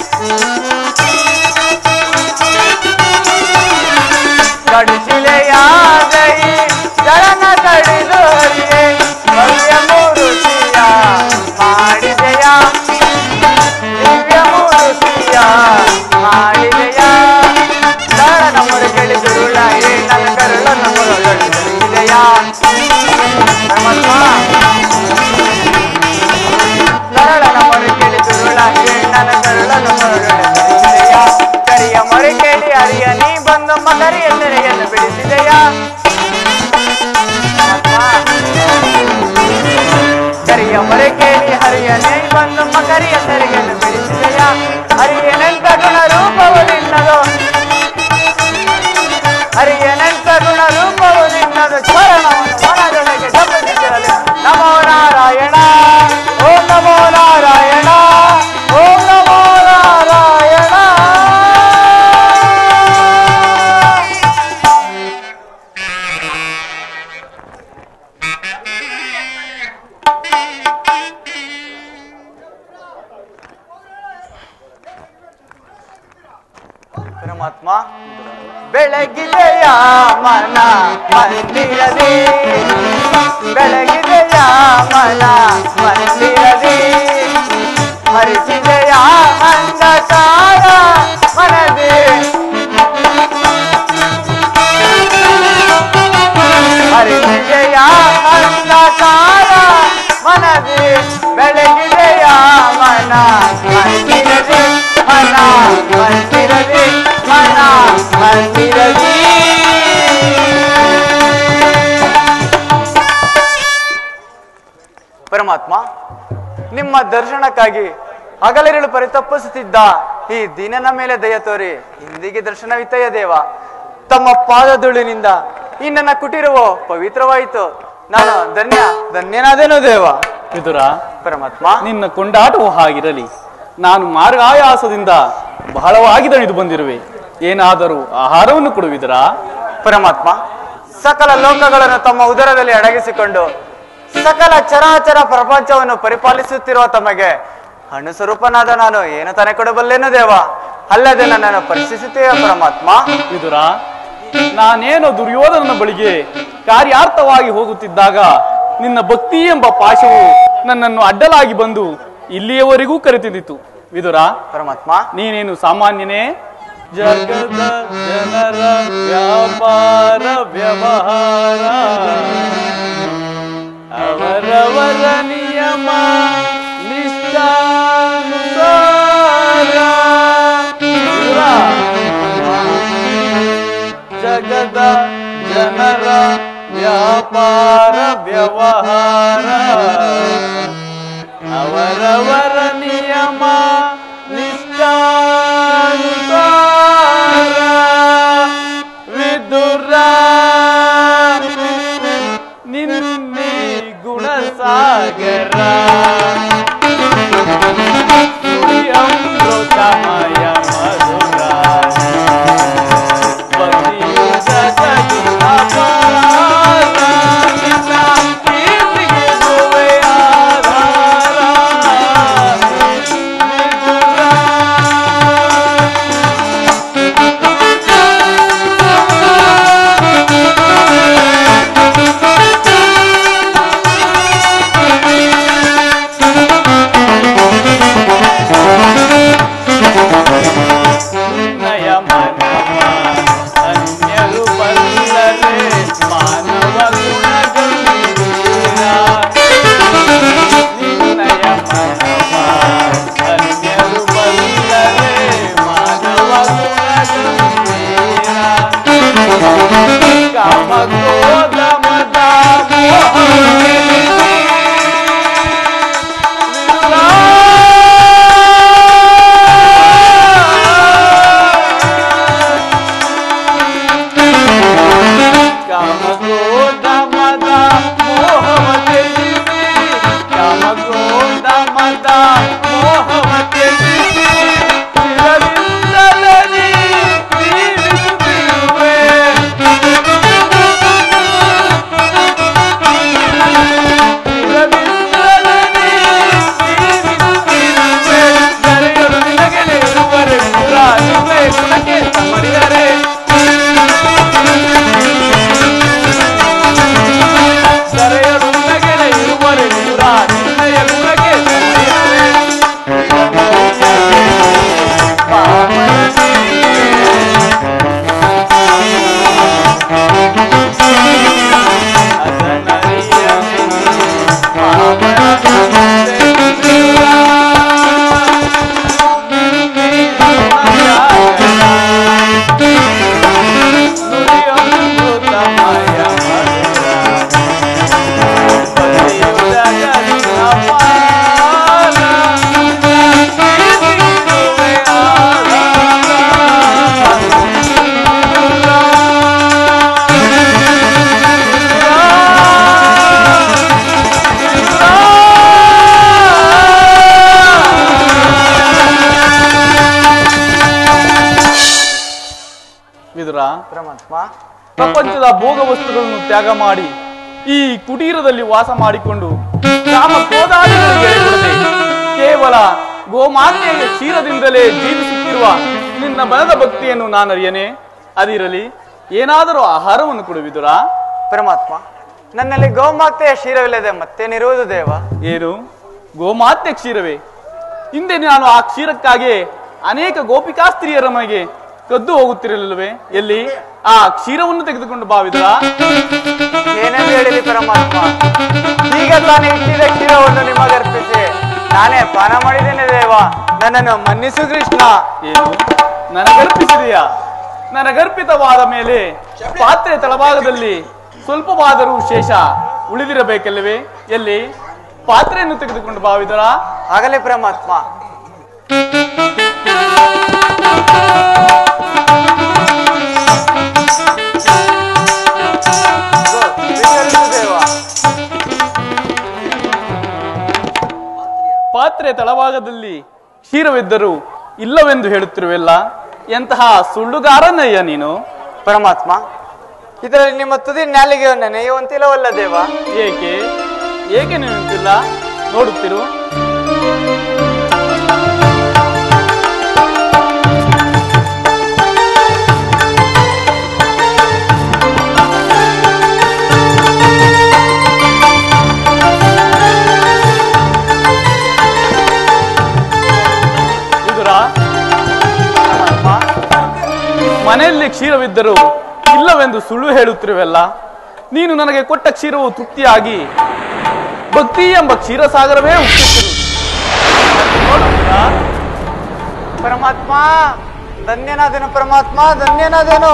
ಕಡುಶಿಲೆಯಾದೈ ಜಳನ ಕಡಿದು ಹರಿಯೇ ಭವ್ಯ ಮೂರುತಿಯ ಮಾಡಿದೆಯ ದಿವ್ಯ ಮೂರುತಿಯ ಮಾಡಿದೆಯ ಜಳನ ಮುರು ಕೆಳಿದುರುಳ ನನ್ನ ಕರುಳನ್ನು ಮುರುಳಿದೆಯ ಪರಮಾತ್ಮ ಕರಳನ ಮೊರಕೆಳಿ ತುರುಳ ನನ್ನ ಕರಳನ ಮೊರಗೆಳೆಯ ಕರಿಯ ಮೊರಕೆಳಿ ಅರಿಯ ನೀ ಬಂದು ಮಕರಿಯ ತೆರೆಯನ್ನು ಬಿಡಿಸಿದೆಯ ಕರಿಯ ಮೊರಕೆಳಿ ಹರಿಯ ನೀ ಬಂದು ಮಕರಿಯ ತೆರೆಯನ್ನು ಬಿಡಿಸಿದೆಯ ಹರಿಯನೆಂತ ಗುಣ ರೂಪವು ನಿನ್ನದು ಹರಿಯನೆಂತ ಗುಣ ರೂಪವು ನಿನ್ನದು ಚರಣವನ್ನು ಮನದೊಳಗೆ ಜಪಿಸಿರಲಿ ನಮೋ ನಾರಾಯಣ ಓಂ ನಮೋ ನಾರಾಯಣ ಓಂ ನಮೋ ನಾರಾಯಣ ಪರಮಾತ್ಮ ಬೆಳಗಿದೆಯ ಮನ ಮಂದಿರದಿ ಬೆಳಗಿದೆಯ ಮನ ಮಂದಿರದಿ ಹರಿಸಿದೆಯ ಅಂಧಕಾರ ಮನದಿ ಹರಿಸಿದೆಯ ಅಂಧಕಾರ ಮನದಿ ಬೆಳಗಿದೆಯ ಮನ ಮಂದಿರದಿ ಮನ ಮಂದಿರದಿ ಮನ ಮಂದಿರದಿ ಪರಮಾತ್ಮ ನಿಮ್ಮ ದರ್ಶನಕ್ಕಾಗಿ ಹಗಲಿರುಳು ಪರಿತಪ್ಪಿಸುತ್ತಿದ್ದ ಈ ದಿನನ ಮೇಲೆ ದಯ ತೋರಿ ಇಂದಿಗೆ ದರ್ಶನವಿತ್ತಯ್ಯ ದೇವ ತಮ್ಮ ಪಾದಧೂಳಿನಿಂದ ಈ ನನ್ನ ಕುಟಿರವು ಪವಿತ್ರವಾಯಿತು ನಾನು ಧನ್ಯ ಧನ್ಯನಾದೇನು ದೇವ ವಿದುರ ಪರಮಾತ್ಮ ನಿನ್ನ ಕೊಂಡಾಟವು ಹಾಗಿರಲಿ ನಾನು ಮಾರ್ಗಾಯಾಸದಿಂದ ಬಹಳವಾಗಿ ದಣಿದು ಬಂದಿರುವೆ ಏನಾದರೂ ಆಹಾರವನ್ನು ಕೊಡುವಿದರಾ ಪರಮಾತ್ಮ ಸಕಲ ಲೋಕಗಳನ್ನು ತಮ್ಮ ಉದರದಲ್ಲಿ ಅಡಗಿಸಿಕೊಂಡು ಸಕಲ ಚರಾಚರ ಪ್ರಪಂಚವನ್ನು ಪರಿಪಾಲಿಸುತ್ತಿರುವ ತಮಗೆ ಹಣ್ಣು ಸ್ವರೂಪನಾದ ನಾನು ಏನು ತಾನೇ ಕೊಡಬಲ್ಲೇನು ದೇವ ಅಲ್ಲದೆ ನನ್ನನ್ನು ಪರಿಶೀಲಿಸುತ್ತೇವೆ ಪರಮಾತ್ಮ ವಿದುರ ನಾನೇನೋ ದುರ್ಯೋಧನನ ಬಳಿಗೆ ಕಾರ್ಯಾರ್ಥವಾಗಿ ಹೋಗುತ್ತಿದ್ದಾಗ ನಿನ್ನ ಭಕ್ತಿ ಎಂಬ ಪಾಶವು ನನ್ನನ್ನು ಅಡ್ಡಲಾಗಿ ಬಂದು ಇಲ್ಲಿಯವರೆಗೂ ಕರೆತಿದ್ದಿತು ವಿದುರ ಪರಮಾತ್ಮ ನೀನೇನು ಸಾಮಾನ್ಯನೇ ಜಗದ ಜನರ ವ್ಯಾಪಾರ ವ್ಯವಹಾರ ಅವರವರ ನಿಯಮ ನಿಷ್ಠಾನುಸಾರ ವಿದುರ, ಜಗದ ಜನರ ವ್ಯಾಪಾರ ವ್ಯವಹಾರ ಅವರವರ ನಿಯಮ ನಿಷ್ಠಾನುಸಾರ ವಿದುರ ನಿನ್ನೆ ಗುಣಸಾಗರ ಅಮೃತಮಯ ಮಧುರ ಭಕ್ತಿಯು ಜಗತ್ತಿನ ಪಾರ, ನಿನ್ನ ಕೀರ್ತಿಗೆ ನೋವೇ ಆಧಾರ. ನಿನ್ನಯ ಮನವ ಅನ್ಯರು ಬಲ್ಲರೆ ಮಾನವ ಗುಣಗಂಭೀರ ನಿನ್ನಯ ಮನವ ಅನ್ಯರು ಬಲ್ಲರೆ ಮಾನವ ಗುಣಗಂಭೀರ ಕಾಮ ಕ್ರೋಧ ಮದ ಕಾಮಕ್ರೋಧ ಮದ ಮೋಹವ ತ್ಯಜಿಸಿ ಕಾಮಕ್ರೋಧ ಮದ ಮೋಹವ ತ್ಯಜಿಸಿ ಚಿರದಿಂದಲೇ ನೀ ಜೀವಿಸುತ್ತಿರುವೆ. ಚಿರದಿಂದಲೇ ನೀ ಜೀವಿಸುತ್ತಿರುವೆ. ದರೆಯರು ನಿನಗೆ ಇರುವರೆ ಪುರ ನಿನ್ನೆ ಗುಣಕ್ಕೆ ಸಮರಿದರೆ ಸರೆಯರು ನಗೆಲೆ ಇರುವರೆ ದೂರ ನಿನ್ನಯ ಗುಣಕ್ಕೆ ಸಮಯವೇ. ವಿದುರ ಪರಮಾತ್ಮ ಪ್ರಪಂಚದ ಭೋಗ ವಸ್ತುಗಳನ್ನು ತ್ಯಾಗ ಮಾಡಿ ಈ ಕುಟೀರದಲ್ಲಿ ವಾಸ ಮಾಡಿಕೊಂಡು ಕಾಮ ಕ್ರೋಧಾದಿಗಳಿಗೆ ಎಡೆಗೊಡದೆ ಕೇವಲ ಗೋಮಾತೆಯ ಕ್ಷೀರದಿಂದಲೇ ಜೀವಿಸುತ್ತಿರುವ ನಿನ್ನ ಬಲದ ಭಕ್ತಿಯನ್ನು ನಾನು ಅರಿಯನೆ ಅದಿರಲಿ ಏನಾದರೂ ಆಹಾರವನ್ನು ಕೊಡುವಿದುರ ಪರಮಾತ್ಮ ನನ್ನಲ್ಲಿ ಗೋಮಾತೆಯ ಶೀರವಿಲ್ಲದೆ ಮತ್ತೇನಿರುವುದು ದೇವ ಏನು ಗೋಮಾತೆ ಕ್ಷೀರವೇ ಹಿಂದೆ ನಾನು ಆ ಕ್ಷೀರಕ್ಕಾಗಿ ಅನೇಕ ಗೋಪಿಕಾ ಸ್ತ್ರೀಯರ ಮನೆಗೆ ಕದ್ದು ಹೋಗುತ್ತಿರಲಿಲ್ಲವೇ ಎಲ್ಲಿ ಆ ಕ್ಷೀರವನ್ನು ತೆಗೆದುಕೊಂಡು ಭಾವಿದ್ರ ಏನೆಂದು ಹೇಳಿರಿ ಪರಮಾತ್ಮ ಈಗ ತಾನೇ ಇಟ್ಟಿದ ಕ್ಷೀರವನ್ನು ನಿಮಗರ್ಪಿಸಿ ನಾನೇ ಪಾನ ಮಾಡಿದ್ದೇನೆ ದೇವ ನನ್ನನ್ನು ಮನ್ನಿಸು ಕೃಷ್ಣ ಏನು ನನಗರ್ಪಿಸಿದೆಯಾ ನನಗರ್ಪಿತವಾದ ಮೇಲೆ ಪಾತ್ರೆ ತಳಭಾಗದಲ್ಲಿ ಸ್ವಲ್ಪವಾದರೂ ಶೇಷ ಉಳಿದಿರಬೇಕಲ್ಲವೇ ಎಲ್ಲಿ ಪಾತ್ರೆಯನ್ನು ತೆಗೆದುಕೊಂಡು ಭಾವಿದರ ಆಗಲೇ ಪರಮಾತ್ಮ ಸ್ವೀಕರಿಸು ದೇವ ಪಾತ್ರೆ ತಳಭಾಗದಲ್ಲಿ ಕ್ಷೀರವಿದ್ದರೂ ಇಲ್ಲವೆಂದು ಹೇಳುತ್ತಿರುವೆಲ್ಲ ಎಂತಹ ಸುಳ್ಳುಗಾರನಯ್ಯ ನೀನು ಪರಮಾತ್ಮ ಇದರಲ್ಲಿ ನಿಮ್ಮ ತುದಿ ನಾಲಿಗೆಯು ನೆನೆಯುವಂತಿಲ್ಲವಲ್ಲ ದೇವ ಏಕೆ ಏಕೆ ನೆನಪಿಲ್ಲ ನೋಡುತ್ತಿರು ವಿದುರ, ಮನೆಯಲ್ಲಿ ಕ್ಷೀರವಿದ್ದರೂ ಇಲ್ಲವೆಂದು ಸುಳ್ಳು ಹೇಳುತ್ತಿರುವೆಲ್ಲ ನೀನು ನನಗೆ ಕೊಟ್ಟ ಕ್ಷೀರವು ತೃಪ್ತಿಯಾಗಿ ಭಕ್ತಿ ಎಂಬ ಕ್ಷೀರಸಾಗರವೇ ಉಕ್ಕುತ್ತಿರುವುದು ನೋಡುತ್ತೀರಾ? ಪರಮಾತ್ಮ ಧನ್ಯನಾದೆನು ಪರಮಾತ್ಮ ಧನ್ಯನಾದೆನು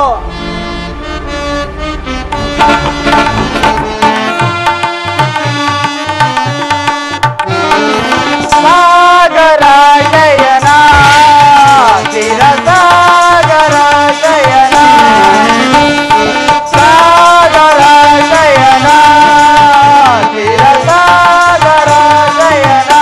ಸಾಗರ ಶಯನ ಚಿರ ಸಾಗರ ಶಯನ ಸಾಗರ ಶಯನ ಚಿರ ಸಾಗರ ಶಯನ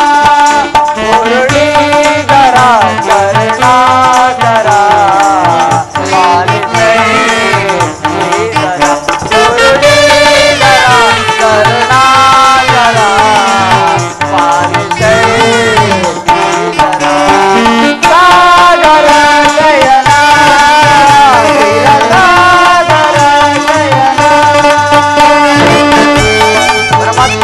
ಮುರುಳೀಧರ ಕರುಣಾಕರ ಪಾಲಿಸೈ ಶ್ರೀಧರ ಮುರುಳೀಧರ ಕರುಣಾಕರ ಪಾಲಿಸೈ ಶ್ರೀಧರ ಸಾಗರ ಶಯನ ಕ್ಷೀರ ಸಾಗರ ಶಯನ ಪರಮಾತ್ಮ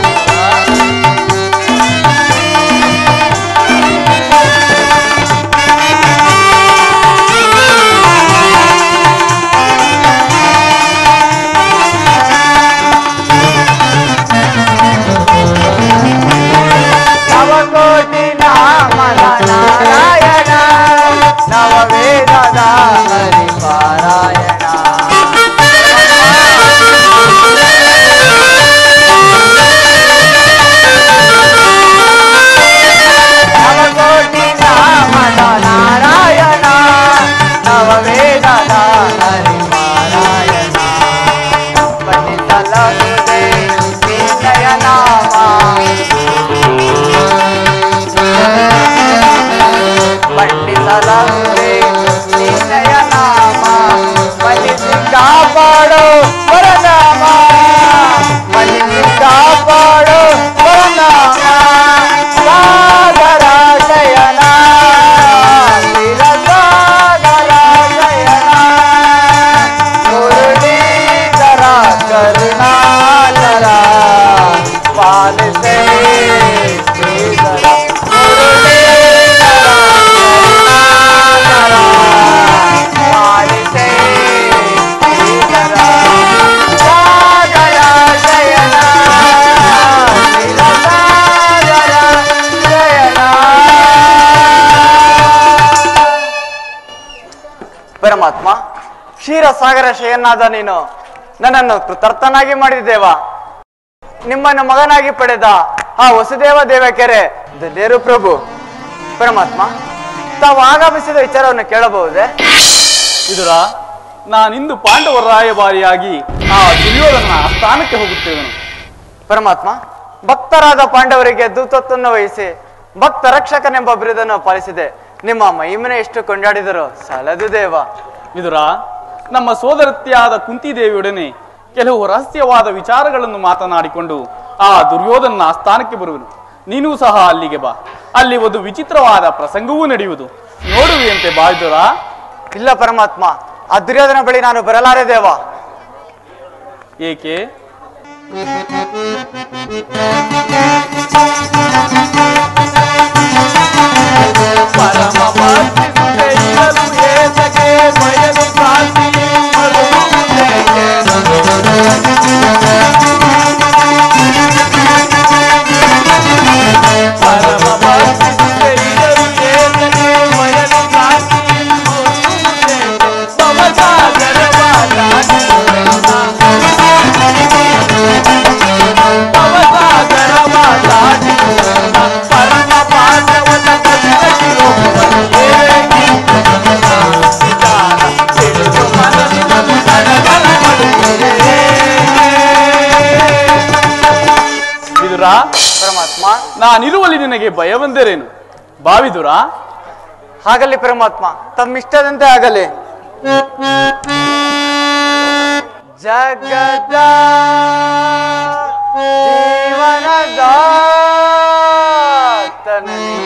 ನವಕೋಟಿ ನಾಮದ ನಾರಾಯಣ ನವವೇದದ ಹರಿಪಾರಾಯಣ ನವಕೋಟಿ ನಾಮದ ನಾರಾಯಣ ನವವೇದದ ಹರಿಪಾರಾಯಣ ಪಂಡಿತಲಗುದೆ ನಿನ್ನಯ ನಾಮ ಪಂಡಿತಲಗುದೆ ನಿನ್ನಯ ನಾಮ ಪಲಿಸಿ ಕಾಪಾಡು ವರನಾಮ ಪಲಿಸಿ ಕಾಪಾಡು ವರನಾಮ ಸಾಗರ ಶಯನ ಸ್ಥಿರ ಸಾಗರ ಶಯನ ಮುರುಳೀಧರ ಕರುಣಾಕರ ಪಾಲಿಸೇ ಶ್ರೀಧರ ಮುರುಳೀಧರ ಕರುಣಾಕರ ಪಾಲಿಸೇ ಶ್ರೀಧರ ಸಾಗರ ಶಯನ ಸ್ಥಿರ ಸಾಗರ ಶಯನ ಪರಮಾತ್ಮ ಕ್ಷೀರಸಾಗರ ಶಯನಾದ ನೀನು ನನ್ನನ್ನು ಕೃತಾರ್ಥನಾಗಿ ಮಾಡಿದ್ದೇವ ನಿಮ್ಮನ್ನು ಮಗನಾಗಿ ಪಡೆದ ಆ ವಸುದೇವ ದೇವಕೆರೆ ಧನ್ಯರು ಪ್ರಭು ಪರಮಾತ್ಮ ತಾವು ಆಗಮಿಸಿದ ವಿಚಾರವನ್ನು ಕೇಳಬಹುದೇ ವಿದುರ ನಾನಿಂದು ಪಾಂಡವರ ರಾಯಭಾರಿಯಾಗಿ ಆ ದುರ್ಯೋಧನ ಸ್ಥಾನಕ್ಕೆ ಹೋಗುತ್ತೇವನು ಪರಮಾತ್ಮ ಭಕ್ತರಾದ ಪಾಂಡವರಿಗೆ ದೂತತ್ವವನ್ನು ವಹಿಸಿ ಭಕ್ತ ರಕ್ಷಕನೆಂಬ ಬಿರುದನ್ನು ಪಾಲಿಸಿದೆ ನಿಮ್ಮ ಮಹಿಮನೆ ಎಷ್ಟು ಕೊಂಡಾಡಿದರು ಸಲದು ದೇವ ವಿದುರ ನಮ್ಮ ಸೋದರತ್ತೆಯಾದ ಕುಂತಿದೇವಿಯೊಡನೆ ಕೆಲವು ರಹಸ್ಯವಾದ ವಿಚಾರಗಳನ್ನು ಮಾತನಾಡಿಕೊಂಡು ಆ ದುರ್ಯೋಧನ ಸ್ಥಾನಕ್ಕೆ ಬರುವನು ನೀನೂ ಸಹ ಅಲ್ಲಿಗೆ ಬಾ ಅಲ್ಲಿ ಒಂದು ವಿಚಿತ್ರವಾದ ಪ್ರಸಂಗವೂ ನಡೆಯುವುದು ನೋಡುವಿಯಂತೆ ಬಾಯ್ದುರ ಇಲ್ಲ ಪರಮಾತ್ಮ ಆ ದುರ್ಯೋಧನ ಬಳಿ ನಾನು ಬರಲಾರೆ ದೇವ ಏಕೆ ವಿದುರ ಪರಮಾತ್ಮ ನಾನಿರುವಲ್ಲಿ ನಿನಗೆ ಭಯವೆಂದರೇನು ಬಾವಿದುರ ಆಗಲಿ ಪರಮಾತ್ಮ ತಮ್ಮಿಷ್ಟದಂತೆ ಆಗಲಿ ಜಗದ ಜೀವನದಾತನ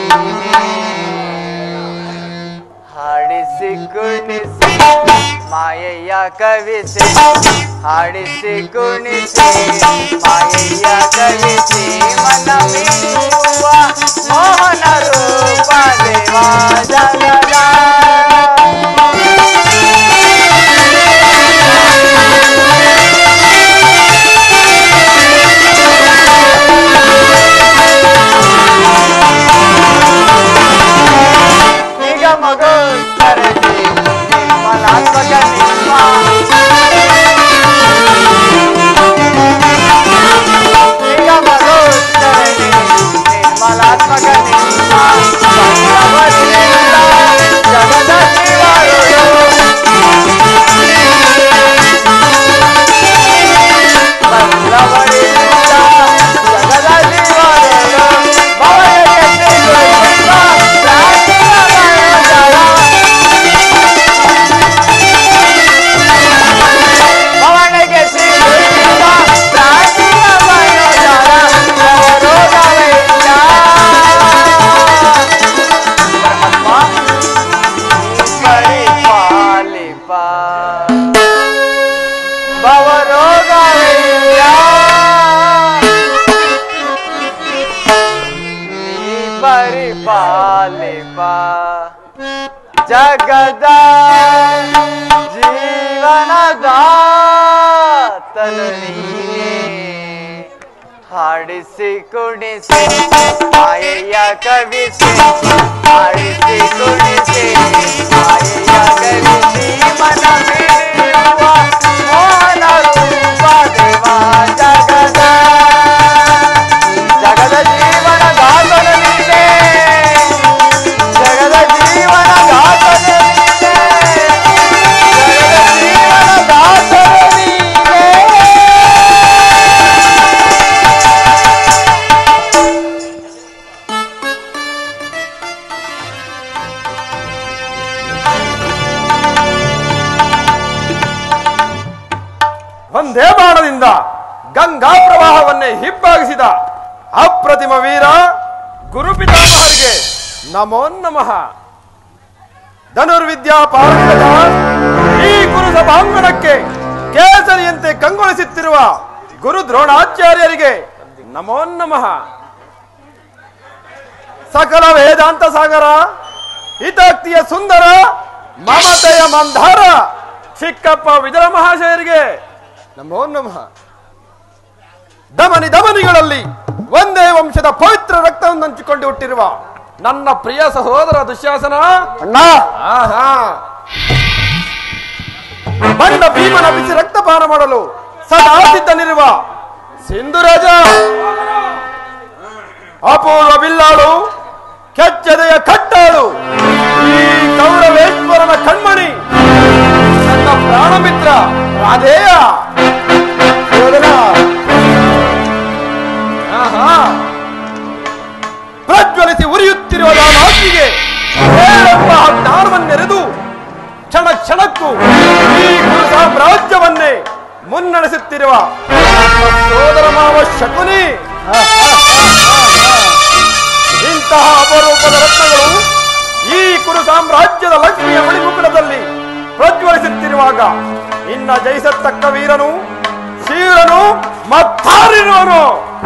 ಹಾಡಿಸಿ ಕುಣಿಸಿ ಮಾಯಯ್ಯ ಕವಿಸಿ ಹಾಡಿಸಿ ಕುಣಿಸಿ ಮಾಯಯ್ಯ ಕವಿಸಿ ಮನ ಮೀರುವ ಮೋಹನ ರೂಪ ದೇವಾ ಜಗದ ನಿಗಮಗೋತ್ತರದಿ ನಿರ್ಮಲಾತ್ಮಕ ನಿಮ್ಮ ನಿಗಮಗೋತ್ತರದಿ ನಿರ್ಮಲಾತ್ಮಕ ನಿಮ್ಮ ಭಗವದ್ಗೀತಾ ಜಗದ ಶಿವರುಳು ಬಲ್ಲವರಿಂದ ಜಗದ ಶಿವರುಳು ಭವಯಕ್ಕೆ ಸಿಗುವ ಪ್ರಾರ್ಥನಾ ಮನೋಜರ ಭವನಗೆ ಸಿಗುವ ಪ್ರಾರ್ಥನಾ ಮನೋಜರ ರೋಗವೈದ್ಯ ಪರಿಪಾಲಿಪ ಭವರೋಗವೈದ್ಯ ನೀ ಪರಿಪಾಲಿಪ ಜಗದ ಜೀವನದ ತನು ನೀನೇ ಹಾಡಿಸಿ ಕುಣಿಸಿ ಮಾಯಯ್ಯ ಕವಿಸಿ ಹಾಡಿಸಿ ಕುಣಿಸಿ ಮಾಯಯ್ಯ ಕವಿಸಿ ಮನ ಬೀರುವ ಮೋಹನ ರೂಪ ದೇವ ಜಗದ ಜಗದ ಜೀವನ ದಾಸನ ನೀನೆ ಜಗದ ಜೀವನ ದಾಸನ ನೀನೆ ಜಗದ ಜೀವನ ದಾಸನ ನೀನೆ ಒಂದೇ ಬಾಣದಿಂದ ಗಂಗಾ ಪ್ರವಾಹವನ್ನೇ ಹಿಬ್ಬಾಗಿಸಿದ ಅಪ್ರತಿಮ ವೀರ ಗುರುಪಿತಾಮಹರಿಗೆ ನಮೋ ನಮಃ ಧನುರ್ವಿದ್ಯಾ ಪಾರಂಗದ ಈ ಗುರು ಸಭಾಂಗಣಕ್ಕೆ ಕೇಸರಿಯಂತೆ ಕಂಗೊಳಿಸುತ್ತಿರುವ ಗುರು ದ್ರೋಣಾಚಾರ್ಯರಿಗೆ ನಮೋ ನಮಃ ಸಕಲ ವೇದಾಂತ ಸಾಗರ ಹಿತಾಕ್ತಿಯ ಸುಂದರ ಮಮತೆಯ ಮಂದಾರ ಚಿಕ್ಕಪ್ಪ ವಿಜಯ ಮಹಾಶಯರಿಗೆ ನಮೋ ನಮಃ ದಮನಿ ದಮನಿಗಳಲ್ಲಿ ಒಂದೇ ವಂಶದ ಪವಿತ್ರ ರಕ್ತವನ್ನು ಹಂಚಿಕೊಂಡು ಹುಟ್ಟಿರುವ ನನ್ನ ಪ್ರಿಯ ಸಹೋದರ ದುಶ್ಯಾಸನ ಅಣ್ಣ ಆಹಾ ಬಂಡ ಭೀಮನ ಬಿಸಿ ರಕ್ತಪಾನ ಮಾಡಲು ಸದಾ ಸಿದ್ಧನಿರುವ ಸಿಂಧುರಾಜ ಅಪೂರ್ವ ಬಿಲ್ಲಾಳು ಕೆಚ್ಚದೆಯ ಕಟ್ಟಾಳು ಈ ಕೌರವೇಶ್ವರನ ಕಣ್ಮಣಿ ನನ್ನ ಪ್ರಾಣ ಮಿತ್ರ ರಾಧೇಯ ಸೋದರ ಆಹಾ ಪ್ರಜ್ವಲಿಸಿ ಉರಿಯುತ್ತಿರುವ ನಾಚಿಗೆ ಹೇಳೆಂಬ ಜ್ಞಾನವನ್ನೆರೆದು ಕ್ಷಣ ಕ್ಷಣಕ್ಕೂ ಈ ಗುರು ಸಾಮ್ರಾಜ್ಯವನ್ನೇ ಮುನ್ನಡೆಸುತ್ತಿರುವ ನಮ್ಮ ಸೋದರ ಮಾವ ಶಕುನಿ ಇಂತಹ ಅಪರೂಪದ ರತ್ನಗಳು ಈ ಕುರು ಸಾಮ್ರಾಜ್ಯದ ಲಕ್ಷ್ಮಿಯ ಮಣಿಮುಕುಟದಲ್ಲಿ ಪ್ರಜ್ವಲಿಸುತ್ತಿರುವಾಗ ಇನ್ನ ಜಯಿಸತಕ್ಕ ವೀರನು ಶೀರನು ಮತ್ತಾರಿರುವನು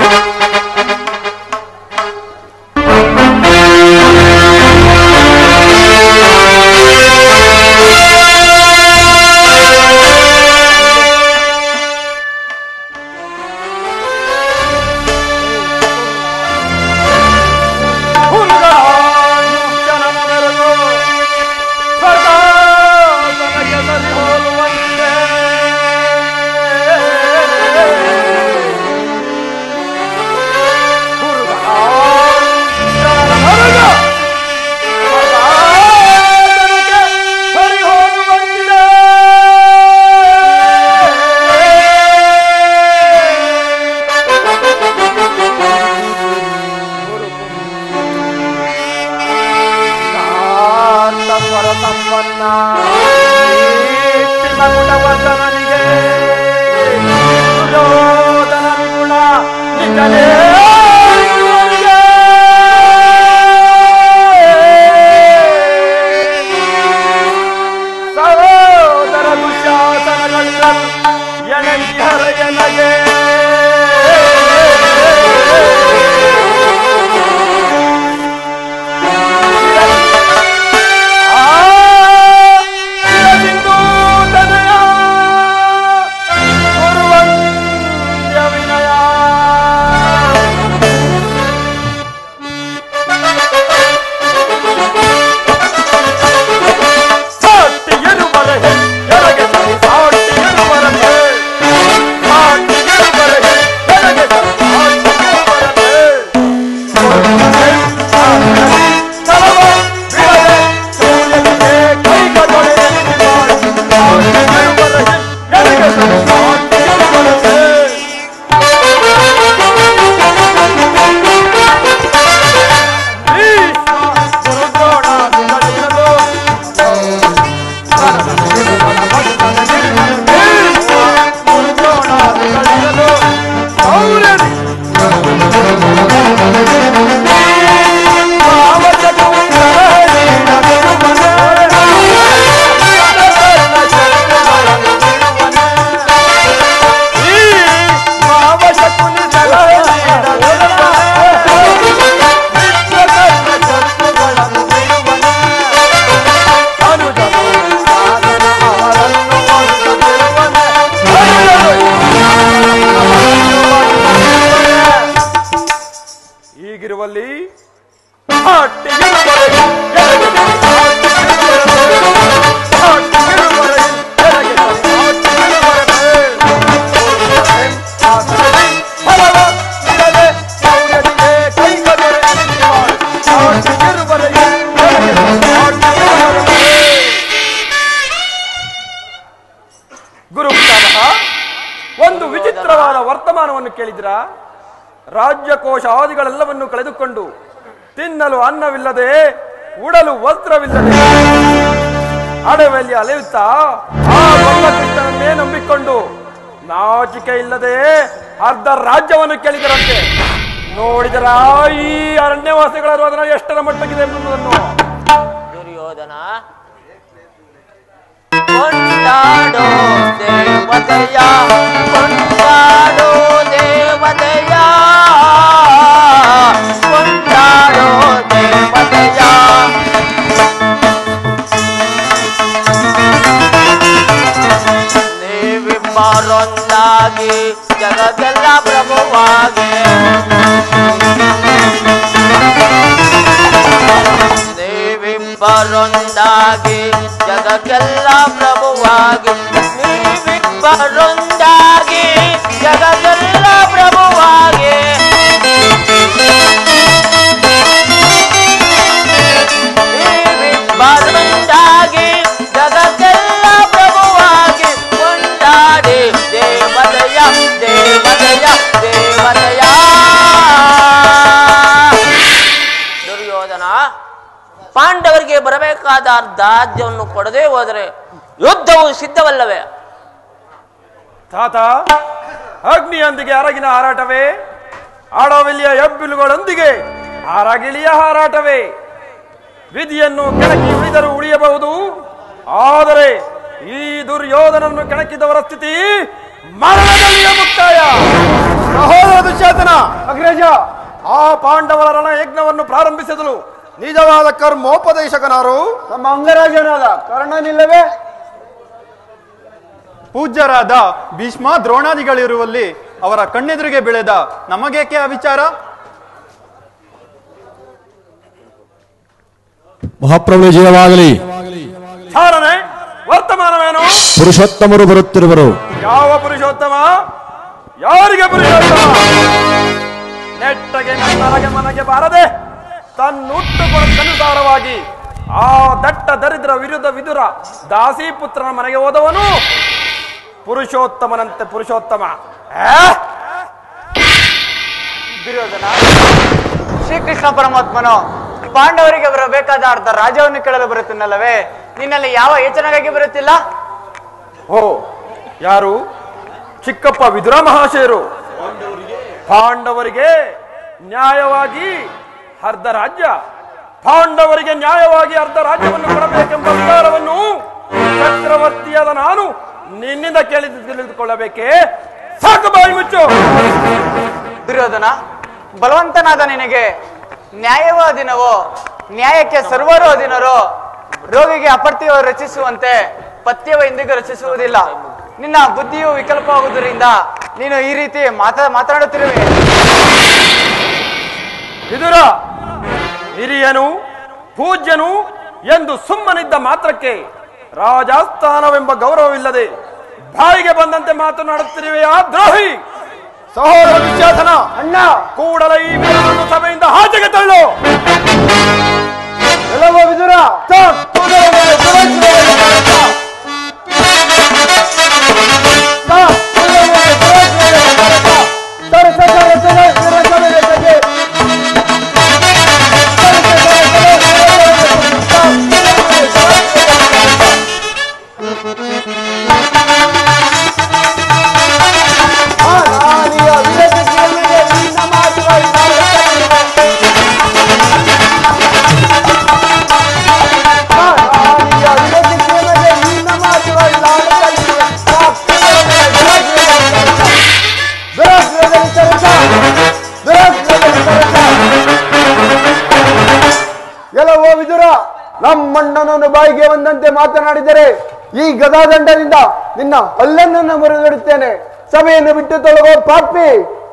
ಹುಲ್ಗಾಂಚನನ ಮೆರೆದು ಸ್ವರ್ಗಾಸನಕ್ಕೆ ಸರಿ ಹೋಲುವಂತೆ ಹುಲ್ಗಾಂಚನನ ಮೆರೆದು ಸ್ವರ್ಗಾಸನಕ್ಕೆ ಸರಿ ಹೋಲುವಂತಿದೆ. ಕಾಂತಸ್ವರ ಸಂಪನ್ನ ಈ ಚಿನ್ನಗುಣವದನನಿಗೆ ಸಹೋದರ ದುಶಾಸನಗಳು ಎಣಗಿ ಹರಯನಗೆ ಹೀಗಿರುವಲ್ಲಿ ಗುರು ಒಂದು ವಿಚಿತ್ರವಾದ ವರ್ತಮಾನವನ್ನು ಕೇಳಿದಿರಾ ರಾಜ್ಯಕೋಶ ಆದಿಗಳೆಲ್ಲವನ್ನು ಕಳೆದುಕೊಂಡು ತಿನ್ನಲು ಅನ್ನವಿಲ್ಲದೆ ಉಡಲು ವಸ್ತ್ರವಿಲ್ಲದೆ ಅಡವೆಯಲ್ಲಿ ಅಲೆಯುತ್ತಾ ಆ ಕೃಷ್ಣನನ್ನೇ ನಂಬಿಕೊಂಡು ನಾಚಿಕೆ ಇಲ್ಲದೆ ಅರ್ಧ ರಾಜ್ಯವನ್ನು ಕೇಳಿದರಂತೆ ನೋಡಿದರ ಈ ಅರಣ್ಯವಾಸಿಗಳ ರೋದನ ಎಷ್ಟರ ಮಟ್ಟಕ್ಕಿದೆ ಎಂಬುದನ್ನು ದುರ್ಯೋಧನ ಕೊಂಡಾಡೋ ದೇವತೆಯ ಕೊಂಡಾಡೋ ದೇವತೆಯ ಕೊಂಡಾಡೋ ದೇವತೆಯ ನೀವಿಬ್ಬರೊಂದಾಗಿ ಜಗತ್ತೆಲ್ಲ ಪ್ರಭುವಾಗಿ ನೀವಿಬ್ಬರೊಂದಾಗಿ ಜಗಕ್ಕೆಲ್ಲ ಪ್ರಭುವಾಗಿ ನೀವಿಬ್ಬರೊಂದಾಗಿ ಜಗಕ್ಕೆಲ್ಲ ಪ್ರಭುವಾಗಿ ನೀವಿಬ್ಬರೊಂದಾಗಿ ಜಗಕ್ಕೆಲ್ಲ ಪ್ರಭುವಾಗಿ ಕೊಂಡಾಡಿ ದೇವತೆಯ ದೇವತೆಯ ದೇವತೆಯ ದುರ್ಯೋಧನ ಪಾಂಡವರಿಗೆ ಬರಬೇಕಾದ ಅರ್ಧಾದ್ಯವನ್ನು ಕೊಡದೇ ಹೋದರೆ ಯುದ್ಧವು ಸಿದ್ಧವಲ್ಲವೇ ತಾತ ಅಗ್ನಿಯೊಂದಿಗೆ ಅರಗಿನ ಹಾರಾಟವೇ ಆಡವಿಲಿಯ ಹೆಬ್ಬಿಲುಗಳೊಂದಿಗೆ ಅರಗಿಳಿಯ ಹಾರಾಟವೇ ವಿಧಿಯನ್ನು ಕೆಣಕಿ ಉಳಿದರೂ ಉಳಿಯಬಹುದು ಆದರೆ ಈ ದುರ್ಯೋಧನನ್ನು ಕೆಣಕಿದವರ ಸ್ಥಿತಿ ಮರಣದಲ್ಲಿಯೇ ಮುಕ್ತಾಯ ಸಹೋದರ ದುಶ್ಯಾಸನ ಅಗ್ರಜ ಆ ಪಾಂಡವರ ರಣಯಜ್ಞವನ್ನು ಪ್ರಾರಂಭಿಸಿದಳು ನಿಜವಾದ ಕರ್ಮೋಪದೇಶಕನಾರು ನಮ್ಮ ಅಂಗರಾಜನಾದ ಕರ್ಣನಿಲ್ಲವೇ ಪೂಜ್ಯರಾದ ಭೀಷ್ಮ ದ್ರೋಣಾದಿಗಳಿರುವಲ್ಲಿ ಅವರ ಕಣ್ಣೆದುರಿಗೆ ಬೆಳೆದ ನಮಗೇಕೆ ಆ ವಿಚಾರ ಮಹಾಪ್ರಭು ಜಯವಾಗಲಿ ಚಾರಣೆ ವರ್ತಮಾನವೇನು ಪುರುಷೋತ್ತಮರು ಬರುತ್ತಿರುವರು ಯಾವ ಪುರುಷೋತ್ತಮ ಯಾರಿಗೆ ಪುರುಷೋತ್ತಮ ನೆಟ್ಟಗೆ ನನ್ನರಗೆ ಮನಗೆ ಬಾರದೆ ತನ್ನುಟ್ಟುಕೊಳ್ಳುತ್ತನುಸಾರವಾಗಿ ಆ ದಟ್ಟ ದರಿದ್ರ ವಿರುದ್ಧ ವಿದುರ ದಾಸಿ ಪುತ್ರನ ಮನೆಗೆ ಹೋದವನು ಪುರುಷೋತ್ತಮನಂತೆ ಪುರುಷೋತ್ತಮ ಆ? ದುರ್ಯೋಧನ ಶ್ರೀಕೃಷ್ಣ ಪರಮಾತ್ಮನು ಪಾಂಡವರಿಗೆ ಬರಬೇಕಾದ ಅರ್ಧ ರಾಜ್ಯವನ್ನು ಕೇಳಲು ಬರುತ್ತಿನಲ್ಲವೇ ನಿನ್ನಲ್ಲಿ ಯಾವ ಯೋಚನೆಗಾಗಿ ಬರುತ್ತಿಲ್ಲ ಓ ಯಾರು ಚಿಕ್ಕಪ್ಪ ವಿದುರ ಮಹಾಶಯರು ಪಾಂಡವರಿಗೆ ನ್ಯಾಯವಾಗಿ ಅರ್ಧ ರಾಜ್ಯ ಪಾಂಡವರಿಗೆ ನ್ಯಾಯವಾಗಿ ಅರ್ಧ ರಾಜ್ಯವನ್ನು ಕೊಡಬೇಕೆಂಬ ವಿಚಾರವನ್ನು ಚಕ್ರವರ್ತಿಯಾದ ನಾನು ನಿನ್ನಿಂದ ಕೇಳಿ ತಿಳಿದುಕೊಳ್ಳಬೇಕೇ ಸಾಕು ಬಾಯಿ ಮುಚ್ಚು ದುರ್ಯೋಧನ ಬಲವಂತನಾದ ನಿನಗೆ ನ್ಯಾಯವೋ ಅಧೀನವೋ ನ್ಯಾಯಕ್ಕೆ ಸರ್ವರೂ ಅಧೀನರೋ ರೋಗಿಗೆ ಅಪರ್ತಿಯೋ ರಚಿಸುವಂತೆ ಪಥ್ಯವ ಎಂದಿಗೂ ರಚಿಸುವುದಿಲ್ಲ ನಿನ್ನ ಬುದ್ಧಿಯು ವಿಕಲ್ಪವಾಗುವುದರಿಂದ ನೀನು ಈ ರೀತಿ ಮಾತಾ ಮಾತನಾಡುತ್ತಿರುವೆ ವಿದುರ ಹಿರಿಯನು ಪೂಜ್ಯನು ಎಂದು ಸುಮ್ಮನಿದ್ದ ಮಾತ್ರಕ್ಕೆ ರಾಜಸ್ಥಾನವೆಂಬ ಗೌರವವಿಲ್ಲದೆ ಬಾಯಿಗೆ ಬಂದಂತೆ ಮಾತನಾಡುತ್ತಿರುವೆಯಾ ದ್ರೋಹಿ ಸಹೋದರ ದುಶ್ಯಾಸನ ಅಣ್ಣ ಕೂಡಲೇ ಈ ವೀರನನ್ನು ಸಭೆಯಿಂದ ಆಚೆಗೆ ತಳ್ಳು ಎಲ್ಲವೋ ವಿದುರ ಎಲ್ಲವೋ ವಿದುರ ನಮ್ಮಣ್ಣನನ್ನು ಬಾಯಿಗೆ ಬಂದಂತೆ ಮಾತನಾಡಿದರೆ ಈ ಗದಾದಂಡದಿಂದ ನಿನ್ನ ಹಲ್ಲನ್ನು ಮುರಿದಿಡುತ್ತೇನೆ ಸಭೆಯನ್ನು ಬಿಟ್ಟು ತೊಲಗೋ ಪಾಪಿ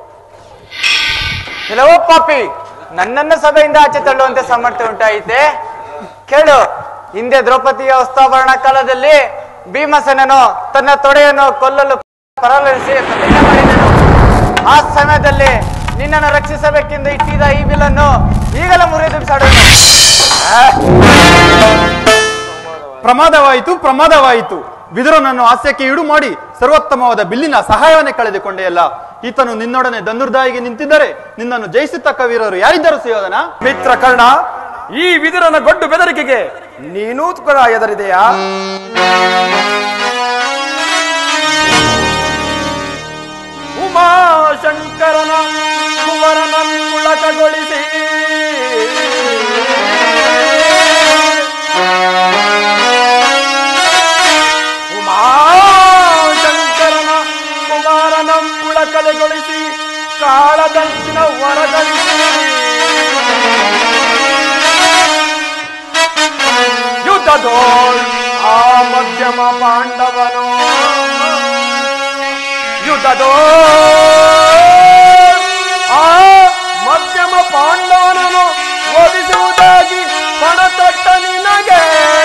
ಕೆಲವೋ ಪಾಪಿ ನನ್ನನ್ನು ಸಭೆಯಿಂದ ಆಚೆ ತಳ್ಳುವಂತೆ ಸಾಮರ್ಥ್ಯ ಉಂಟಾಯಿತೆ ಕೇಳು ಹಿಂದೆ ದ್ರೌಪದಿಯ ವಸ್ತಾಭರಣ ಕಾಲದಲ್ಲಿ ಭೀಮಸೇನನು ತನ್ನ ತೊಡೆಯನ್ನು ಕೊಲ್ಲಲು ಪರಾಲರಿಸಿ ಪ್ರತಿಜ್ಞೆ ಮಾಡಿದನು ಆ ಸಮಯದಲ್ಲಿ ನಿನ್ನನ್ನು ರಕ್ಷಿಸಬೇಕೆಂದು ಇಟ್ಟಿದ್ದ ಈ ಬಿಲ್ಲನ್ನು ಈಗಲೇ ಮುರಿದು ಬಿಸಾಡುವನು ಪ್ರಮಾದವಾಯಿತು ಪ್ರಮಾದವಾಯಿತು ವಿದುರನನ್ನು ಹಾಸ್ಯಕ್ಕೆ ಈಡು ಮಾಡಿ ಸರ್ವೋತ್ತಮವಾದ ಬಿಲ್ಲಿನ ಸಹಾಯವನ್ನೇ ಕಳೆದುಕೊಂಡೆಯಲ್ಲ ಈತನು ನಿನ್ನೊಡನೆ ಧನುರ್ದಾಯಿಗೆ ನಿಂತಿದ್ದರೆ ನಿನ್ನನ್ನು ಜಯಿಸುತ್ತಕ್ಕ ವೀರರು ಯಾರಿದ್ದರು ಸುಯೋಧನ ಮಿತ್ರ ಕರ್ಣ ಈ ವಿದುರನ ಗೊಡ್ಡು ಬೆದರಿಕೆಗೆ ನೀನೂ ಕೂಡ ಎದರಿದೆಯಾ ಉಮಾಶಂಕರನ ಕುವರನ ಮುಳಕಗೊಳಿಸಿ ಉಮಾಶಂಕರನ ಕುಮಾರನ ಮುಳಕಲೆಗೊಳಿಸಿ ಕಾಳದಂಚಿನ ವರಗಳಿಸಿ ಯುದ್ಧದೋಳ್ ಆ ಮಧ್ಯಮ ಪಾಂಡವನು ಯುದ್ಧದೋಳ್ ಆ ಮಧ್ಯಮ ಪಾಂಡವನನ್ನು ಓದಿಸುವುದಾಗಿ ಪಣತಟ್ಟ ನಿನಗೆ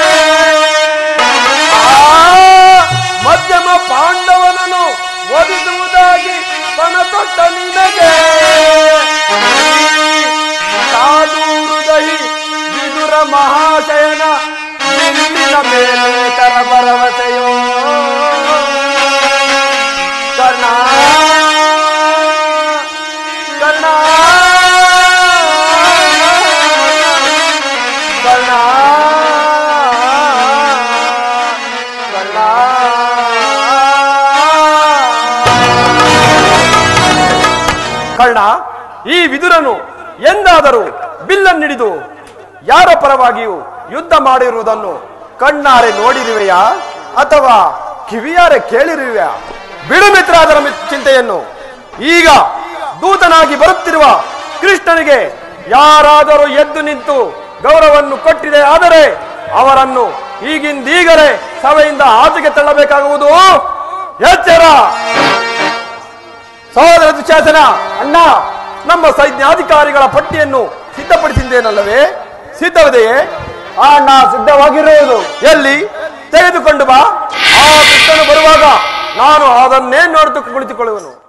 ಆ ಮಧ್ಯಮ ಪಾಂಡವನನ್ನು ಓದಿಸುವುದಾಗಿ ಪಣತೊಟ್ಟ ನಿನಗೆ ಸಾಧು ಹೃದಯಿ ವಿದುರ ಮಹಾಶಯನ ಬಿಲ್ಲಿನ ಮೇಲೆ ತರ ಭರವಸೆಯೋ ಕರ್ಣ ಕರ್ಣ ಕರ್ಣ ಕರ್ಣ ಈ ವಿದುರನು ಎಂದಾದರೂ ಬಿಲ್ಲನ್ನಿಡಿದು ಯಾರ ಪರವಾಗಿಯೂ ಯುದ್ಧ ಮಾಡಿರುವುದನ್ನು ಕಣ್ಣಾರೆ ನೋಡಿರುವೆಯಾ ಅಥವಾ ಕಿವಿಯಾರೆ ಕೇಳಿರುವೆಯಾ ಬಿಡು ಮಿತ್ರ ಅದರ ಮಿ- ಚಿಂತೆಯನ್ನು ಈಗ ದೂತನಾಗಿ ಬರುತ್ತಿರುವ ಕೃಷ್ಣನಿಗೆ ಯಾರಾದರೂ ಎದ್ದು ನಿಂತು ಗೌರವವನ್ನು ಕೊಟ್ಟಿದೆ ಆದರೆ ಅವರನ್ನು ಈಗಿಂದೀಗಲೇ ಸಭೆಯಿಂದ ಆಚೆಗೆ ತಳ್ಳಬೇಕಾಗುವುದು ಎಚ್ಚರ ಸಹೋದರ ದುಶ್ಯಾಸನ ಅಣ್ಣ ನಮ್ಮ ಸೈನ್ಯಾಧಿಕಾರಿಗಳ ಪಟ್ಟಿಯನ್ನು ಸಿದ್ಧಪಡಿಸಿದ್ದೇನಲ್ಲವೇ ಸಿದ್ಧವಿದೆಯೇ ಆ ಅಣ್ಣ ಸಿದ್ಧವಾಗಿರುವುದು ಎಲ್ಲಿ ತೆಗೆದುಕೊಂಡು ಬಾ ಆ ಕೃಷ್ಣನು ಬರುವಾಗ ನಾನು ಅದನ್ನೇ ನೋಡುತ್ತ ಕುಳಿತುಕೊಳ್ಳುವನು